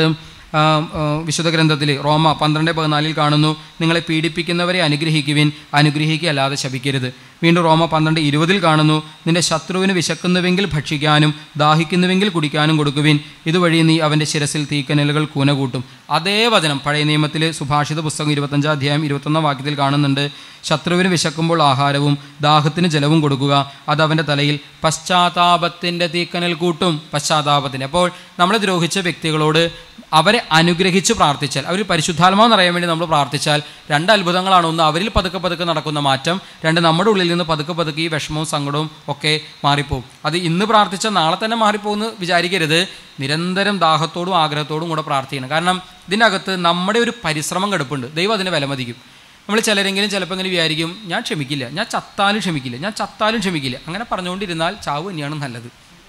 വിശുദ്ധ ഗ്രന്ഥത്തിൽ റോമ പന്ത്രണ്ട് പതിനാലിൽ കാണുന്നു നിങ്ങളെ പീഡിപ്പിക്കുന്നവരെ അനുഗ്രഹിക്കുവിൻ അനുഗ്രഹിക്കുക അല്ലാതെ ശപിക്കരുത് വീണ്ടും റോമ പന്ത്രണ്ട് ഇരുപതിൽ കാണുന്നു നിന്റെ ശത്രുവിന് വിശക്കുന്നുവെങ്കിൽ ഭക്ഷിക്കാനും ദാഹിക്കുന്നുവെങ്കിൽ കുടിക്കാനും കൊടുക്കുവിൻ ഇതുവഴി നീ അവൻ്റെ ശിരസിൽ തീക്കനലുകൾ കൂന കൂട്ടും അതേ വചനം പഴയ നിയമത്തിൽ സുഭാഷിത പുസ്തകം ഇരുപത്തഞ്ചാം അധ്യായം ഇരുപത്തൊന്നാം വാക്യത്തിൽ കാണുന്നുണ്ട് ശത്രുവിന് വിശക്കുമ്പോൾ ആഹാരവും ദാഹത്തിന് ജലവും കൊടുക്കുക അത് അവൻ്റെ തലയിൽ പശ്ചാത്താപത്തിൻ്റെ തീക്കനൽ കൂട്ടും പശ്ചാത്താപത്തിൻ്റെ അപ്പോൾ നമ്മളെ ദ്രോഹിച്ച വ്യക്തികളോട് അവരെ അനുഗ്രഹിച്ച് പ്രാർത്ഥിച്ചാൽ അവർ പരിശുദ്ധാത്മാവ് നിറയാൻ വേണ്ടി നമ്മൾ പ്രാർത്ഥിച്ചാൽ രണ്ട് അത്ഭുതങ്ങളാണ് ഒന്ന് അവരിൽ പതുക്കെ പതുക്കെ നടക്കുന്ന മാറ്റം രണ്ട് നമ്മുടെ ഉള്ളിൽ നിന്ന് പതുക്കെ പതുക്കെ ഈ വിഷമവും സങ്കടവും ഒക്കെ മാറിപ്പോകും അത് ഇന്ന് പ്രാർത്ഥിച്ചാൽ നാളെ തന്നെ മാറിപ്പോകുമെന്ന് വിചാരിക്കരുത് നിരന്തരം ദാഹത്തോടും ആഗ്രഹത്തോടും കൂടെ പ്രാർത്ഥിക്കണം കാരണം ഇതിനകത്ത് നമ്മുടെ ഒരു പരിശ്രമം കിടപ്പുണ്ട് ദൈവം അതിനെ വിലമതിക്കും നമ്മൾ ചിലരെങ്കിലും ചിലപ്പോൾ ഇങ്ങനെ വിചാരിക്കും ഞാൻ ക്ഷമിക്കില്ല ഞാൻ ചത്താലും ക്ഷമിക്കില്ല ഞാൻ ചത്താലും ക്ഷമിക്കില്ല അങ്ങനെ പറഞ്ഞുകൊണ്ടിരുന്നാൽ ചാവ് തന്നെയാണ് നല്ലത്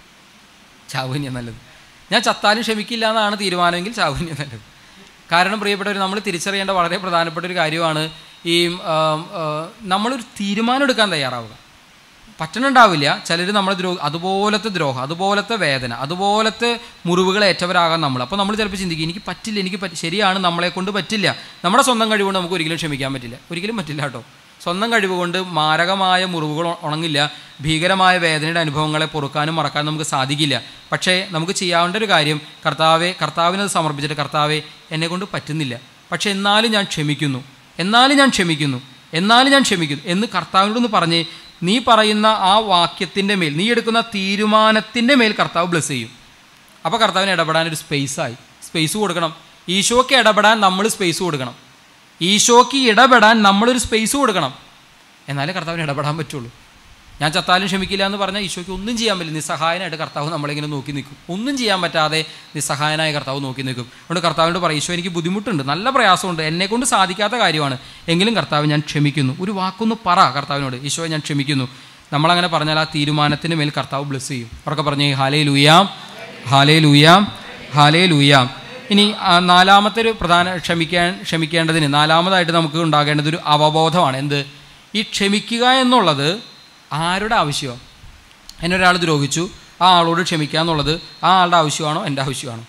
ചാവ് തന്നെയാണ് നല്ലത് ഞാൻ ചത്താലും ക്ഷമിക്കില്ല എന്നാണ് തീരുമാനമെങ്കിൽ ചാവ് തന്നെയാണ് നല്ലത് കാരണം പ്രിയപ്പെട്ടവർ നമ്മൾ തിരിച്ചറിയേണ്ട വളരെ പ്രധാനപ്പെട്ട ഒരു കാര്യമാണ് ഈ ആം, ആ, നമ്മളൊരു തീരുമാനം എടുക്കാൻ തയ്യാറാവുക പറ്റണുണ്ടാവില്ല ചിലർ നമ്മളെ ദ്രോഹം അതുപോലത്തെ ദ്രോഹം അതുപോലത്തെ വേദന അതുപോലത്തെ മുറിവുകൾ ഏറ്റവരാകാം നമ്മൾ അപ്പോൾ നമ്മൾ ചിലപ്പോൾ ചിന്തിക്കും എനിക്ക് പറ്റില്ല എനിക്ക് പറ്റി ശരിയാണ് നമ്മളെ കൊണ്ട് പറ്റില്ല നമ്മുടെ സ്വന്തം കഴിവുകൊണ്ട് നമുക്ക് ഒരിക്കലും ക്ഷമിക്കാൻ പറ്റില്ല ഒരിക്കലും പറ്റില്ല കേട്ടോ സ്വന്തം കഴിവ് കൊണ്ട് മാരകമായ മുറിവുകൾ ഉ- ഉണങ്ങില്ല ഭീകരമായ വേദനയുടെ അനുഭവങ്ങളെ പൊറുക്കാനും മറക്കാനും നമുക്ക് സാധിക്കില്ല പക്ഷേ നമുക്ക് ചെയ്യാവേണ്ട ഒരു കാര്യം കർത്താവെ കർത്താവിനത് സമർപ്പിച്ചിട്ട് കർത്താവെ എന്നെ കൊണ്ട് പറ്റുന്നില്ല പക്ഷേ എന്നാലും ഞാൻ ക്ഷമിക്കുന്നു എന്നാലും ഞാൻ ക്ഷമിക്കുന്നു എന്നാലും ഞാൻ ക്ഷമിക്കുന്നു എന്ന് കർത്താവിനോടൊന്ന് പറഞ്ഞ് നീ പറയുന്ന ആ വാക്യത്തിൻ്റെ മേൽ നീ എടുക്കുന്ന തീരുമാനത്തിൻ്റെ മേൽ കർത്താവ് ബ്ലസ് ചെയ്യും അപ്പോൾ കർത്താവിന് ഇടപെടാൻ ഒരു സ്പേസായി സ്പേസ് കൊടുക്കണം ഈശോയ്ക്ക് ഇടപെടാൻ നമ്മൾ സ്പേസ് കൊടുക്കണം ഈശോയ്ക്ക് ഇടപെടാൻ നമ്മളൊരു സ്പേസ് കൊടുക്കണം എന്നാലേ കർത്താവിന് ഇടപെടാൻ പറ്റുള്ളൂ ഞാൻ ചത്താലും ക്ഷമിക്കില്ല എന്ന് പറഞ്ഞാൽ ഈശോയ്ക്ക് ഒന്നും ചെയ്യാൻ പറ്റില്ല നിസ്സഹായനായിട്ട് കർത്താവ് നമ്മളിങ്ങനെ നോക്കി നിൽക്കും ഒന്നും ചെയ്യാൻ പറ്റാതെ നിസ്സഹായനായ കർത്താവ് നോക്കി നിൽക്കും അതുകൊണ്ട് കർത്താവിനോട് പറയും ഈശോ എനിക്ക് ബുദ്ധിമുട്ടുണ്ട് നല്ല പ്രയാസമുണ്ട് എന്നെ കൊണ്ട് സാധിക്കാത്ത കാര്യമാണ് എങ്കിലും കർത്താവ് ഞാൻ ക്ഷമിക്കുന്നു ഒരു വാക്കൊന്ന് പറ കർത്താവിനോട് ഈശോ ഞാൻ ക്ഷമിക്കുന്നു നമ്മളങ്ങനെ പറഞ്ഞാൽ ആ തീരുമാനത്തിന് മേൽ കർത്താവ് ബ്ലസ് ചെയ്യും അവർക്ക് പറഞ്ഞേ ഹാലേ ലൂയാം ഹാലേ ലൂയാം ഹാലേ ലൂയാം ഇനി ആ, നാലാമത്തെ ഒരു പ്രധാന ക്ഷമിക്കാൻ ക്ഷമിക്കേണ്ടതിന് നാലാമതായിട്ട് നമുക്ക് ഉണ്ടാകേണ്ടത് ഒരു അവബോധമാണ് എന്ത് ഈ ക്ഷമിക്കുക എന്നുള്ളത് ആരുടെ ആവശ്യമാണ് എന്നെ ഒരാൾ ദ്രോഹിച്ചു ആ ആളോട് ക്ഷമിക്കുക എന്നുള്ളത് ആ ആളുടെ ആവശ്യമാണോ എൻ്റെ ആവശ്യമാണോ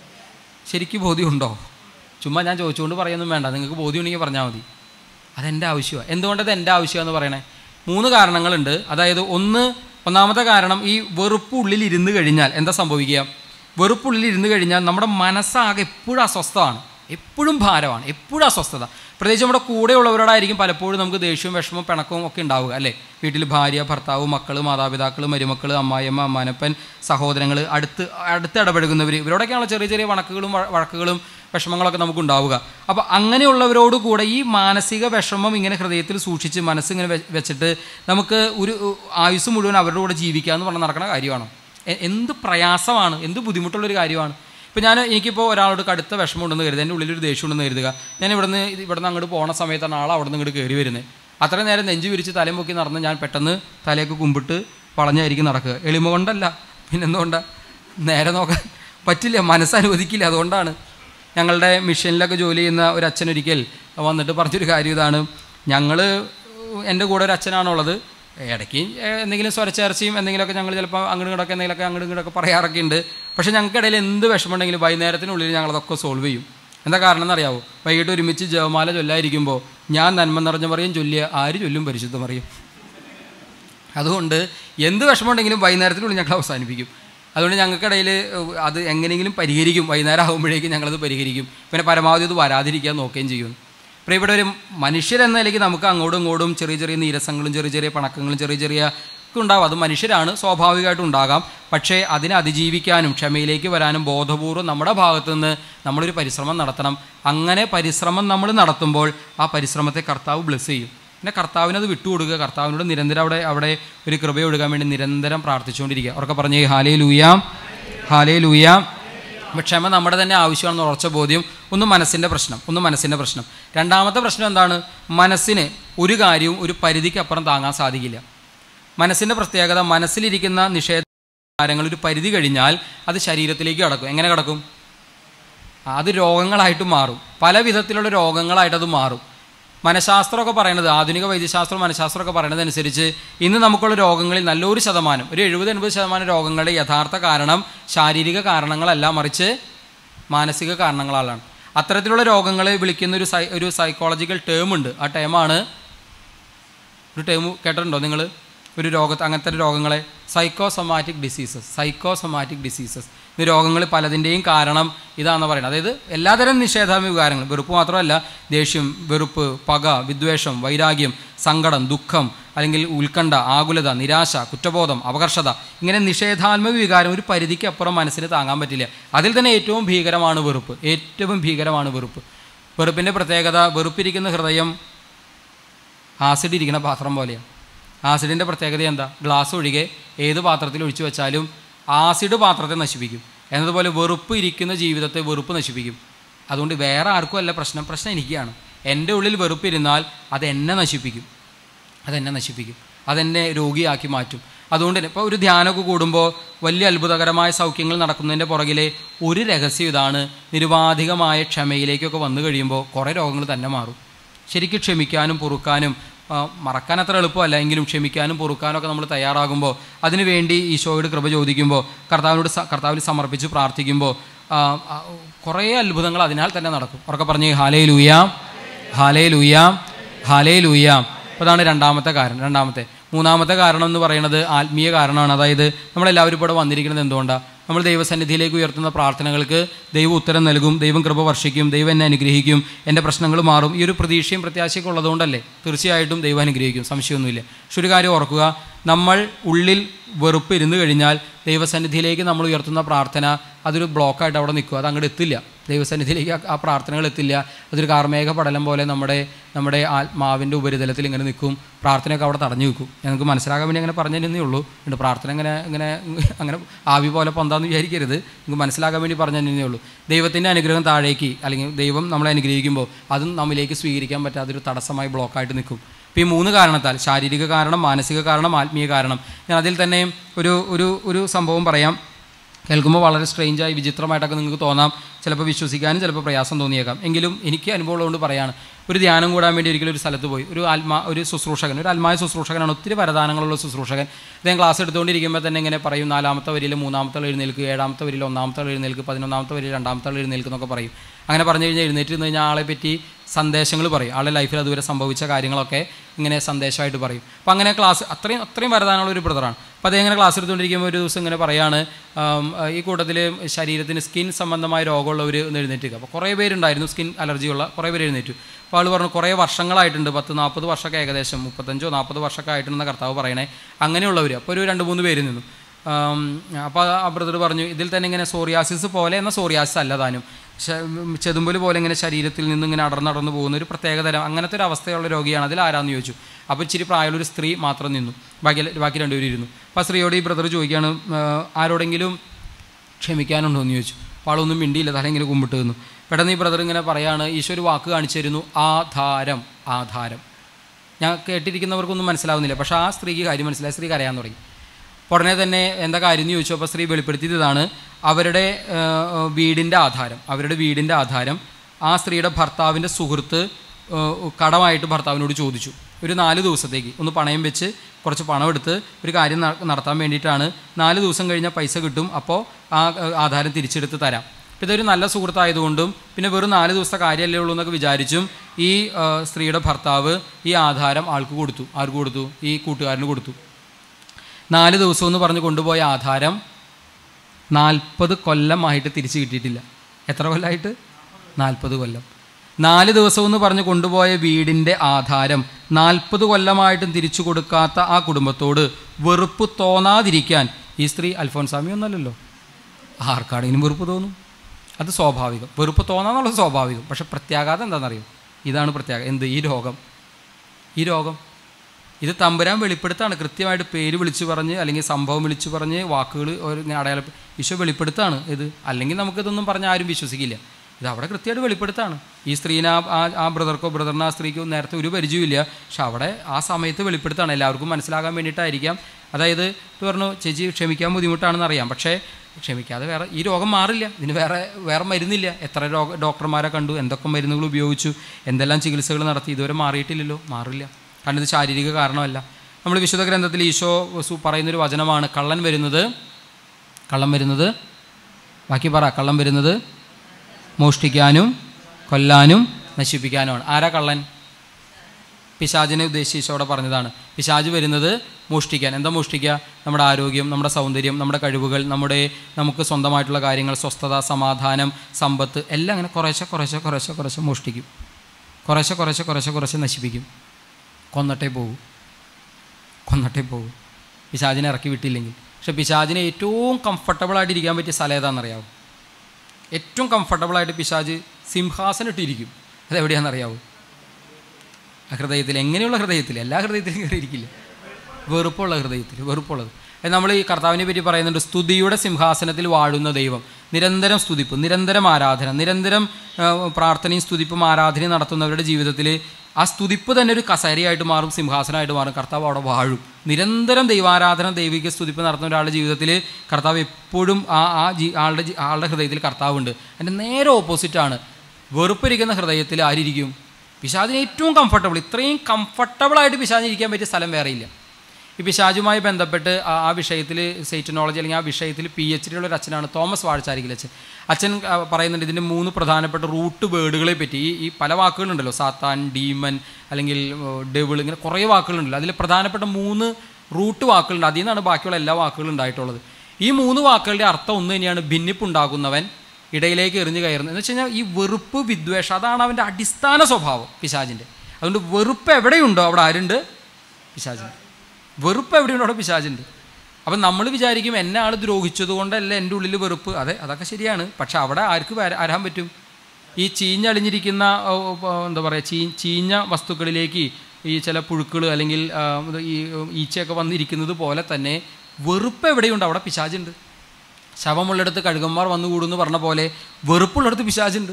ശരിക്കും ബോധ്യമുണ്ടോ ചുമ്മാ ഞാൻ ചോദിച്ചുകൊണ്ട് പറയൊന്നും വേണ്ട നിങ്ങൾക്ക് ബോധ്യമുണ്ടെങ്കിൽ പറഞ്ഞാൽ മതി അതെൻ്റെ ആവശ്യമാണ് എന്തുകൊണ്ടത് എൻ്റെ ആവശ്യമാണെന്ന് പറയണേ മൂന്ന് കാരണങ്ങളുണ്ട് അതായത് ഒന്ന് ഒന്നാമത്തെ കാരണം ഈ വെറുപ്പ് ഉള്ളിൽ ഇരുന്ന് കഴിഞ്ഞാൽ എന്താ സംഭവിക്കുക വെറുപ്പുള്ളിൽ ഇരുന്ന് കഴിഞ്ഞാൽ നമ്മുടെ മനസ്സാകെ എപ്പോഴും അസ്വസ്ഥമാണ് എപ്പോഴും ഭാരമാണ് എപ്പോഴും അസ്വസ്ഥത പ്രത്യേകിച്ച് നമ്മുടെ കൂടെയുള്ളവരോടായിരിക്കും പലപ്പോഴും നമുക്ക് ദേഷ്യവും വിഷമവും പിണക്കവും ഒക്കെ ഉണ്ടാവുക അല്ലേ വീട്ടിൽ ഭാര്യ ഭർത്താവ് മക്കൾ മാതാപിതാക്കൾ മരുമക്കൾ അമ്മായിയമ്മ അമ്മാനപ്പൻ സഹോദരങ്ങൾ അടുത്ത് അടുത്ത് ഇടപഴകുന്നവർ ഇവരോടൊക്കെയാണ് ചെറിയ ചെറിയ വണക്കുകളും വഴ- വഴക്കുകളും വിഷമങ്ങളൊക്കെ നമുക്ക് ഉണ്ടാവുക അപ്പോൾ അങ്ങനെയുള്ളവരോട് കൂടെ ഈ മാനസിക വിഷമം ഇങ്ങനെ ഹൃദയത്തിൽ സൂക്ഷിച്ച് മനസ്സിങ്ങനെ വെ- വെച്ചിട്ട് നമുക്ക് ഒരു ആയുസ് മുഴുവൻ അവരുടെ കൂടെ ജീവിക്കുക എന്ന് പറഞ്ഞാൽ നടക്കുന്ന കാര്യമാണ് എ- എന്ത് പ്രയാസമാണ് എന്ത് ബുദ്ധിമുട്ടുള്ളൊരു കാര്യമാണ് ഇപ്പോൾ ഞാൻ എനിക്കിപ്പോൾ ഒരാളോട് കടുത്ത വിഷമം ഉണ്ടെന്ന് കരുതുക എൻ്റെ ഉള്ളിലൊരു ദേഷ്യം ഉണ്ടെന്ന് കരുതുക ഞാൻ ഇവിടുന്ന് ഇത് ഇവിടുന്ന് അങ്ങോട്ട് പോണ സമയത്താണ് ആൾ അവിടെ നിന്ന് ഇങ്ങോട്ട് കയറി വരുന്നത് അത്രയും നേരം നെഞ്ചു വിരിച്ച് തലയും പൊക്കി നടന്ന് ഞാൻ പെട്ടെന്ന് തലയൊക്കെ കുമ്പിട്ട് വളഞ്ഞായിരിക്കും നടക്കുക എളിമ കൊണ്ടല്ല പിന്നെന്തുകൊണ്ടാണ് നേരെ നോക്കാൻ പറ്റില്ല മനസ്സനുവദിക്കില്ല അതുകൊണ്ടാണ് ഞങ്ങളുടെ മിഷനിലൊക്കെ ജോലി ചെയ്യുന്ന ഒരു അച്ഛൻ ഒരിക്കൽ വന്നിട്ട് പറഞ്ഞൊരു കാര്യം ഇതാണ് ഞങ്ങൾ എൻ്റെ കൂടെ ഒരു അച്ഛനാണുള്ളത് ഇടയ്ക്ക് എന്തെങ്കിലും സ്വരച്ചേർച്ചയും എന്തെങ്കിലുമൊക്കെ ഞങ്ങൾ ചിലപ്പോൾ അങ്ങോട്ടും ഇങ്ങോട്ടൊക്കെ എന്തെങ്കിലുമൊക്കെ അങ്ങോട്ടും ഇങ്ങോട്ടൊക്കെ പറയാറൊക്കെ ഉണ്ട് പക്ഷേ ഞങ്ങൾക്കിടയിൽ എന്ത് വിഷമമുണ്ടെങ്കിലും വൈകുന്നേരത്തിനുള്ളിൽ ഞങ്ങളതൊക്കെ സോൾവ് ചെയ്യും എന്താ കാരണം എന്നറിയാവോ വൈകിട്ട് ഒരുമിച്ച് ജപമാല ചൊല്ലായിരിക്കുമ്പോൾ ഞാൻ നന്മ നിറഞ്ഞ പറയും ചൊല്ലിയ ആര് ചൊല്ലും പരിശുദ്ധം പറയും അതുകൊണ്ട് എന്ത് വിഷമമുണ്ടെങ്കിലും വൈകുന്നേരത്തിനുള്ളിൽ ഞങ്ങൾ അവസാനിപ്പിക്കും അതുകൊണ്ട് ഞങ്ങൾക്കിടയിൽ അത് എങ്ങനെയെങ്കിലും പരിഹരിക്കും വൈകുന്നേരം ആകുമ്പോഴേക്കും ഞങ്ങളത് പരിഹരിക്കും പിന്നെ പരമാവധി അത് വരാതിരിക്കാൻ നോക്കുകയും ചെയ്യും പ്രിയപ്പെട്ടവർ മനുഷ്യരെന്ന നിലയ്ക്ക് നമുക്ക് അങ്ങോട്ടും ഇങ്ങോട്ടും ചെറിയ ചെറിയ നീരസങ്ങളും ചെറിയ ചെറിയ പണക്കങ്ങളും ചെറിയ ചെറിയ ഒക്കെ ഉണ്ടാവും അത് മനുഷ്യരാണ് സ്വാഭാവികമായിട്ടും ഉണ്ടാകാം പക്ഷേ അതിനെ അതിജീവിക്കാനും ക്ഷമയിലേക്ക് വരാനും ബോധപൂർവ്വം നമ്മുടെ ഭാഗത്തു നിന്ന് നമ്മളൊരു പരിശ്രമം നടത്തണം അങ്ങനെ പരിശ്രമം നമ്മൾ നടത്തുമ്പോൾ ആ പരിശ്രമത്തെ കർത്താവ് ബ്ലെസ് ചെയ്യും പിന്നെ കർത്താവിനത് വിട്ടുകൊടുക്കുക കർത്താവിനോട് നിരന്തരം അവിടെ അവിടെ ഒരു കൃപ കൊടുക്കാൻ വേണ്ടി നിരന്തരം പ്രാർത്ഥിച്ചുകൊണ്ടിരിക്കുക അവർക്ക് പറഞ്ഞേ ഹാലേ ലൂയാം ഹാലേ ലൂയാം അപ്പോൾ ക്ഷമ നമ്മുടെ തന്നെ ആവശ്യമാണെന്ന് ഉറച്ച ബോധ്യം ഒന്ന് മനസ്സിൻ്റെ പ്രശ്നം ഒന്ന് മനസ്സിൻ്റെ പ്രശ്നം രണ്ടാമത്തെ പ്രശ്നം എന്താണ് മനസ്സിന് ഒരു കാര്യവും ഒരു പരിധിക്കപ്പുറം താങ്ങാൻ സാധിക്കില്ല മനസ്സിൻ്റെ പ്രത്യേകത മനസ്സിലിരിക്കുന്ന നിഷേധ കാര്യങ്ങൾ ഒരു പരിധി കഴിഞ്ഞാൽ അത് ശരീരത്തിലേക്ക് കടക്കും എങ്ങനെ കടക്കും അത് രോഗങ്ങളായിട്ട് മാറും പല വിധത്തിലുള്ള രോഗങ്ങളായിട്ട് അത് മാറും മനഃശാസ്ത്രമൊക്കെ പറയണത് ആധുനിക വൈദ്യശാസ്ത്രം മനഃശാസ്ത്രമൊക്കെ പറയണത് അനുസരിച്ച് ഇന്ന് നമുക്കുള്ള രോഗങ്ങളിൽ നല്ലൊരു ശതമാനം ഒരു എഴുപത് എൺപത് ശതമാനം രോഗങ്ങളുടെ യഥാർത്ഥ കാരണം ശാരീരിക കാരണങ്ങളല്ല മറിച്ച് മാനസിക കാരണങ്ങളാലാണ് അത്തരത്തിലുള്ള രോഗങ്ങളെ വിളിക്കുന്ന ഒരു സൈ ഒരു സൈക്കോളജിക്കൽ ടേം ഉണ്ട് ആ ടേമാണ് ഒരു ടേം കേട്ടിട്ടുണ്ടോ നിങ്ങൾ ഒരു രോഗത്തെ അങ്ങനത്തെ ഒരു രോഗങ്ങളെ സൈക്കോസൊമാറ്റിക് ഡിസീസസ് സൈക്കോസൊമാറ്റിക് ഡിസീസസ് ഇത് രോഗങ്ങൾ പലതിൻ്റെയും കാരണം ഇതാണെന്ന് പറയുന്നത് അതായത് എല്ലാതരം നിഷേധാത്മക വികാരങ്ങൾ വെറുപ്പ് മാത്രമല്ല ദേഷ്യം വെറുപ്പ് പക വിദ്വേഷം വൈരാഗ്യം സങ്കടം ദുഃഖം അല്ലെങ്കിൽ ഉത്കണ്ഠ ആകുലത നിരാശ കുറ്റബോധം അപകർഷത ഇങ്ങനെ നിഷേധാത്മക വികാരം ഒരു പരിധിക്ക് അപ്പുറം മനസ്സിന് താങ്ങാൻ പറ്റില്ല അതിൽ തന്നെ ഏറ്റവും ഭീകരമാണ് വെറുപ്പ് ഏറ്റവും ഭീകരമാണ് വെറുപ്പ് വെറുപ്പിൻ്റെ പ്രത്യേകത വെറുപ്പിരിക്കുന്ന ഹൃദയം ആസിഡ് ഇരിക്കുന്ന പാത്രം പോലെയാണ് ആസിഡിൻ്റെ പ്രത്യേകത എന്താ ഗ്ലാസ് ഒഴികെ ഏത് പാത്രത്തിൽ ഒഴിച്ചു വെച്ചാലും ആസിഡ് പാത്രത്തെ നശിപ്പിക്കും എന്നതുപോലെ വെറുപ്പ് ഇരിക്കുന്ന ജീവിതത്തെ വെറുപ്പ് നശിപ്പിക്കും അതുകൊണ്ട് വേറെ ആർക്കും അല്ല പ്രശ്നം പ്രശ്നം എനിക്കാണ് എൻ്റെ ഉള്ളിൽ വെറുപ്പിരുന്നാൽ അത് എന്നെ നശിപ്പിക്കും അതെന്നെ നശിപ്പിക്കും അതെന്നെ രോഗിയാക്കി മാറ്റും അതുകൊണ്ട് തന്നെ ഇപ്പോൾ ഒരു ധ്യാനമൊക്കെ കൂടുമ്പോൾ വലിയ അത്ഭുതകരമായ സൗഖ്യങ്ങൾ നടക്കുന്നതിൻ്റെ പുറകിലെ ഒരു രഹസ്യം ഇതാണ് നിരുപാധികമായ ക്ഷമയിലേക്കൊക്കെ വന്നു കഴിയുമ്പോൾ കുറേ രോഗങ്ങൾ തന്നെ മാറും ശരിക്കും ക്ഷമിക്കാനും പൊറുക്കാനും ആ, മറക്കാൻ അത്ര എളുപ്പമല്ല എങ്കിലും ക്ഷമിക്കാനും പൊറുക്കാനും ഒക്കെ നമ്മൾ തയ്യാറാകുമ്പോൾ അതിനുവേണ്ടി ഈശോയോട് കൃപ ചോദിക്കുമ്പോൾ കർത്താവിനോട് സ- കർത്താവിൽ സമർപ്പിച്ച് പ്രാർത്ഥിക്കുമ്പോൾ ആ, ആ, കുറേ അത്ഭുതങ്ങൾ അതിനാൽ തന്നെ നടക്കും ഉറക്കെ പറഞ്ഞ് ഹാലേ ലൂയാം ഹാലേ ലൂയാം ഹാലേ ലൂയാം അപ്പോൾ അതാണ് രണ്ടാമത്തെ കാരണം രണ്ടാമത്തെ മൂന്നാമത്തെ കാരണം എന്ന് പറയുന്നത് ആത്മീയ കാരണമാണ് അതായത് നമ്മളെല്ലാവരും ഇവിടെ വന്നിരിക്കുന്നത് എന്തുകൊണ്ടാണ് നമ്മൾ ദൈവസന്നിധിയിലേക്ക് ഉയർത്തുന്ന പ്രാർത്ഥനകൾക്ക് ദൈവം ഉത്തരം നൽകും ദൈവം കൃപ വർഷിക്കും ദൈവം എന്നെ അനുഗ്രഹിക്കും എൻ്റെ പ്രശ്നങ്ങൾ മാറും ഈ ഒരു പ്രതീക്ഷയും പ്രത്യാശയൊക്കെ ഉള്ളതുകൊണ്ടല്ലേ തീർച്ചയായിട്ടും ദൈവം അനുഗ്രഹിക്കും സംശയമൊന്നുമില്ല പക്ഷെ ഒരു കാര്യം ഓർക്കുക നമ്മൾ ഉള്ളിൽ വെറുപ്പ് ഇരുന്ന് കഴിഞ്ഞാൽ ദൈവസന്നിധിയിലേക്ക് നമ്മൾ ഉയർത്തുന്ന പ്രാർത്ഥന അതൊരു ബ്ലോക്കായിട്ട് അവിടെ നിൽക്കും അത് അങ്ങോട്ട് എത്തില്ല ദൈവസന്നിധിയിലേക്ക് ആ- ആ പ്രാർത്ഥനകൾ എത്തില്ല അതൊരു കാർമേഘ പടലം പോലെ നമ്മുടെ നമ്മുടെ ആത്മാവിൻ്റെ ഉപരിതലത്തിൽ ഇങ്ങനെ നിൽക്കും പ്രാർത്ഥനയൊക്കെ അവിടെ തടഞ്ഞു വെക്കും ഞങ്ങൾക്ക് മനസ്സിലാകാൻ വേണ്ടി അങ്ങനെ പറഞ്ഞു തരുന്നേ ഉള്ളൂ എന്നിട്ട് പ്രാർത്ഥന ഇങ്ങനെ ഇങ്ങനെ അങ്ങനെ ആവി പോലെ പൊന്താന്ന് വിചാരിക്കരുത് നിങ്ങൾക്ക് മനസ്സിലാക്കാൻ വേണ്ടി പറഞ്ഞു തരുന്നേ ഉള്ളൂ ദൈവത്തിൻ്റെ അനുഗ്രഹം താഴേക്ക് അല്ലെങ്കിൽ ദൈവം നമ്മളെ അനുഗ്രഹിക്കുമ്പോൾ അതും നമ്മിലേക്ക് സ്വീകരിക്കാൻ പറ്റാത്തൊരു തടസ്സമായി ബ്ലോക്കായിട്ട് നിൽക്കും അപ്പോൾ ഈ മൂന്ന് കാരണത്താൽ ശാരീരിക കാരണം മാനസിക കാരണം ആത്മീയ കാരണം ഞാൻ അതിൽ തന്നെ ഒരു ഒരു ഒരു സംഭവം പറയാം കേൾക്കുമ്പോൾ വളരെ സ്ട്രെയിഞ്ചായി വിചിത്രമായിട്ടൊക്കെ നിങ്ങൾക്ക് തോന്നാം ചിലപ്പോൾ വിശ്വസിക്കാനും ചിലപ്പോൾ പ്രയാസം തോന്നിയേക്കാം എങ്കിലും എനിക്ക് അനുഭവമുള്ളതുകൊണ്ട് പറയാണ് ഒരു ധ്യാനം കൂടാൻ വേണ്ടി ഒരിക്കലും ഒരു സ്ഥലത്ത് പോയി ഒരു ആത്മാ ഒരു ശുശ്രൂഷകൻ ഒരു ആത്മായ ശുശ്രൂഷകനാണ് ഒത്തിരി വരദാനങ്ങളുള്ള ശുശ്രൂഷകൻ അദ്ദേഹം ക്ലാസ് എടുത്തുകൊണ്ടിരിക്കുമ്പോൾ തന്നെ ഇങ്ങനെ പറയും നാലാമത്തെ വരിയിൽ മൂന്നാമത്തെ ആൾ എഴുന്നേൽക്ക് ഏഴാമത്തെ വരിയിൽ ഒന്നാമത്തെ ആൾ എഴുന്നേൽക്ക് പതിനൊന്നാമത്തെ വരിയിൽ രണ്ടാമത്തെ ആൾ എഴുന്നേൽക്ക് എന്നൊക്കെ പറയും അങ്ങനെ പറഞ്ഞു കഴിഞ്ഞാൽ എഴുന്നേറ്റ് നിന്ന് കഴിഞ്ഞാൽ ആളെ പറ്റി സന്ദേശങ്ങൾ പറയും ആളുടെ ലൈഫിൽ അതുവരെ സംഭവിച്ച കാര്യങ്ങളൊക്കെ ഇങ്ങനെ സന്ദേശമായിട്ട് പറയും അപ്പോൾ അങ്ങനെ ക്ലാസ് അത്രയും അത്രയും വരദാനമുള്ള ഒരു ബ്രദറാണ് അപ്പോൾ അദ്ദേഹം ഇങ്ങനെ ക്ലാസ് എടുത്തുകൊണ്ടിരിക്കുമ്പോൾ ഒരു ദിവസം ഇങ്ങനെ പറയാണ് ആം, ഈ കൂട്ടത്തിൽ ശരീരത്തിന് സ്കിൻ സംബന്ധമായ രോഗമുള്ളവർ ഒന്ന് എഴുന്നേറ്റ് അപ്പോൾ കുറേ പേരുണ്ടായിരുന്നു സ്കിൻ അലർജിയുള്ള കുറേ പേര് എഴുന്നേറ്റു അപ്പോൾ ആൾ പറഞ്ഞു കുറേ വർഷങ്ങളായിട്ടുണ്ട് പത്ത് നാൽപ്പത് വർഷമൊക്കെ ഏകദേശം മുപ്പത്തഞ്ചോ നാൽപ്പത് വർഷമൊക്കെ ആയിട്ടുണ്ടെന്ന കർത്താവ് പറയണേ അങ്ങനെയുള്ളവർ അപ്പോൾ ഒരു രണ്ട് മൂന്ന് പേര് നിന്നു ആം, അപ്പോൾ ആ ബ്രദർ പറഞ്ഞു ഇതിൽ തന്നെ ഇങ്ങനെ സോറിയാസിസ് പോലെ എന്ന സോറിയാസിസ് അല്ല താനും ശ- ചെതുമ്പൽ പോലെ ഇങ്ങനെ ശരീരത്തിൽ നിന്ന് ഇങ്ങനെ അടർന്നടർന്ന് പോകുന്ന ഒരു പ്രത്യേകതരം അങ്ങനത്തെ ഒരു അവസ്ഥയുള്ള രോഗിയാണ് അതിൽ ആരാന്ന് ചോദിച്ചു അപ്പോൾ ഇച്ചിരി പ്രായമുള്ള ഒരു സ്ത്രീ മാത്രം നിന്നു ബാക്കി ബാക്കി രണ്ടുപേരും ഇരുന്നു അപ്പോൾ ആ സ്ത്രീയോട് ഈ ബ്രദർ ചോദിക്കുകയാണ് ആ, ആരോടെങ്കിലും ക്ഷമിക്കാനുണ്ടോ എന്ന് ചോദിച്ചു അപ്പോൾ ആളൊന്നും മിണ്ടിയില്ല തല ഇങ്ങനെ കുമ്പിട്ട് നിന്നു പെട്ടെന്ന് ഈ ബ്രദർ ഇങ്ങനെ പറയാണ് ഈശോ ഒരു വാക്ക് കാണിച്ചു തരുന്നു ആധാരം ആധാരം ഞാൻ കേട്ടിരിക്കുന്നവർക്കൊന്നും മനസ്സിലാവുന്നില്ല പക്ഷേ ആ സ്ത്രീക്ക് കാര്യം മനസ്സിലായി സ്ത്രീ കരയാൻ തുടങ്ങി അപ്പോൾ ഉടനെ തന്നെ എന്താ കാര്യം എന്ന് ചോദിച്ചു അപ്പോൾ സ്ത്രീ വെളിപ്പെടുത്തിയത് ഇതാണ് അവരുടെ ആ, വീടിൻ്റെ ആധാരം അവരുടെ വീടിൻ്റെ ആധാരം ആ സ്ത്രീയുടെ ഭർത്താവിൻ്റെ സുഹൃത്ത് ആ, കടമായിട്ട് ഭർത്താവിനോട് ചോദിച്ചു ഒരു നാല് ദിവസത്തേക്ക് ഒന്ന് പണയം വെച്ച് കുറച്ച് പണം എടുത്ത് ഒരു കാര്യം ന- നടത്താൻ വേണ്ടിയിട്ടാണ് നാല് ദിവസം കഴിഞ്ഞാൽ പൈസ കിട്ടും അപ്പോൾ ആ ആ, ആധാരം തിരിച്ചെടുത്ത് തരാം അപ്പോൾ ഇതൊരു നല്ല സുഹൃത്തായതുകൊണ്ടും പിന്നെ വെറും നാല് ദിവസത്തെ കാര്യമല്ലേ ഉള്ളൂ എന്നൊക്കെ വിചാരിച്ചും ഈ ആ, സ്ത്രീയുടെ ഭർത്താവ് ഈ ആധാരം ആൾക്ക് കൊടുത്തു ആർക്ക് കൊടുത്തു ഈ കൂട്ടുകാരന് കൊടുത്തു നാല് ദിവസം എന്ന് പറഞ്ഞ് കൊണ്ടുപോയ ആധാരം നാൽപ്പത് കൊല്ലമായിട്ട് തിരിച്ചു കിട്ടിയിട്ടില്ല എത്ര കൊല്ലമായിട്ട് നാൽപ്പത് കൊല്ലം നാല് ദിവസം എന്ന് പറഞ്ഞ് കൊണ്ടുപോയ വീടിൻ്റെ ആധാരം നാൽപ്പത് കൊല്ലമായിട്ടും തിരിച്ചു കൊടുക്കാത്ത ആ കുടുംബത്തോട് വെറുപ്പ് തോന്നാതിരിക്കാൻ ഈ സ്ത്രീ അൽഫോൻസാമി ഒന്നല്ലല്ലോ ആർക്കാണെങ്കിലും വെറുപ്പ് തോന്നും അത് സ്വാഭാവികം വെറുപ്പ് തോന്നാന്നുള്ളത് സ്വാഭാവികം പക്ഷെ പ്രത്യാഘാതം എന്താണെന്നറിയോ ഇതാണ് പ്രത്യാഘാതം എന്ത് ഈ രോഗം ഈ രോഗം ഇത് തമ്പുരാൻ വെളിപ്പെടുത്താണ് കൃത്യമായിട്ട് പേര് വിളിച്ചു പറഞ്ഞ് അല്ലെങ്കിൽ സംഭവം വിളിച്ചു പറഞ്ഞ് വാക്കുകൾ ഒരു അടയാള ഈശോ വെളിപ്പെടുത്താണ് ഇത് അല്ലെങ്കിൽ നമുക്കിതൊന്നും പറഞ്ഞാൽ ആരും വിശ്വസിക്കില്ല ഇത് അവിടെ കൃത്യമായിട്ട് വെളിപ്പെടുത്താണ് ഈ സ്ത്രീനെ ആ- ആ ആ ബ്രദർക്കോ ബ്രദറിനോ ആ സ്ത്രീക്കോ നേരത്തെ ഒരു പരിചയമില്ല പക്ഷെ അവിടെ ആ സമയത്ത് വെളിപ്പെടുത്താണ് എല്ലാവർക്കും മനസ്സിലാകാൻ വേണ്ടിയിട്ടായിരിക്കാം അതായത് ഇത് പറഞ്ഞു ചേച്ചി ക്ഷമിക്കാൻ ബുദ്ധിമുട്ടാണെന്ന് അറിയാം പക്ഷേ ക്ഷമിക്കാതെ വേറെ ഈ രോഗം മാറില്ല ഇതിന് വേറെ വേറെ മരുന്നില്ല എത്ര രോഗ ഡോക്ടർമാരെ കണ്ടു എന്തൊക്കെ മരുന്നുകൾ ഉപയോഗിച്ചു എന്തെല്ലാം ചികിത്സകൾ നടത്തി ഇതുവരെ മാറിയിട്ടില്ലല്ലോ മാറില്ല കാരണം ഇത് ശാരീരിക കാരണമല്ല നമ്മൾ വിശുദ്ധ ഗ്രന്ഥത്തിൽ ഈശോ സു- പറയുന്നൊരു വചനമാണ് കള്ളൻ വരുന്നത് കള്ളം വരുന്നത് ബാക്കി പറ കള്ളം വരുന്നത് മോഷ്ടിക്കാനും കൊല്ലാനും നശിപ്പിക്കാനുമാണ് ആരാ കള്ളൻ പിശാചിനെ ഉദ്ദേശിച്ച് ഈശോ അവിടെ പറഞ്ഞതാണ് പിശാജ് വരുന്നത് മോഷ്ടിക്കാൻ എന്താ മോഷ്ടിക്കുക നമ്മുടെ ആരോഗ്യം നമ്മുടെ സൗന്ദര്യം നമ്മുടെ കഴിവുകൾ നമ്മുടെ നമുക്ക് സ്വന്തമായിട്ടുള്ള കാര്യങ്ങൾ സ്വസ്ഥത സമാധാനം സമ്പത്ത് എല്ലാം അങ്ങനെ കുറേശ്ശെ കുറേശ്ശെ കുറേശ്ശെ കുറേശ്ശെ മോഷ്ടിക്കും കുറേശ്ശെ കുറേശ്ശെ കുറേശ്ശെ കുറേശ്ശെ നശിപ്പിക്കും കൊന്നട്ടേ പോകും കൊന്നട്ടേ പോകും പിശാചിനെ ഇറക്കി വിട്ടില്ലെങ്കിൽ പക്ഷെ പിശാചിനെ ഏറ്റവും കംഫർട്ടബിളായിട്ട് ഇരിക്കാൻ പറ്റിയ സ്ഥലം ഏതാണെന്നറിയാവോ ഏറ്റവും കംഫർട്ടബിളായിട്ട് പിശാജ് സിംഹാസനം ഇട്ടിരിക്കും അതെവിടെയാണെന്നറിയാവോ ആ ഹൃദയത്തിൽ എങ്ങനെയുള്ള ഹൃദയത്തിൽ എല്ലാ ഹൃദയത്തിലും കയറിയിരിക്കില്ല വെറുപ്പുള്ള ഹൃദയത്തിൽ വെറുപ്പുള്ളത് അത് നമ്മൾ ഈ കർത്താവിനെ പറ്റി പറയുന്നുണ്ട് സ്തുതിയുടെ സിംഹാസനത്തിൽ വാഴുന്ന ദൈവം നിരന്തരം സ്തുതിപ്പ് നിരന്തരം ആരാധന നിരന്തരം ആ, പ്രാർത്ഥനയും സ്തുതിപ്പും ആരാധനയും നടത്തുന്നവരുടെ ജീവിതത്തിൽ ആ സ്തുതിപ്പ് തന്നെ ഒരു കസേരയായിട്ട് മാറും സിംഹാസനമായിട്ട് മാറും കർത്താവ് അവിടെ വാഴും നിരന്തരം ദൈവാരാധന ദൈവിക സ്തുതിപ്പ് നടത്തുന്ന ഒരാളുടെ ജീവിതത്തിൽ കർത്താവ് എപ്പോഴും ആ ആ ജീ ആളുടെ ജീ- ആളുടെ ഹൃദയത്തിൽ കർത്താവുണ്ട് അതിൻ്റെ നേരെ ഓപ്പോസിറ്റാണ് വെറുപ്പിരിക്കുന്ന ഹൃദയത്തിൽ ആരിയിരിക്കും പിശാചിന് ഏറ്റവും കംഫർട്ടബിൾ ഇത്രയും കംഫർട്ടബിളായിട്ട് പിശാചിന് ഇരിക്കാൻ പറ്റിയ സ്ഥലം വേറെയില്ല ഈ പിശാചുമായി ബന്ധപ്പെട്ട് ആ ആ വിഷയത്തിൽ സൈറ്റനോളജി അല്ലെങ്കിൽ ആ വിഷയത്തിൽ പി എച്ച് ഡി ഉള്ള ഒരു അച്ഛനാണ് തോമസ് വാഴ്ചാരിക്കൽ അച്ഛൻ അച്ഛൻ ആ, പറയുന്നുണ്ട് ഇതിൻ്റെ മൂന്ന് പ്രധാനപ്പെട്ട റൂട്ട് വേർഡുകളെ പറ്റി ഈ ഈ പല വാക്കുകളുണ്ടല്ലോ സാത്താൻ ഡീമൻ അല്ലെങ്കിൽ ഡെവിൾ ഇങ്ങനെ കുറേ വാക്കുകളുണ്ടല്ലോ അതിൽ പ്രധാനപ്പെട്ട മൂന്ന് റൂട്ട് വാക്കുകളുണ്ട് അതിൽ നിന്നാണ് ബാക്കിയുള്ള എല്ലാ വാക്കുകളും ഉണ്ടായിട്ടുള്ളത് ഈ മൂന്ന് വാക്കുകളുടെ അർത്ഥം ഒന്ന് തന്നെയാണ് ഭിന്നിപ്പുണ്ടാക്കുന്നവൻ ഇടയിലേക്ക് എറിഞ്ഞു കയറുന്നത് എന്ന് വെച്ച് കഴിഞ്ഞാൽ ഈ വെറുപ്പ് വിദ്വേഷം അതാണ് അവൻ്റെ അടിസ്ഥാന സ്വഭാവം പിശാചിൻ്റെ അതുകൊണ്ട് വെറുപ്പ് എവിടെയുണ്ടോ അവിടെ ആരുണ്ട് പിശാചുണ്ട് വെറുപ്പ് എവിടെയുണ്ടോ അവിടെ പിശാചുണ്ട് അപ്പം നമ്മൾ വിചാരിക്കും എന്നെ ആൾ ദ്രോഹിച്ചത് കൊണ്ടല്ല എൻ്റെ ഉള്ളിൽ വെറുപ്പ് അതെ അതൊക്കെ ശരിയാണ് പക്ഷെ അവിടെ ആർക്ക് വര- വരാൻ പറ്റും ഈ ചീഞ്ഞളിഞ്ഞിരിക്കുന്ന ഓ, ഓ, എന്താ പറയുക ചീ ചീഞ്ഞ വസ്തുക്കളിലേക്ക് ഈ ചില പുഴുക്കൾ അല്ലെങ്കിൽ ആ, ഇത് ഈ ഈച്ചയൊക്കെ വന്നിരിക്കുന്നത് പോലെ തന്നെ വെറുപ്പ് എവിടെയുണ്ട് അവിടെ പിശാചുണ്ട് ശവമുള്ളിടത്ത് കഴുകന്മാർ വന്നു കൂടുന്നു പറഞ്ഞ പോലെ വെറുപ്പുള്ളിടത്ത് പിശാചുണ്ട്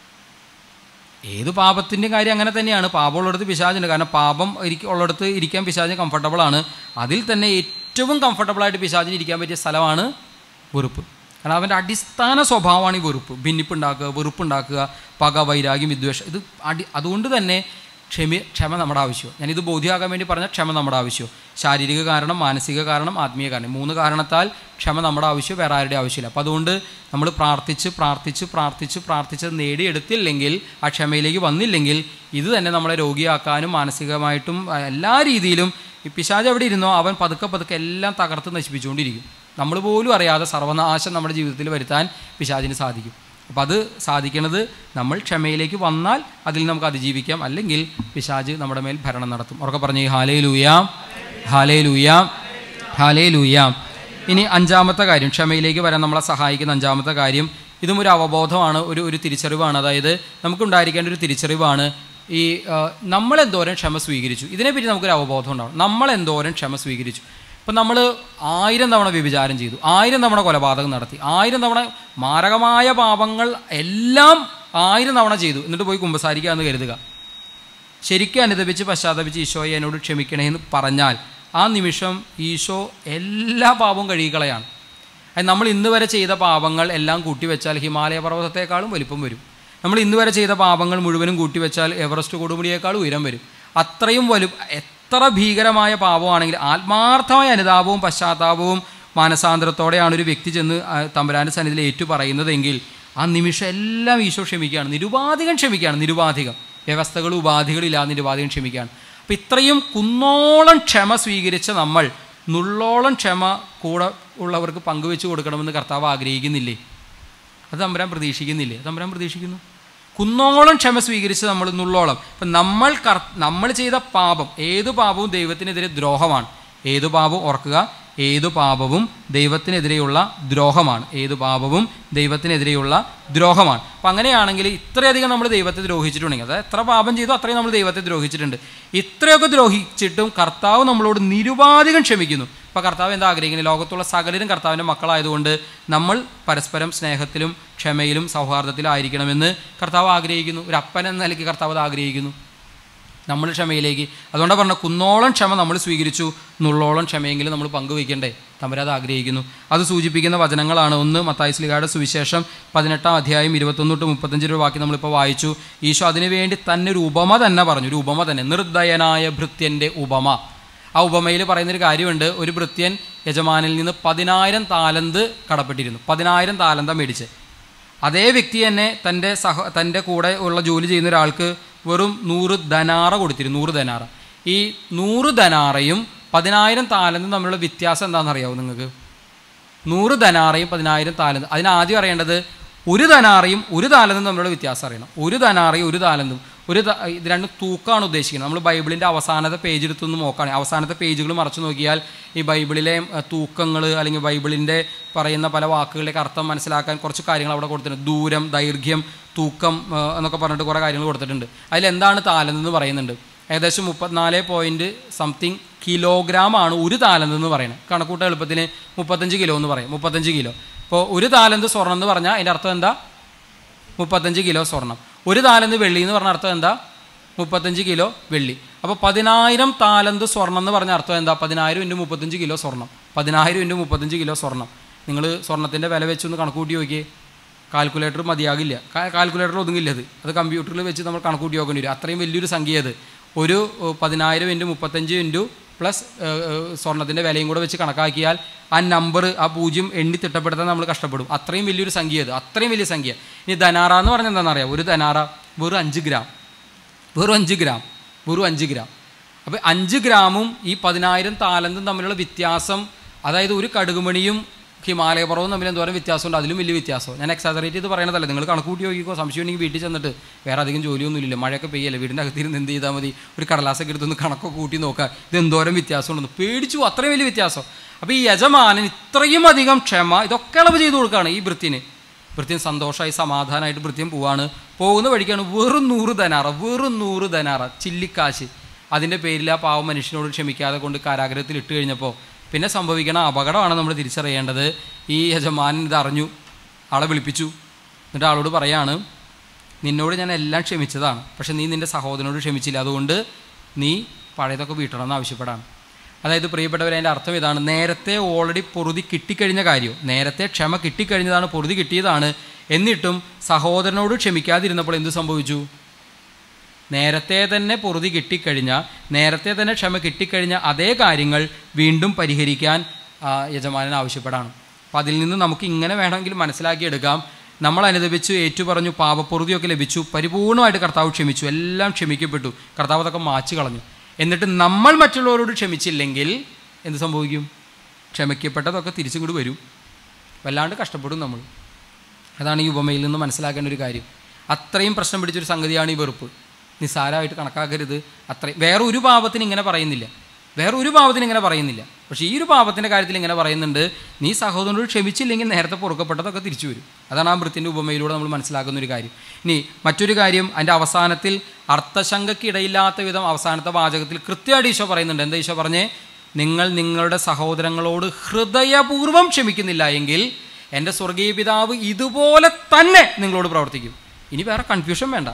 ഏത് പാപത്തിൻ്റെ കാര്യം അങ്ങനെ തന്നെയാണ് പാപമുള്ളിടത്ത് പിശാചുണ്ട് കാരണം പാപം ഇരിക്ക ഉള്ളിടത്ത് ഇരിക്കാൻ പിശാചിന് കംഫർട്ടബിളാണ് അതിൽ തന്നെ ഏറ്റവും കംഫർട്ടബിളായിട്ട് പിശാചിന് ഇരിക്കാൻ പറ്റിയ സ്ഥലമാണ് വെറുപ്പ് കാരണം അവൻ്റെ അടിസ്ഥാന സ്വഭാവമാണ് ഈ വെറുപ്പ് ഭിന്നിപ്പുണ്ടാക്കുക വെറുപ്പുണ്ടാക്കുക പക വൈരാഗ്യം വിദ്വേഷം ഇത് അടി അതുകൊണ്ട് തന്നെ ക്ഷമ ക്ഷമ നമ്മുടെ ആവശ്യമാണ് ഞാനിത് ബോധ്യമാകാൻ വേണ്ടി പറഞ്ഞ ക്ഷമ നമ്മുടെ ആവശ്യം ശാരീരിക കാരണം മാനസിക കാരണം ആത്മീയ കാരണം മൂന്ന് കാരണത്താൽ ക്ഷമ നമ്മുടെ ആവശ്യം വേറെ ആരുടെ ആവശ്യമില്ല അപ്പോൾ അതുകൊണ്ട് നമ്മൾ പ്രാർത്ഥിച്ച് പ്രാർത്ഥിച്ച് പ്രാർത്ഥിച്ച് പ്രാർത്ഥിച്ച് നേടിയെടുത്തില്ലെങ്കിൽ ആ ക്ഷമയിലേക്ക് വന്നില്ലെങ്കിൽ ഇത് തന്നെ നമ്മളെ രോഗിയാക്കാനും മാനസികമായിട്ടും ആ, എല്ലാ രീതിയിലും ഈ പിശാജ് എവിടെ ഇരുന്നോ അവൻ പതുക്കെ പതുക്കെ എല്ലാം തകർത്ത് നശിപ്പിച്ചുകൊണ്ടിരിക്കും നമ്മൾ പോലും അറിയാതെ സർവനാശം നമ്മുടെ ജീവിതത്തിൽ വരുത്താൻ പിശാചിന് സാധിക്കും അപ്പോൾ അത് സാധിക്കുന്നത് നമ്മൾ ക്ഷമയിലേക്ക് വന്നാൽ അതിൽ നമുക്ക് അതിജീവിക്കാം അല്ലെങ്കിൽ പിശാജ് നമ്മുടെ മേൽ ഭരണം നടത്തും ഉറക്കെ പറഞ്ഞു ഹാലേ ലൂയാം ഹാലേ ലൂയാം ഹാലേ ലൂയാം ഇനി അഞ്ചാമത്തെ കാര്യം ക്ഷമയിലേക്ക് വരാൻ നമ്മളെ സഹായിക്കുന്ന അഞ്ചാമത്തെ കാര്യം ഇതും ഒരു അവബോധമാണ് ഒരു ഒരു തിരിച്ചറിവാണ് അതായത് നമുക്കുണ്ടായിരിക്കേണ്ട ഒരു തിരിച്ചറിവാണ് ഈ ആ, നമ്മളെന്തോരം ക്ഷമ സ്വീകരിച്ചു ഇതിനെപ്പറ്റി നമുക്കൊരു അവബോധം ഉണ്ടാവും നമ്മളെന്തോരം ക്ഷമ സ്വീകരിച്ചു ഇപ്പം നമ്മൾ ആയിരം തവണ വ്യഭിചാരം ചെയ്തു ആയിരം തവണ കൊലപാതകം നടത്തി ആയിരം തവണ മാരകമായ പാപങ്ങൾ എല്ലാം ആയിരം തവണ ചെയ്തു എന്നിട്ട് പോയി കുമ്പസാരിക്കുക എന്ന് കരുതുക ശരിക്കും അനുദപിച്ച് പശ്ചാത്തപിച്ച് ഈശോയെ എന്നോട് ക്ഷമിക്കണേ എന്ന് പറഞ്ഞാൽ ആ നിമിഷം ഈശോ എല്ലാ പാപവും കഴുകിക്കളയാണ് അത് നമ്മൾ ഇന്ന് വരെ ചെയ്ത പാപങ്ങൾ എല്ലാം കൂട്ടിവെച്ചാൽ ഹിമാലയ പർവ്വതത്തെക്കാളും വലിപ്പം വരും നമ്മൾ ഇന്ന് വരെ ചെയ്ത പാപങ്ങൾ മുഴുവനും കൂട്ടിവെച്ചാൽ എവറസ്റ്റ് കൊടുമുടിയേക്കാളും ഉയരം വരും അത്രയും വലു എത്ര ഭീകരമായ പാപമാണെങ്കിൽ ആത്മാർത്ഥമായ അനുതാപവും പശ്ചാത്താപവും മാനസാന്തരത്തോടെയാണ് ഒരു വ്യക്തി ചെന്ന് ആ, തമ്പുരാൻ്റെ സന്നിധിയിൽ ഏറ്റു പറയുന്നതെങ്കിൽ ആ നിമിഷം എല്ലാം ഈശോ ക്ഷമിക്കുകയാണ് നിരുപാധികം ക്ഷമിക്കുകയാണ് നിരുപാധികം വ്യവസ്ഥകളും ഉപാധികളില്ലാതെ നിരുപാധികം ക്ഷമിക്കുകയാണ് അപ്പം ഇത്രയും കുന്നോളം ക്ഷമ സ്വീകരിച്ച നമ്മൾ നുള്ളോളം ക്ഷമ കൂടെ ഉള്ളവർക്ക് പങ്കുവെച്ച് കൊടുക്കണമെന്ന് കർത്താവ് ആഗ്രഹിക്കുന്നില്ലേ അത് തമ്പുരാൻ പ്രതീക്ഷിക്കുന്നില്ലേ അത് തമ്പുരാൻ പ്രതീക്ഷിക്കുന്നു കുന്നോളം ക്ഷമ സ്വീകരിച്ച് നമ്മൾ നുള്ളോളം ഇപ്പം നമ്മൾ കർ നമ്മൾ ചെയ്ത പാപം ഏത് പാപവും ദൈവത്തിനെതിരെ ദ്രോഹമാണ് ഏത് പാപവും ഓർക്കുക ഏതു പാപവും ദൈവത്തിനെതിരെയുള്ള ദ്രോഹമാണ് ഏതു പാപവും ദൈവത്തിനെതിരെയുള്ള ദ്രോഹമാണ് അപ്പം അങ്ങനെയാണെങ്കിൽ ഇത്രയധികം നമ്മൾ ദൈവത്തെ ദ്രോഹിച്ചിട്ടുണ്ടെങ്കിൽ അതായത് എത്ര പാപം ചെയ്തോ അത്രയും നമ്മൾ ദൈവത്തെ ദ്രോഹിച്ചിട്ടുണ്ട് ഇത്രയൊക്കെ ദ്രോഹിച്ചിട്ടും കർത്താവ് നമ്മളോട് നിരുപാധികം ക്ഷമിക്കുന്നു അപ്പോൾ കർത്താവ് എന്താ ആഗ്രഹിക്കുന്നത് ലോകത്തുള്ള സകലരും കർത്താവിൻ്റെ മക്കളായതുകൊണ്ട് നമ്മൾ പരസ്പരം സ്നേഹത്തിലും ക്ഷമയിലും സൗഹാർദ്ദത്തിലും ആയിരിക്കണമെന്ന് കർത്താവ് ആഗ്രഹിക്കുന്നു ഒരു അപ്പൻ എന്ന നിലയ്ക്ക് കർത്താവ് അത് ആഗ്രഹിക്കുന്നു നമ്മൾ ക്ഷമയിലേക്ക് അതുകൊണ്ടാണ് പറഞ്ഞ കുന്നോളം ക്ഷമ നമ്മൾ സ്വീകരിച്ചു നുള്ളോളം ക്ഷമയെങ്കിലും നമ്മൾ പങ്കുവയ്ക്കണ്ടേ തമ്പരാത് ആഗ്രഹിക്കുന്നു അത് സൂചിപ്പിക്കുന്ന വചനങ്ങളാണ് ഒന്ന് മത്തായി സ്ലിഗായുടെ സുവിശേഷം പതിനെട്ടാം അധ്യായം ഇരുപത്തൊന്ന് തൊട്ട് മുപ്പത്തഞ്ച് രൂപ ബാക്കി നമ്മളിപ്പോൾ വായിച്ചു ഈശോ അതിനുവേണ്ടി തന്നെ ഒരു ഉപമ തന്നെ പറഞ്ഞു ഒരു ഉപമ തന്നെ നിർദ്ദയനായ ഭൃത്യൻ്റെ ഉപമ ആ ഉപമയിൽ പറയുന്നൊരു കാര്യമുണ്ട് ഒരു ഭൃത്യൻ യജമാനിൽ നിന്ന് പതിനായിരം താലന്ത് കടപ്പെട്ടിരുന്നു പതിനായിരം താലന്ത മേടിച്ച് അതേ വ്യക്തി തന്നെ തൻ്റെ സഹ തൻ്റെ കൂടെ ഉള്ള ജോലി ചെയ്യുന്ന ഒരാൾക്ക് വെറും നൂറ് ധനാറ കൊടുത്തിരുന്നു നൂറ് ധനാറ ഈ നൂറ് ധനാറയും പതിനായിരം താലന്തും തമ്മിലുള്ള വ്യത്യാസം എന്താണെന്ന് അറിയാമോ നിങ്ങൾക്ക് നൂറ് ധനാറയും പതിനായിരം താലന്തും അതിനാദ്യം അറിയേണ്ടത് ഒരു ധനാറയും ഒരു താലന്തും തമ്മിലുള്ള വ്യത്യാസം അറിയണം ഒരു ധനാറയും ഒരു താലന്തും ഒരു ത- ഇത് രണ്ട് തൂക്കമാണ് ഉദ്ദേശിക്കുന്നത് നമ്മൾ ബൈബിളിൻ്റെ അവസാനത്തെ പേജ് എടുത്തൊന്ന് നോക്കുകയാണെങ്കിൽ അവസാനത്തെ പേജുകൾ മറച്ചു നോക്കിയാൽ ഈ ബൈബിളിലെ തൂക്കങ്ങൾ അല്ലെങ്കിൽ ബൈബിളിൻ്റെ പറയുന്ന പല വാക്കുകളുടെയൊക്കെ അർത്ഥം മനസ്സിലാക്കാൻ കുറച്ച് കാര്യങ്ങൾ അവിടെ കൊടുത്തിട്ടുണ്ട് ദൂരം ദൈർഘ്യം തൂക്കം ആ, എന്നൊക്കെ പറഞ്ഞിട്ട് കുറേ കാര്യങ്ങൾ കൊടുത്തിട്ടുണ്ട് അതിലെന്താണ് താലന്ത് എന്ന് പറയുന്നുണ്ട് ഏകദേശം മുപ്പത്തിനാല് പോയിൻറ്റ് സംതിങ് കിലോഗ്രാം ആണ് ഒരു താലന്ത് എന്ന് പറയുന്നത് കണക്കൂട്ട എളുപ്പത്തിന് മുപ്പത്തഞ്ച് കിലോ എന്ന് പറയും മുപ്പത്തഞ്ച് കിലോ ഇപ്പോൾ ഒരു താലന്ത് സ്വർണ്ണം എന്ന് പറഞ്ഞാൽ അതിൻ്റെ അർത്ഥം എന്താ മുപ്പത്തഞ്ച് കിലോ സ്വർണം ഒരു താലന്ത് വെള്ളി എന്ന് പറഞ്ഞ അർത്ഥം എന്താ മുപ്പത്തഞ്ച് കിലോ വെള്ളി അപ്പോൾ പതിനായിരം താലന്ത് സ്വർണം എന്ന് പറഞ്ഞ അർത്ഥം എന്താ പതിനായിരം ഇൻറ്റു മുപ്പത്തഞ്ച് കിലോ സ്വർണം പതിനായിരം ഇൻറ്റു മുപ്പത്തഞ്ച് കിലോ സ്വർണം നിങ്ങൾ സ്വർണത്തിൻ്റെ വില വെച്ചൊന്ന് കണക്ക് കൂട്ടി നോക്കിയേ കാൽക്കുലേറ്റർ മതിയാകില്ല കാൽക്കുലേറ്റർ ഒതുങ്ങില്ല അത് അത് കമ്പ്യൂട്ടറിൽ വെച്ച് നമ്മൾ കണക്ക് കൂട്ടി നോക്കേണ്ടി വരും അത്രയും വലിയൊരു സംഖ്യ അത് ഒരു ഏഹ്, പതിനായിരം ഇൻറ്റു മുപ്പത്തഞ്ച് ഇൻറ്റു പ്ലസ് സ്വർണത്തിൻ്റെ വിലയും കൂടെ വെച്ച് കണക്കാക്കിയാൽ ആ നമ്പർ ആ പൂജ്യം എണ്ണി തിട്ടപ്പെടുത്താൻ നമ്മൾ കഷ്ടപ്പെടും അത്രയും വലിയൊരു സംഖ്യ അത് അത്രയും വലിയ സംഖ്യ ഇനി ധനാറ എന്ന് പറഞ്ഞാൽ എന്താണെന്നറിയാം ഒരു ധനാറ വെറും അഞ്ച് ഗ്രാം വെറും അഞ്ച് ഗ്രാം വെറും അഞ്ച് ഗ്രാം അപ്പോൾ അഞ്ച് ഗ്രാമും ഈ പതിനായിരം താലന്തും തമ്മിലുള്ള വ്യത്യാസം അതായത് ഒരു കടുകുമണിയും ഹിമാലയ പർവ്വതവും തമ്മിൽ എന്തോരം വ്യത്യാസമുണ്ട് അതിലും വലിയ വ്യത്യാസം ഞാൻ എക്സാസറേറ്റ് ചെയ്ത് പറയണതല്ല നിങ്ങൾ കണക്ക് കൂട്ടി നോക്കിക്കോ സംശയം ഉണ്ടെങ്കിൽ വീട്ടിൽ ചെന്നിട്ട് വേറെ അധികം ജോലിയൊന്നുമില്ല മഴയൊക്കെ പെയ്യല്ലേ വീടിൻ്റെ അകത്തിരുന്ന് എന്ത് ചെയ്താൽ മതി ഒരു കടലാസൊക്കെ എടുത്തൊന്ന് കണക്കൊക്കെ കൂട്ടി നോക്കുക ഇത് എന്തോരം വ്യത്യാസമുണ്ടെന്ന് പേടിച്ചു പോകും, അത്രയും വലിയ വ്യത്യാസം അപ്പോൾ ഈ യജമാനൻ ഇത്രയും അധികം ക്ഷമ ഇതൊക്കെ ഇളവ് ചെയ്ത് കൊടുക്കുകയാണ് ഈ വൃത്തിന് ഭൃത്യം സന്തോഷമായി സമാധാനമായിട്ട് ഭൃത്യം പോവാണ് പോകുന്ന വഴിക്കാണ് വെറും നൂറ് ധനാറ വെറും നൂറ് ധനാറ ചില്ലിക്കാശ് അതിൻ്റെ പേരിൽ ആ പാവം മനുഷ്യനോട് ക്ഷമിക്കാതെ കൊണ്ട് കാരാഗ്രഹത്തിൽ ഇട്ട് കഴിഞ്ഞപ്പോൾ പിന്നെ സംഭവിക്കണ അപകടമാണ് നമ്മൾ തിരിച്ചറിയേണ്ടത് ഈ യജമാനൻ ഇത് അറിഞ്ഞു ആളെ വിളിപ്പിച്ചു എന്നിട്ട് ആളോട് പറയാണ് നിന്നോട് ഞാൻ എല്ലാം ക്ഷമിച്ചതാണ് പക്ഷെ നീ നിൻ്റെ സഹോദരനോട് ക്ഷമിച്ചില്ല അതുകൊണ്ട് നീ പഴയതൊക്കെ വീട്ടണം എന്ന് ആവശ്യപ്പെടാണ് അതായത് പ്രിയപ്പെട്ടവരെ അതിൻ്റെ അർത്ഥം ഇതാണ് നേരത്തെ ഓൾറെഡി പൊറുതി കിട്ടിക്കഴിഞ്ഞ കാര്യം നേരത്തെ ക്ഷമ കിട്ടിക്കഴിഞ്ഞതാണ് പൊറുതി കിട്ടിയതാണ് എന്നിട്ടും സഹോദരനോട് ക്ഷമിക്കാതിരുന്നപ്പോൾ എന്ത് സംഭവിച്ചു നേരത്തെ തന്നെ പൊറുതി കിട്ടിക്കഴിഞ്ഞ നേരത്തെ തന്നെ ക്ഷമ കിട്ടിക്കഴിഞ്ഞ അതേ കാര്യങ്ങൾ വീണ്ടും പരിഹരിക്കാൻ ആ, യജമാനൻ ആവശ്യപ്പെടാണ് അപ്പം അതിൽ നിന്ന് നമുക്ക് ഇങ്ങനെ വേണമെങ്കിൽ മനസ്സിലാക്കിയെടുക്കാം നമ്മൾ അനുദപിച്ചു ഏറ്റുപറഞ്ഞു പാപപ്പൊറുതിയൊക്കെ ലഭിച്ചു പരിപൂർണമായിട്ട് കർത്താവ് ക്ഷമിച്ചു എല്ലാം ക്ഷമിക്കപ്പെട്ടു കർത്താവ് അതൊക്കെ മാച്ചു കളഞ്ഞു എന്നിട്ട് നമ്മൾ മറ്റുള്ളവരോട് ക്ഷമിച്ചില്ലെങ്കിൽ എന്ത് സംഭവിക്കും ക്ഷമിക്കപ്പെട്ടതൊക്കെ തിരിച്ചും കൂടി വരും വല്ലാണ്ട് കഷ്ടപ്പെടും നമ്മൾ അതാണ് ഈ ഉപമയിൽ നിന്ന് മനസ്സിലാക്കേണ്ട ഒരു കാര്യം അത്രയും പ്രശ്നം പിടിച്ചൊരു സംഗതിയാണ് ഈ വെറുപ്പ് നിസ്സാരമായിട്ട് കണക്കാക്കരുത് അത്രയും വേറെ ഒരു പാപത്തിന് ഇങ്ങനെ പറയുന്നില്ല വേറെ ഒരു പാപത്തിന് ഇങ്ങനെ പറയുന്നില്ല പക്ഷേ ഈ ഒരു പാപത്തിൻ്റെ കാര്യത്തിൽ ഇങ്ങനെ പറയുന്നുണ്ട് നീ സഹോദരനോട് ക്ഷമിച്ചില്ലെങ്കിൽ നേരത്തെ പൊറുക്കപ്പെട്ടതൊക്കെ തിരിച്ചു വരും അതാണ് ആ വൃത്തിൻ്റെ ഉപമയിലൂടെ നമ്മൾ മനസ്സിലാക്കുന്ന ഒരു കാര്യം ഇനി മറ്റൊരു കാര്യം അതിൻ്റെ അവസാനത്തിൽ അർത്ഥശങ്കയ്ക്ക് ഇടയില്ലാത്ത വിധം അവസാനത്തെ വാചകത്തിൽ കൃത്യമായിട്ട് ഈശോ പറയുന്നുണ്ട് എന്താ ഈശോ പറഞ്ഞേ നിങ്ങൾ നിങ്ങളുടെ സഹോദരങ്ങളോട് ഹൃദയപൂർവ്വം ക്ഷമിക്കുന്നില്ല എങ്കിൽ എൻ്റെ സ്വർഗീയ പിതാവ് ഇതുപോലെ തന്നെ നിങ്ങളോട് പ്രവർത്തിക്കും ഇനി വേറെ കൺഫ്യൂഷൻ വേണ്ട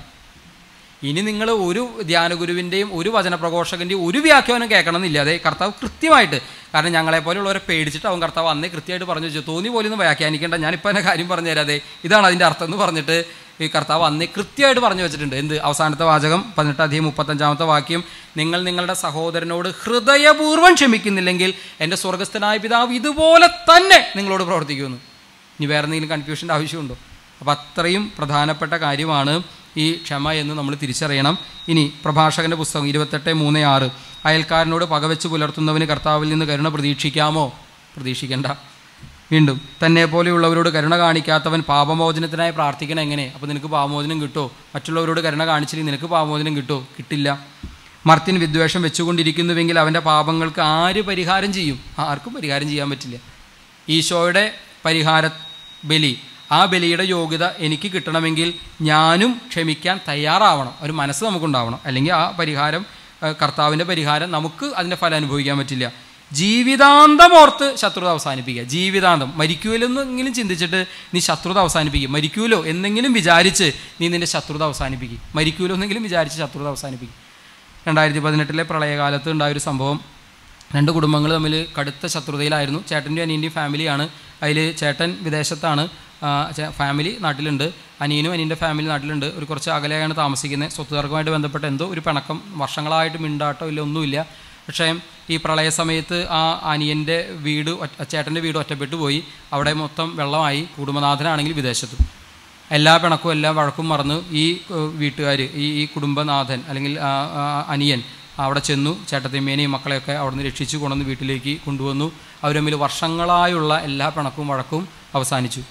ഇനി നിങ്ങൾ ഒരു ധ്യാനഗുരുവിൻ്റെയും ഒരു വചനപ്രഘോഷകൻ്റെയും ഒരു വ്യാഖ്യാനം കേൾക്കണമെന്നില്ല അതെ കർത്താവ് കൃത്യമായിട്ട് കാരണം ഞങ്ങളെപ്പോലെയുള്ളവരെ പേടിച്ചിട്ട് അവൻ കർത്താവ് അന്നേ കൃത്യമായിട്ട് പറഞ്ഞു വെച്ചു തോന്നി പോലെ ഒന്ന് വ്യാഖ്യാനിക്കേണ്ട ഞാനിപ്പോൾ എൻ്റെ കാര്യം പറഞ്ഞു തരാം അതെ ഇതാണ് അതിൻ്റെ അർത്ഥം എന്ന് പറഞ്ഞിട്ട് ഈ കർത്താവ് അന്നേ കൃത്യമായിട്ട് പറഞ്ഞു വെച്ചിട്ടുണ്ട് എന്ത് അവസാനത്തെ വാചകം പതിനെട്ട് അധികം മുപ്പത്തഞ്ചാമത്തെ വാക്യം നിങ്ങൾ നിങ്ങളുടെ സഹോദരനോട് ഹൃദയപൂർവ്വം ക്ഷമിക്കുന്നില്ലെങ്കിൽ എൻ്റെ സ്വർഗസ്ഥനായ പിതാവ് ഇതുപോലെ തന്നെ നിങ്ങളോട് പ്രവർത്തിക്കുമെന്ന് ഇനി വേറെ എന്തെങ്കിലും കൺഫ്യൂഷൻ്റെ ആവശ്യമുണ്ടോ അപ്പോൾ അത്രയും പ്രധാനപ്പെട്ട കാര്യമാണ് ഈ ക്ഷമ എന്ന് നമ്മൾ തിരിച്ചറിയണം ഇനി പ്രഭാഷകൻ്റെ പുസ്തകം ഇരുപത്തെട്ട് മൂന്ന് ആറ് അയൽക്കാരനോട് പകവെച്ച് പുലർത്തുന്നവന് കർത്താവിൽ നിന്ന് കരുണ പ്രതീക്ഷിക്കാമോ പ്രതീക്ഷിക്കേണ്ട വീണ്ടും തന്നെ പോലെയുള്ളവരോട് കരുണ കാണിക്കാത്തവൻ പാപമോചനത്തിനായി പ്രാർത്ഥിക്കണം എങ്ങനെ അപ്പോൾ നിനക്ക് പാപമോചനം കിട്ടുമോ മറ്റുള്ളവരോട് കരുണ കാണിച്ചില്ലെങ്കിൽ നിനക്ക് പാപമോചനം കിട്ടുമോ കിട്ടില്ല മർത്തിന് വിദ്വേഷം വെച്ചുകൊണ്ടിരിക്കുന്നുവെങ്കിൽ അവൻ്റെ പാപങ്ങൾക്ക് ആര് പരിഹാരം ചെയ്യും ആർക്കും പരിഹാരം ചെയ്യാൻ പറ്റില്ല ഈശോയുടെ പരിഹാര ബലി ആ ബലിയുടെ യോഗ്യത എനിക്ക് കിട്ടണമെങ്കിൽ ഞാനും ക്ഷമിക്കാൻ തയ്യാറാവണം ഒരു മനസ്സ് നമുക്കുണ്ടാവണം അല്ലെങ്കിൽ ആ പരിഹാരം ഏഹ്, കർത്താവിൻ്റെ പരിഹാരം നമുക്ക് അതിൻ്റെ ഫലം അനുഭവിക്കാൻ പറ്റില്ല ജീവിതാന്തം ഓർത്ത് ശത്രുത അവസാനിപ്പിക്കുക ജീവിതാന്തം മരിക്കൂലെന്നെങ്കിലും ചിന്തിച്ചിട്ട് നീ ശത്രുത അവസാനിപ്പിക്കുക മരിക്കൂലോ എന്നെങ്കിലും വിചാരിച്ച് നീ നിൻ്റെ ശത്രുത അവസാനിപ്പിക്കുക മരിക്കൂലോ എന്നെങ്കിലും വിചാരിച്ച് ശത്രുത അവസാനിപ്പിക്കുക രണ്ടായിരത്തി പതിനെട്ടിലെ പ്രളയകാലത്ത് ഉണ്ടായൊരു സംഭവം രണ്ട് കുടുംബങ്ങൾ തമ്മിൽ കടുത്ത ശത്രുതയിലായിരുന്നു ചേട്ടൻ്റെയും അനിയൻ്റെയും ഫാമിലിയാണ് അതിൽ ചേട്ടൻ വിദേശത്താണ് ആ, ചേ- ഫാമിലി നാട്ടിലുണ്ട് അനിയനും അനിയൻ്റെ ഫാമിലി നാട്ടിലുണ്ട് ഒരു കുറച്ച് അകലെയാണ് താമസിക്കുന്നത് സ്വത്ത് തർക്കമായിട്ട് ബന്ധപ്പെട്ട എന്തോ ഒരു പിണക്കം വർഷങ്ങളായിട്ട് മിണ്ടാട്ടോ ഇല്ല ഒന്നുമില്ല പക്ഷേ ഈ പ്രളയ സമയത്ത് ആ അനിയൻ്റെ വീട് ഒറ്റ- ചേട്ടൻ്റെ വീട് ഒറ്റപ്പെട്ടു പോയി അവിടെ മൊത്തം വെള്ളമായി കുടുംബനാഥനാണെങ്കിൽ വിദേശത്തും എല്ലാ പിണക്കും എല്ലാ വഴക്കും മറന്ന് ഈ വീട്ടുകാർ ഈ ഈ കുടുംബനാഥൻ അല്ലെങ്കിൽ ആ, ആ, അനിയൻ അവിടെ ചെന്നു ചേട്ടത്തിമ്മേനെയും മക്കളെയൊക്കെ അവിടെ നിന്ന് രക്ഷിച്ചു കൊണ്ടുവന്ന് വീട്ടിലേക്ക് കൊണ്ടുവന്നു അവർ തമ്മിൽ വർഷങ്ങളായുള്ള എല്ലാ പിണക്കും വഴക്കും അവസാനിച്ചു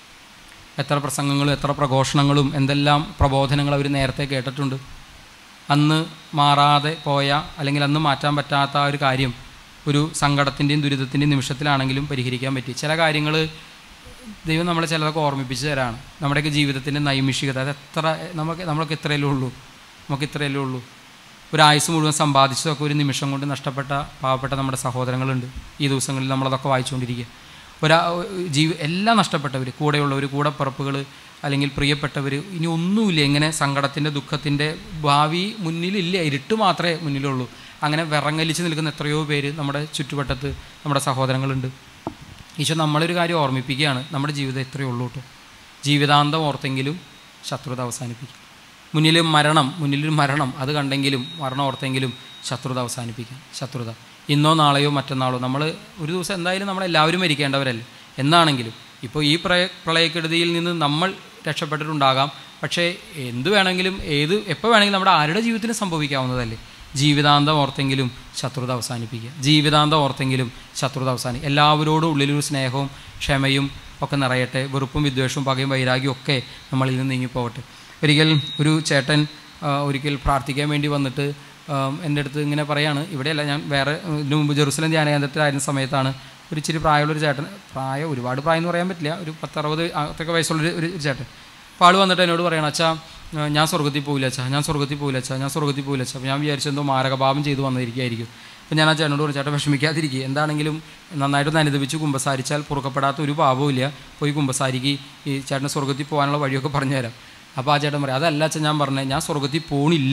എത്ര പ്രസംഗങ്ങളും എത്ര പ്രഘോഷണങ്ങളും എന്തെല്ലാം പ്രബോധനങ്ങൾ അവർ നേരത്തെ കേട്ടിട്ടുണ്ട് അന്ന് മാറാതെ പോയ അല്ലെങ്കിൽ അന്ന് മാറ്റാൻ പറ്റാത്ത ആ ഒരു കാര്യം ഒരു സങ്കടത്തിൻ്റെയും ദുരിതത്തിൻ്റെയും നിമിഷത്തിലാണെങ്കിലും പരിഹരിക്കാൻ പറ്റി ചില കാര്യങ്ങൾ ദൈവം നമ്മളെ ചിലതൊക്കെ ഓർമ്മിപ്പിച്ച് തരാണ് നമ്മുടെയൊക്കെ ജീവിതത്തിൻ്റെ നൈമിഷികത അത് എത്ര നമുക്ക് നമ്മളൊക്കെ ഇത്രയല്ലേ ഉള്ളൂ നമുക്ക് ഇത്രയല്ലേ ഉള്ളൂ ഒരു ആയുസ് മുഴുവൻ സമ്പാദിച്ചതൊക്കെ ഒരു നിമിഷം കൊണ്ട് നഷ്ടപ്പെട്ട പാവപ്പെട്ട നമ്മുടെ സഹോദരങ്ങളുണ്ട് ഈ ദിവസങ്ങളിൽ നമ്മളതൊക്കെ വായിച്ചുകൊണ്ടിരിക്കുക ഒരാ ജീവ എല്ലാം നഷ്ടപ്പെട്ടവർ കൂടെയുള്ളവർ കൂടപ്പിറപ്പുകൾ അല്ലെങ്കിൽ പ്രിയപ്പെട്ടവർ ഇനി ഒന്നുമില്ല ഇങ്ങനെ സങ്കടത്തിൻ്റെ ദുഃഖത്തിൻ്റെ ഭാവി മുന്നിലില്ല ഇരുട്ട് മാത്രമേ മുന്നിലുള്ളൂ അങ്ങനെ വിറങ്ങലിച്ച് നിൽക്കുന്ന എത്രയോ പേര് നമ്മുടെ ചുറ്റുവട്ടത്ത് നമ്മുടെ സഹോദരങ്ങളുണ്ട് ഈശോ നമ്മളൊരു കാര്യം ഓർമ്മിപ്പിക്കുകയാണ് നമ്മുടെ ജീവിതം എത്രയേ ഉള്ളൂ കേട്ടോ ജീവിതാന്തം ഓർത്തെങ്കിലും ശത്രുത അവസാനിപ്പിക്കുക മുന്നിൽ മരണം മുന്നിൽ മരണം അത് കണ്ടെങ്കിലും മരണം ഓർത്തെങ്കിലും ശത്രുത അവസാനിപ്പിക്കുക ശത്രുത ഇന്നോ നാളെയോ മറ്റന്നാളോ നമ്മൾ ഒരു ദിവസം എന്തായാലും നമ്മളെല്ലാവരും മരിക്കേണ്ടവരല്ലേ എന്നാണെങ്കിലും ഇപ്പോൾ ഈ പ്രളയ പ്രളയക്കെടുതിയിൽ നിന്ന് നമ്മൾ രക്ഷപ്പെട്ടിട്ടുണ്ടാകാം പക്ഷേ എന്ത് വേണമെങ്കിലും ഏത് എപ്പോൾ വേണമെങ്കിലും നമ്മുടെ ആരുടെ ജീവിതത്തിലും സംഭവിക്കാവുന്നതല്ലേ ജീവിതാന്തം ഓർത്തെങ്കിലും ശത്രുത അവസാനിപ്പിക്കുക ജീവിതാന്തം ഓർത്തെങ്കിലും ശത്രുത അവസാനിക്കുക എല്ലാവരോടും ഉള്ളിലൊരു സ്നേഹവും ക്ഷമയും ഒക്കെ നിറയട്ടെ വെറുപ്പും വിദ്വേഷവും പകയും വൈരാഗ്യവും ഒക്കെ നമ്മളിൽ നിന്ന് നീങ്ങിപ്പോവട്ടെ ഒരിക്കൽ ഒരു ചേട്ടൻ ആ, ഒരിക്കൽ പ്രാർത്ഥിക്കാൻ വേണ്ടി വന്നിട്ട് ആ, എൻ്റെ അടുത്ത് ഇങ്ങനെ പറയാണ് ഇവിടെയല്ല ഞാൻ വേറെ ആ, ഇതിനു മുമ്പ് ജെറുസലം ധ്യാനകേന്ദ്രത്തിലായിരുന്ന സമയത്താണ് ഒരു ഇച്ചിരി പ്രായമുള്ളൊരു ചേട്ടൻ പ്രായം ഒരുപാട് പ്രായം എന്ന് പറയാൻ പറ്റില്ല ഒരു പത്തറുപത് അതൊക്കെ വയസ്സുള്ളൊരു ഒരു ഒരു ചേട്ടൻ അപ്പോൾ ആൾ വന്നിട്ട് എന്നോട് പറയണം അച്ഛാ ആ, ഞാൻ സ്വർഗത്തിൽ പോയില്ല അച്ഛാ ഞാൻ സ്വർഗത്തിൽ പോയില്ല അച്ഛാ ഞാൻ സ്വർഗത്തിൽ പോയില്ല അച്ഛാ അപ്പോൾ ഞാൻ വിചാരിച്ചെന്തോ മാരകപാപം ചെയ്തു വന്നിരിക്കുകയായിരിക്കും അപ്പോൾ ഞാൻ ആ ചേട്ടനോട് പറഞ്ഞു ചേട്ടൻ വിഷമിക്കാതിരിക്കുക എന്താണെങ്കിലും നന്നായിട്ടൊന്ന് അനുദപിച്ച് കുമ്പസാരിച്ചാൽ പൊറുക്കപ്പെടാത്ത ഒരു പാപവും ഇല്ല പോയി കുമ്പസാരിക്ക് ഈ ചേട്ടന് സ്വർഗത്തിൽ പോകാനുള്ള വഴിയൊക്കെ പറഞ്ഞുതരാം അപ്പോൾ ആ ചേട്ടൻ പറയും അതല്ല അച്ഛൻ ഞാൻ പറഞ്ഞത് ഞാൻ സ്വർഗത്തിൽ പോണില്ല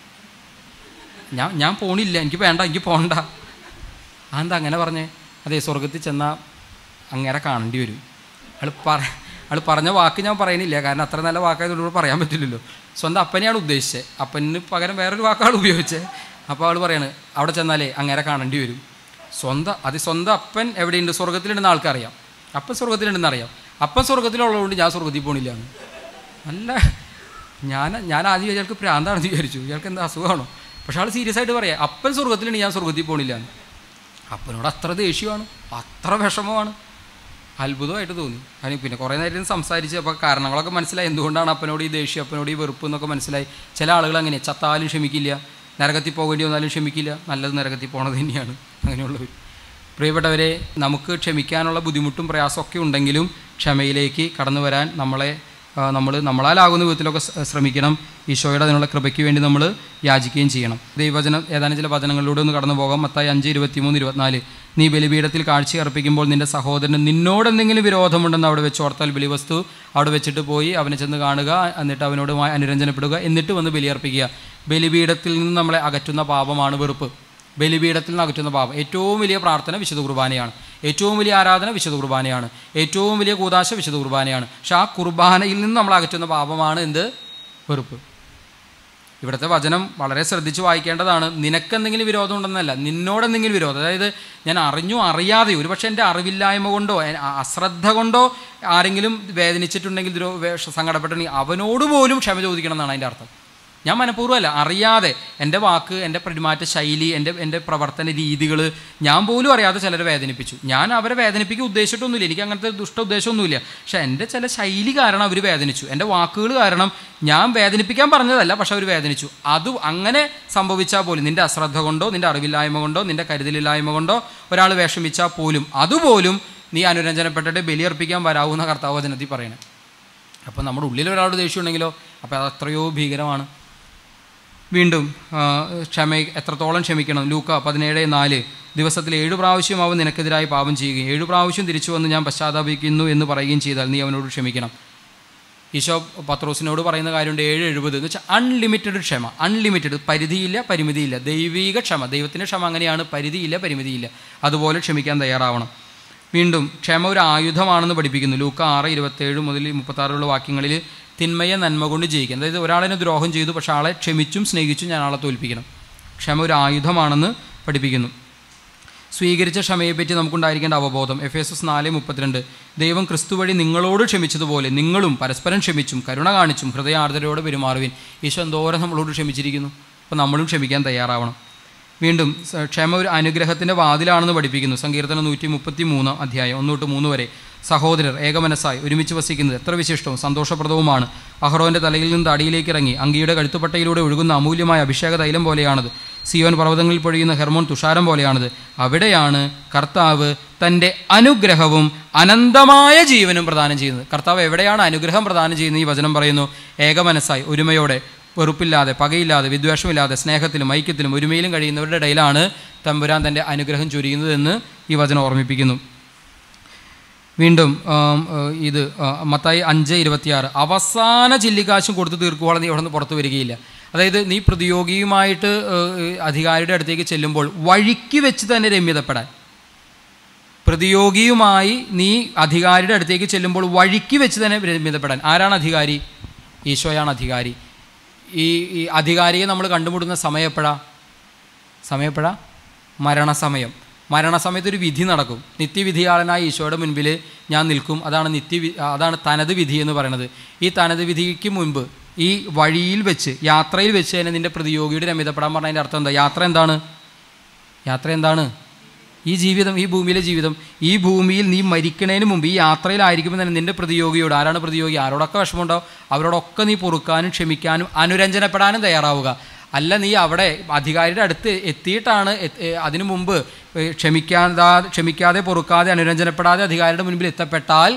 ഞാൻ ഞാൻ പോണില്ല എനിക്ക് വേണ്ട എനിക്ക് പോകണ്ട അതെന്താ അങ്ങനെ പറഞ്ഞേ അതെ സ്വർഗത്തിൽ ചെന്നാൽ അങ്ങനെ കാണേണ്ടി വരും അയാൾ പറ അയാൾ പറഞ്ഞ വാക്ക് ഞാൻ പറയുന്നില്ല കാരണം അത്ര നല്ല വാക്കായതുകൊണ്ട് പറയാൻ പറ്റില്ലല്ലോ സ്വന്തം അപ്പനെയാണ് ഉദ്ദേശിച്ചത് അപ്പന് പകരം വേറൊരു വാക്കാണ് ഉപയോഗിച്ചത് അപ്പോൾ ആൾ പറയാണ് അവിടെ ചെന്നാലേ അങ്ങനെ കാണേണ്ടി വരും സ്വന്തം അത് സ്വന്തം അപ്പൻ എവിടെയുണ്ട് സ്വർഗത്തിലുണ്ടെന്ന് ആൾക്കറിയാം അപ്പൻ സ്വർഗത്തിലുണ്ടെന്ന് അറിയാം അപ്പൻ സ്വർഗത്തിലുള്ളതുകൊണ്ട് ഞാൻ സ്വർഗത്തിൽ പോണില്ല എന്ന് നല്ല ഞാൻ ഞാൻ ആദ്യം ഇയാൾക്ക് പ്രാന്താണെന്ന് വിചാരിച്ചു ഇയാൾക്ക് എന്താ അസുഖമാണോ പക്ഷെ ആൾ സീരിയസ് ആയിട്ട് പറയാം അപ്പൻ സ്വർഗത്തിലുണ്ട് ഞാൻ സ്വർഗത്തിൽ പോണില്ല എന്ന് അപ്പനോട് അത്ര ദേഷ്യമാണ് അത്ര വിഷമമാണ് അത്ഭുതമായിട്ട് തോന്നി അതിന് പിന്നെ കുറേ നേരം സംസാരിച്ച് അപ്പോൾ കാരണങ്ങളൊക്കെ മനസ്സിലായി എന്തുകൊണ്ടാണ് അപ്പനോട് ഈ ദേഷ്യം അപ്പനോട് ഈ വെറുപ്പ് എന്നൊക്കെ മനസ്സിലായി ചില ആളുകൾ അങ്ങനെ ചത്താലും ക്ഷമിക്കില്ല നരകത്തിൽ പോകേണ്ടി വന്നാലും ക്ഷമിക്കില്ല നല്ലത് നരകത്തിൽ പോണത് തന്നെയാണ് അങ്ങനെയുള്ളവർ പ്രിയപ്പെട്ടവരെ നമുക്ക് ക്ഷമിക്കാനുള്ള ബുദ്ധിമുട്ടും പ്രയാസമൊക്കെ ഉണ്ടെങ്കിലും ക്ഷമയിലേക്ക് കടന്നു വരാൻ നമ്മളെ നമ്മൾ നമ്മളാലാകുന്ന വിധത്തിലൊക്കെ ശ്ര- ശ്രമിക്കണം ഈശോയുടെ അതിനുള്ള കൃപയ്ക്ക് വേണ്ടി നമ്മൾ യാചിക്കുകയും ചെയ്യണം ദൈവവചനം ഏതാനും ചില വചനങ്ങളിലൂടെ ഒന്ന് കടന്നു പോകാം മത്തായി അഞ്ച് ഇരുപത്തിമൂന്ന് ഇരുപത്തിനാല് നീ ബലിപീഠത്തിൽ കാഴ്ച അർപ്പിക്കുമ്പോൾ നിന്റെ സഹോദരന് നിന്നോട് എന്തെങ്കിലും വിരോധമുണ്ടെന്ന് അവിടെ വെച്ച് ഓർത്താൽ ബലിവസ്തു അവിടെ വെച്ചിട്ട് പോയി അവനെ ചെന്ന് കാണുക എന്നിട്ട് അവനോട് മായി അനുരഞ്ജനപ്പെടുക എന്നിട്ട് വന്ന് ബലിയർപ്പിക്കുക ബലിപീഠത്തിൽ നിന്ന് നമ്മളെ അകറ്റുന്ന പാപമാണ് വെറുപ്പ് ബലിപീഠത്തിൽ നിന്ന് അകറ്റുന്ന പാപം ഏറ്റവും വലിയ പ്രാർത്ഥന വിശുദ്ധ കുർബാനയാണ് ഏറ്റവും വലിയ ആരാധന വിശുദ്ധ കുർബാനയാണ് ഏറ്റവും വലിയ കൂതാശ വിശുദ്ധ കുർബാനയാണ് പക്ഷെ ആ കുർബാനയിൽ നിന്ന് നമ്മൾ അകറ്റുന്ന പാപമാണ് എന്ത് വെറുപ്പ് ഇവിടുത്തെ വചനം വളരെ ശ്രദ്ധിച്ച് വായിക്കേണ്ടതാണ് നിനക്കെന്തെങ്കിലും വിരോധം ഉണ്ടെന്നല്ല നിന്നോടെന്തെങ്കിലും വിരോധം അതായത് ഞാൻ അറിഞ്ഞു അറിയാതെ ഒരു പക്ഷേ എൻ്റെ അറിവില്ലായ്മ കൊണ്ടോ എ- അ- അശ്രദ്ധ കൊണ്ടോ ആരെങ്കിലും വേദനിച്ചിട്ടുണ്ടെങ്കിൽ ദ്രോ വേ- സങ്കടപ്പെട്ടിട്ടുണ്ടെങ്കിൽ അവനോട് പോലും ക്ഷമ ചോദിക്കണം എന്നാണ് അതിൻ്റെ അർത്ഥം ഞാൻ മനഃപൂർവ്വമല്ല അറിയാതെ എൻ്റെ വാക്ക് എൻ്റെ പെരുമാറ്റ ശൈലി എൻ്റെ എൻ്റെ പ്രവർത്തന രീതികൾ ഞാൻ പോലും അറിയാതെ ചിലരെ വേദനിപ്പിച്ചു ഞാൻ അവരെ വേദനിപ്പിക്കാൻ ഉദ്ദേശിച്ചിട്ടൊന്നുമില്ല എനിക്ക് അങ്ങനത്തെ ദുഷ്ട ഉദ്ദേശമൊന്നുമില്ല പക്ഷേ എൻ്റെ ചില ശൈലി കാരണം അവർ വേദനിച്ചു എൻ്റെ വാക്കുകൾ കാരണം ഞാൻ വേദനിപ്പിക്കാൻ പറഞ്ഞതല്ല പക്ഷെ അവർ വേദനിച്ചു അത് അങ്ങനെ സംഭവിച്ചാൽ പോലും നിൻ്റെ അശ്രദ്ധ കൊണ്ടോ നിൻ്റെ അറിവില്ലായ്മ കൊണ്ടോ നിൻ്റെ കരുതലില്ലായ്മ കൊണ്ടോ ഒരാൾ വിഷമിച്ചാൽ പോലും അതുപോലും നീ അനുരഞ്ജനപ്പെട്ടിട്ട് ബലിയർപ്പിക്കാൻ വരാവുന്ന കർത്താവ് വചനത്തിൽ പറയണേ അപ്പോൾ നമ്മുടെ ഉള്ളിൽ ഒരാളോട് ദേഷ്യം ഉണ്ടെങ്കിലോ അപ്പോൾ അത് അത്രയോ ഭീകരമാണ് വീണ്ടും ആ, ക്ഷമ എത്രത്തോളം ക്ഷമിക്കണം ലൂക്ക പതിനേഴ് നാല് ദിവസത്തിൽ ഏഴു പ്രാവശ്യം അവൻ നിനക്കെതിരായി പാപം ചെയ്യുകയും ഏഴു പ്രാവശ്യം തിരിച്ചു വന്ന് ഞാൻ പശ്ചാത്താപിക്കുന്നു എന്ന് പറയുകയും ചെയ്താൽ നീ അവനോട് ക്ഷമിക്കണം ഈശോ പത്രോസിനോട് പറയുന്ന കാര്യമുണ്ട് ഏഴ് എഴുപത് എന്ന് വെച്ചാൽ അൺലിമിറ്റഡ് ക്ഷമ അൺലിമിറ്റഡ് പരിധിയില്ല പരിമിതിയില്ല ദൈവിക ക്ഷമ ദൈവത്തിൻ്റെ ക്ഷമ അങ്ങനെയാണ് പരിധിയില്ല പരിമിതിയില്ല അതുപോലെ ക്ഷമിക്കാൻ തയ്യാറാവണം വീണ്ടും ക്ഷമ ഒരു ആയുധമാണെന്ന് പഠിപ്പിക്കുന്നു ലൂക്ക ആറ് ഇരുപത്തേഴ് മുതൽ മുപ്പത്താറുള്ള വാക്യങ്ങളിൽ തിന്മയെ നന്മ കൊണ്ട് ജയിക്കുക അതായത് ഒരാളിനെ ദ്രോഹം ചെയ്തു പക്ഷേ ആളെ ക്ഷമിച്ചും സ്നേഹിച്ചും ഞാൻ ആളെ തോൽപ്പിക്കണം ക്ഷമ ഒരു ആയുധമാണെന്ന് പഠിപ്പിക്കുന്നു സ്വീകരിച്ച ക്ഷമയെപ്പറ്റി നമുക്കുണ്ടായിരിക്കേണ്ട അവബോധം എഫ് എസ് എസ് നാല് മുപ്പത്തിരണ്ട് ദൈവം ക്രിസ്തു വഴി നിങ്ങളോട് ക്ഷമിച്ചതുപോലെ നിങ്ങളും പരസ്പരം ക്ഷമിച്ചും കരുണ കാണിച്ചും ഹൃദയാർദ്രയോടെ പെരുമാറുവിൻ ഈശോ എന്തോരം നമ്മളോട് ക്ഷമിച്ചിരിക്കുന്നു അപ്പോൾ നമ്മളും ക്ഷമിക്കാൻ തയ്യാറാവണം വീണ്ടും സ- ക്ഷമ ഒരു അനുഗ്രഹത്തിൻ്റെ വാതിലാണെന്ന് പഠിപ്പിക്കുന്നു സങ്കീർത്തനം നൂറ്റി മുപ്പത്തി മൂന്ന് അധ്യായം ഒന്ന് തൊട്ട് മൂന്ന് വരെ സഹോദരർ ഏകമനസ്സായി ഒരുമിച്ച് വസിക്കുന്നത് എത്ര വിശിഷ്ടവും സന്തോഷപ്രദവുമാണ് അഹ്റോൻ്റെ തലയിൽ നിന്ന് തടിയിലേക്ക് ഇറങ്ങി അങ്കിയുടെ കഴുത്തുപട്ടയിലൂടെ ഒഴുകുന്ന അമൂല്യമായ അഭിഷേക തൈലം പോലെയാണത് സിയോൻ പർവ്വതങ്ങളിൽ പൊഴിയുന്ന ഹെർമോൺ തുഷാരം പോലെയാണത് അവിടെയാണ് കർത്താവ് തൻ്റെ അനുഗ്രഹവും അനന്തമായ ജീവനും പ്രദാനം ചെയ്യുന്നത് കർത്താവ് എവിടെയാണ് അനുഗ്രഹം പ്രദാനം ചെയ്യുന്നത് ഈ വചനം പറയുന്നു ഏകമനസ്സായി ഒരുമയോടെ വെറുപ്പില്ലാതെ പകയില്ലാതെ വിദ്വേഷമില്ലാതെ സ്നേഹത്തിലും ഐക്യത്തിലും ഒരുമയിലും കഴിയുന്നവരുടെ ഇടയിലാണ് തമ്പുരാൻ തൻ്റെ അനുഗ്രഹം ചൊരിയുന്നതെന്ന് ഈ വചനം ഓർമ്മിപ്പിക്കുന്നു വീണ്ടും ആം, ഏഹ്, ഇത് ആ, മത്തായി അഞ്ച് ഇരുപത്തിയാറ് അവസാന ചില്ലിക്കാശും കൊടുത്ത് തീർക്കുവോളം നീ അവിടെ നിന്ന് പുറത്ത് വരികയില്ല അതായത് നീ പ്രതിയോഗിയുമായിട്ട് ഏഹ്, അധികാരിയുടെ അടുത്തേക്ക് ചെല്ലുമ്പോൾ വഴിക്ക് വെച്ച് തന്നെ രമ്യതപ്പെടാൻ പ്രതിയോഗിയുമായി നീ അധികാരിയുടെ അടുത്തേക്ക് ചെല്ലുമ്പോൾ വഴിക്ക് വെച്ച് തന്നെ ബന്ധപ്പെടാൻ ആരാണ് അധികാരി ഈശോയാണ് അധികാരി ഈ ഈ അധികാരിയെ നമ്മൾ കണ്ടുമുട്ടുന്ന സമയം എപ്പോഴാ സമയം എപ്പോഴാ മരണസമയം മരണസമയത്ത് ഒരു വിധി നടക്കും നിത്യവിധിയാളനായ ഈശോയുടെ മുൻപിൽ ഞാൻ നിൽക്കും അതാണ് നിത്യവി അതാണ് തനത് വിധി എന്ന് പറയുന്നത് ഈ തനത് വിധിക്ക് മുൻപ് ഈ വഴിയിൽ വെച്ച് യാത്രയിൽ വെച്ച് തന്നെ നിൻ്റെ പ്രതിയോഗിയുടെ രമ്യതപ്പെടാൻ പറഞ്ഞതിൻ്റെ അർത്ഥം എന്താ യാത്ര എന്താണ് യാത്ര എന്താണ് ഈ ജീവിതം ഈ ഭൂമിയിലെ ജീവിതം ഈ ഭൂമിയിൽ നീ മരിക്കണതിന് മുമ്പ് ഈ യാത്രയിലായിരിക്കുമ്പോൾ തന്നെ നിൻ്റെ പ്രതിയോഗിയോട് ആരാണ് പ്രതിയോഗി ആരോടൊക്കെ വിഷമമുണ്ടാവും അവരോടൊക്കെ നീ പൊറുക്കാനും ക്ഷമിക്കാനും അനുരഞ്ജനപ്പെടാനും തയ്യാറാവുക അല്ല നീ അവിടെ അധികാരിയുടെ അടുത്ത് എത്തിയിട്ടാണ് എത്ത്- ഏ, അതിനു മുമ്പ് ഏ, ക്ഷമിക്കാതെ ക്ഷമിക്കാതെ പൊറുക്കാതെ അനുരഞ്ജനപ്പെടാതെ അധികാരിയുടെ മുൻപിൽ എത്തപ്പെട്ടാൽ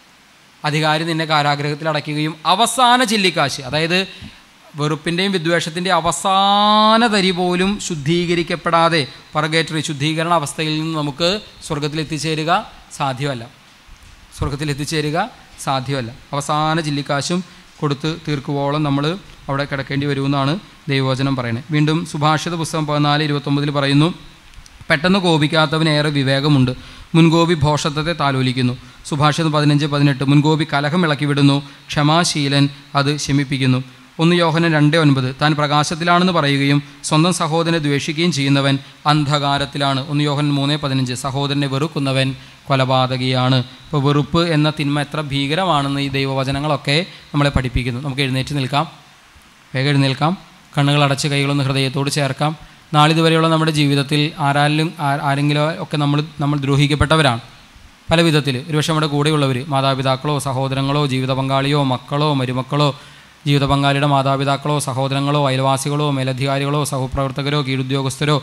അധികാരി നിന്നെ കാരാഗ്രഹത്തിൽ അടയ്ക്കുകയും അവസാന ചില്ലിക്കാശ് അതായത് വെറുപ്പിൻ്റെയും വിദ്വേഷത്തിൻ്റെയും അവസാന തരി പോലും ശുദ്ധീകരിക്കപ്പെടാതെ പറഗേറ്ററി ശുദ്ധീകരണ അവസ്ഥയിൽ നിന്ന് നമുക്ക് സ്വർഗത്തിൽ എത്തിച്ചേരുക സാധ്യമല്ല സ്വർഗത്തിൽ എത്തിച്ചേരുക സാധ്യമല്ല അവസാന ചില്ലിക്കാശും കൊടുത്ത് തീർക്കുവോളം നമ്മൾ അവിടെ കിടക്കേണ്ടി വരുമെന്നാണ് ദൈവവചനം പറയുന്നത് വീണ്ടും സുഭാഷിത പുസ്തകം പതിനാല് ഇരുപത്തൊമ്പതിൽ പറയുന്നു പെട്ടെന്ന് കോപിക്കാത്തവന് ഏറെ വിവേകമുണ്ട് മുൻകോപി ഭോഷത്വത്തെ താലോലിക്കുന്നു സുഭാഷിതം പതിനഞ്ച് പതിനെട്ട് മുൻകോപി കലഹം ഇളക്കി വിടുന്നു ക്ഷമാശീലൻ അത് ശമിപ്പിക്കുന്നു ഒന്ന് യോഹനൻ രണ്ട് ഒൻപത് താൻ പ്രകാശത്തിലാണെന്ന് പറയുകയും സ്വന്തം സഹോദരനെ ദ്വേഷിക്കുകയും ചെയ്യുന്നവൻ അന്ധകാരത്തിലാണ് ഒന്ന് യോഹനൻ മൂന്ന് പതിനഞ്ച് സഹോദരനെ വെറുക്കുന്നവൻ കൊലപാതകിയാണ് ഇപ്പോൾ വെറുപ്പ് എന്ന തിന്മ എത്ര ഭീകരമാണെന്ന് ഈ ദൈവവചനങ്ങളൊക്കെ നമ്മളെ പഠിപ്പിക്കുന്നു നമുക്ക് എഴുന്നേറ്റ് നിൽക്കാം വേഗം എഴുന്നേൽക്കാം കണ്ണുകൾ അടച്ച് കൈകളൊന്ന് ഹൃദയത്തോട് ചേർക്കാം നാളിതുവരെയുള്ള നമ്മുടെ ജീവിതത്തിൽ ആരാലും ആ- ആരെങ്കിലും ഒക്കെ നമ്മൾ നമ്മൾ ദ്രോഹിക്കപ്പെട്ടവരാണ് പല വിധത്തിൽ ഒരുപക്ഷെ നമ്മുടെ കൂടെയുള്ളവർ മാതാപിതാക്കളോ സഹോദരങ്ങളോ ജീവിത പങ്കാളിയോ മക്കളോ മരുമക്കളോ ജീവിത പങ്കാളിയുടെ മാതാപിതാക്കളോ സഹോദരങ്ങളോ അയൽവാസികളോ മേലധികാരികളോ സഹപ്രവർത്തകരോ കീഴുദ്യോഗസ്ഥരോ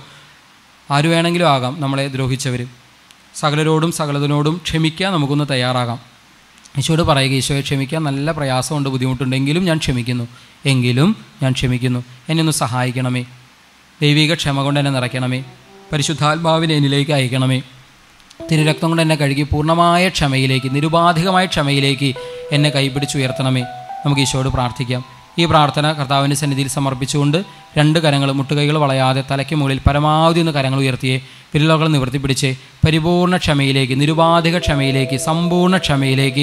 ആര് വേണമെങ്കിലും ആകാം നമ്മളെ ദ്രോഹിച്ചവർ സകലരോടും സകലതിനോടും ക്ഷമിക്കാൻ നമുക്കൊന്ന് തയ്യാറാകാം ഈശോയോട് പറയുക ഈശോയെ ക്ഷമിക്കാൻ നല്ല പ്രയാസമുണ്ട് ബുദ്ധിമുട്ടുണ്ടെങ്കിലും ഞാൻ ക്ഷമിക്കുന്നു എങ്കിലും ഞാൻ ക്ഷമിക്കുന്നു എന്നെ ഒന്ന് സഹായിക്കണമേ ദൈവിക ക്ഷമ കൊണ്ട് എന്നെ നിറയ്ക്കണമേ പരിശുദ്ധാത്മാവിനെ എന്നിലേക്ക് അയക്കണമേ തിരുരക്തം കൊണ്ട് എന്നെ കഴുകി പൂർണ്ണമായ ക്ഷമയിലേക്ക് നിരുപാധികമായ ക്ഷമയിലേക്ക് എന്നെ കൈപിടിച്ചുയർത്തണമേ നമുക്ക് ഈശോയോട് പ്രാർത്ഥിക്കാം ഈ പ്രാർത്ഥന കർത്താവിൻ്റെ സന്നിധിയിൽ സമർപ്പിച്ചുകൊണ്ട് രണ്ട് കരങ്ങൾ മുട്ടുകൈകൾ വളയാതെ തലയ്ക്ക് മുകളിൽ പരമാവധി ഒന്ന് കരങ്ങൾ ഉയർത്തിയേ പിരിലോകൾ നിവർത്തി പിടിച്ച് പരിപൂർണ്ണ ക്ഷമയിലേക്ക് നിരുപാധിക ക്ഷമയിലേക്ക് സമ്പൂർണ്ണ ക്ഷമയിലേക്ക്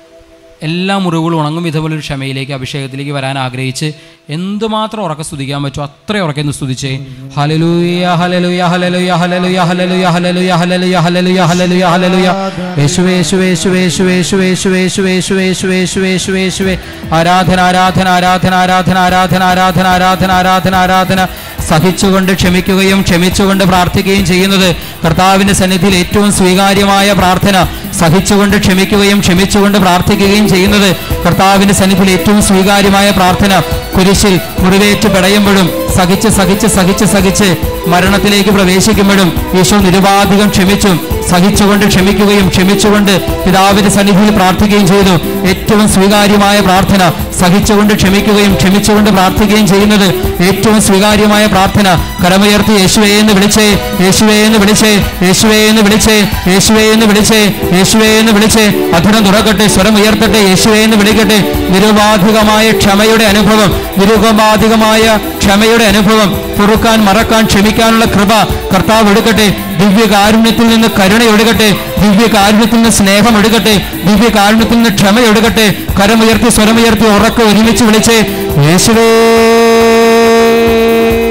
എല്ലാ മുറിവുകളും ഉണങ്ങും വിധമുള്ളൊരു ക്ഷമയിലേക്ക് അഭിഷേകത്തിലേക്ക് വരാൻ ആഗ്രഹിച്ച് എന്തുമാത്രം ഉറക്കെ സ്തുതിക്കാൻ പറ്റുമോ അത്ര ഉറക്കെ ഒന്ന് സ്തുതിച്ചേ ഹലലുയ ഹലലുയ ഹലലുയ ഹലലുയ ഹലലുയ ഹലലുയ ഹലലുയ ഹലലുയ ഹലലുയ ഹലലുയ യേശുവേ യേശുവേ യേശുവേ യേശുവേ യേശുവേ യേശുവേ യേശുവേ യേശുവേ യേശുവേ യേശുവേ യേശുവേ ആരാധന ആരാധന ആരാധന ആരാധന ആരാധന ആരാധന ആരാധന ആരാധന ആരാധന സഹിച്ചുകൊണ്ട് ക്ഷമിക്കുകയും ക്ഷമിച്ചുകൊണ്ട് പ്രാർത്ഥിക്കുകയും ചെയ്യുന്നത് കർത്താവിന്റെ സന്നിധിയിൽ ഏറ്റവും സ്വീകാര്യമായ പ്രാർത്ഥന സഹിച്ചുകൊണ്ട് ക്ഷമിക്കുകയും ക്ഷമിച്ചുകൊണ്ട് പ്രാർത്ഥിക്കുകയും ചെയ്യുന്നത് കർത്താവിന്റെ സന്നിധിയിൽ ഏറ്റവും സ്വീകാര്യമായ പ്രാർത്ഥന കുരിശിൽ മുറിവേറ്റ് പിടയുമ്പോഴും സഹിച്ച് സഹിച്ച് സഹിച്ച് സഹിച്ച് മരണത്തിലേക്ക് പ്രവേശിക്കുമ്പോഴും ഈശോ നിരുപാധികം ക്ഷമിച്ചും സഹിച്ചുകൊണ്ട് ക്ഷമിക്കുകയും ക്ഷമിച്ചുകൊണ്ട് പിതാവിന്റെ സന്നിധിയിൽ പ്രാർത്ഥിക്കുകയും ചെയ്തു ഏറ്റവും സ്വീകാര്യമായ പ്രാർത്ഥന സഹിച്ചുകൊണ്ട് ക്ഷമിക്കുകയും ക്ഷമിച്ചുകൊണ്ട് പ്രാർത്ഥിക്കുകയും ചെയ്യുന്നത് ഏറ്റവും സ്വീകാര്യമായ പ്രാർത്ഥന കരമുയർത്തി യേശുവേ എന്ന് വിളിച്ചേ യേശുവേ എന്ന് വിളിച്ചേ യേശുവേ എന്ന് വിളിച്ചേ യേശുവേ എന്ന് വിളിച്ചേ യേശുവേ എന്ന് വിളിച്ചേ അധരം തുറക്കട്ടെ സ്വരം ഉയർത്തട്ടെ യേശുവേ എന്ന് വിളിക്കട്ടെ നിരുപാധികമായ ക്ഷമയുടെ അനുഭവം നിരുപാധികമായ ക്ഷമയുടെ അനുഭവം പൊറുക്കാൻ മറക്കാൻ ക്ഷമിക്കാനുള്ള കൃപ കർത്താവ് എടുക്കട്ടെ ദിവ്യകാരുണ്യത്തിൽ നിന്ന് കരുണ എടുക്കട്ടെ ദിവ്യകാരുണ്യത്തിൽ നിന്ന് സ്നേഹം എടുക്കട്ടെ ദിവ്യകാരുണ്യത്തിൽ നിന്ന് ക്ഷമ എടുക്കട്ടെ കരമുയർത്തി സ്വരമുയർത്തി ഉറക്കെ ഒരുമിച്ച് വിളിച്ചേ യേശുവേ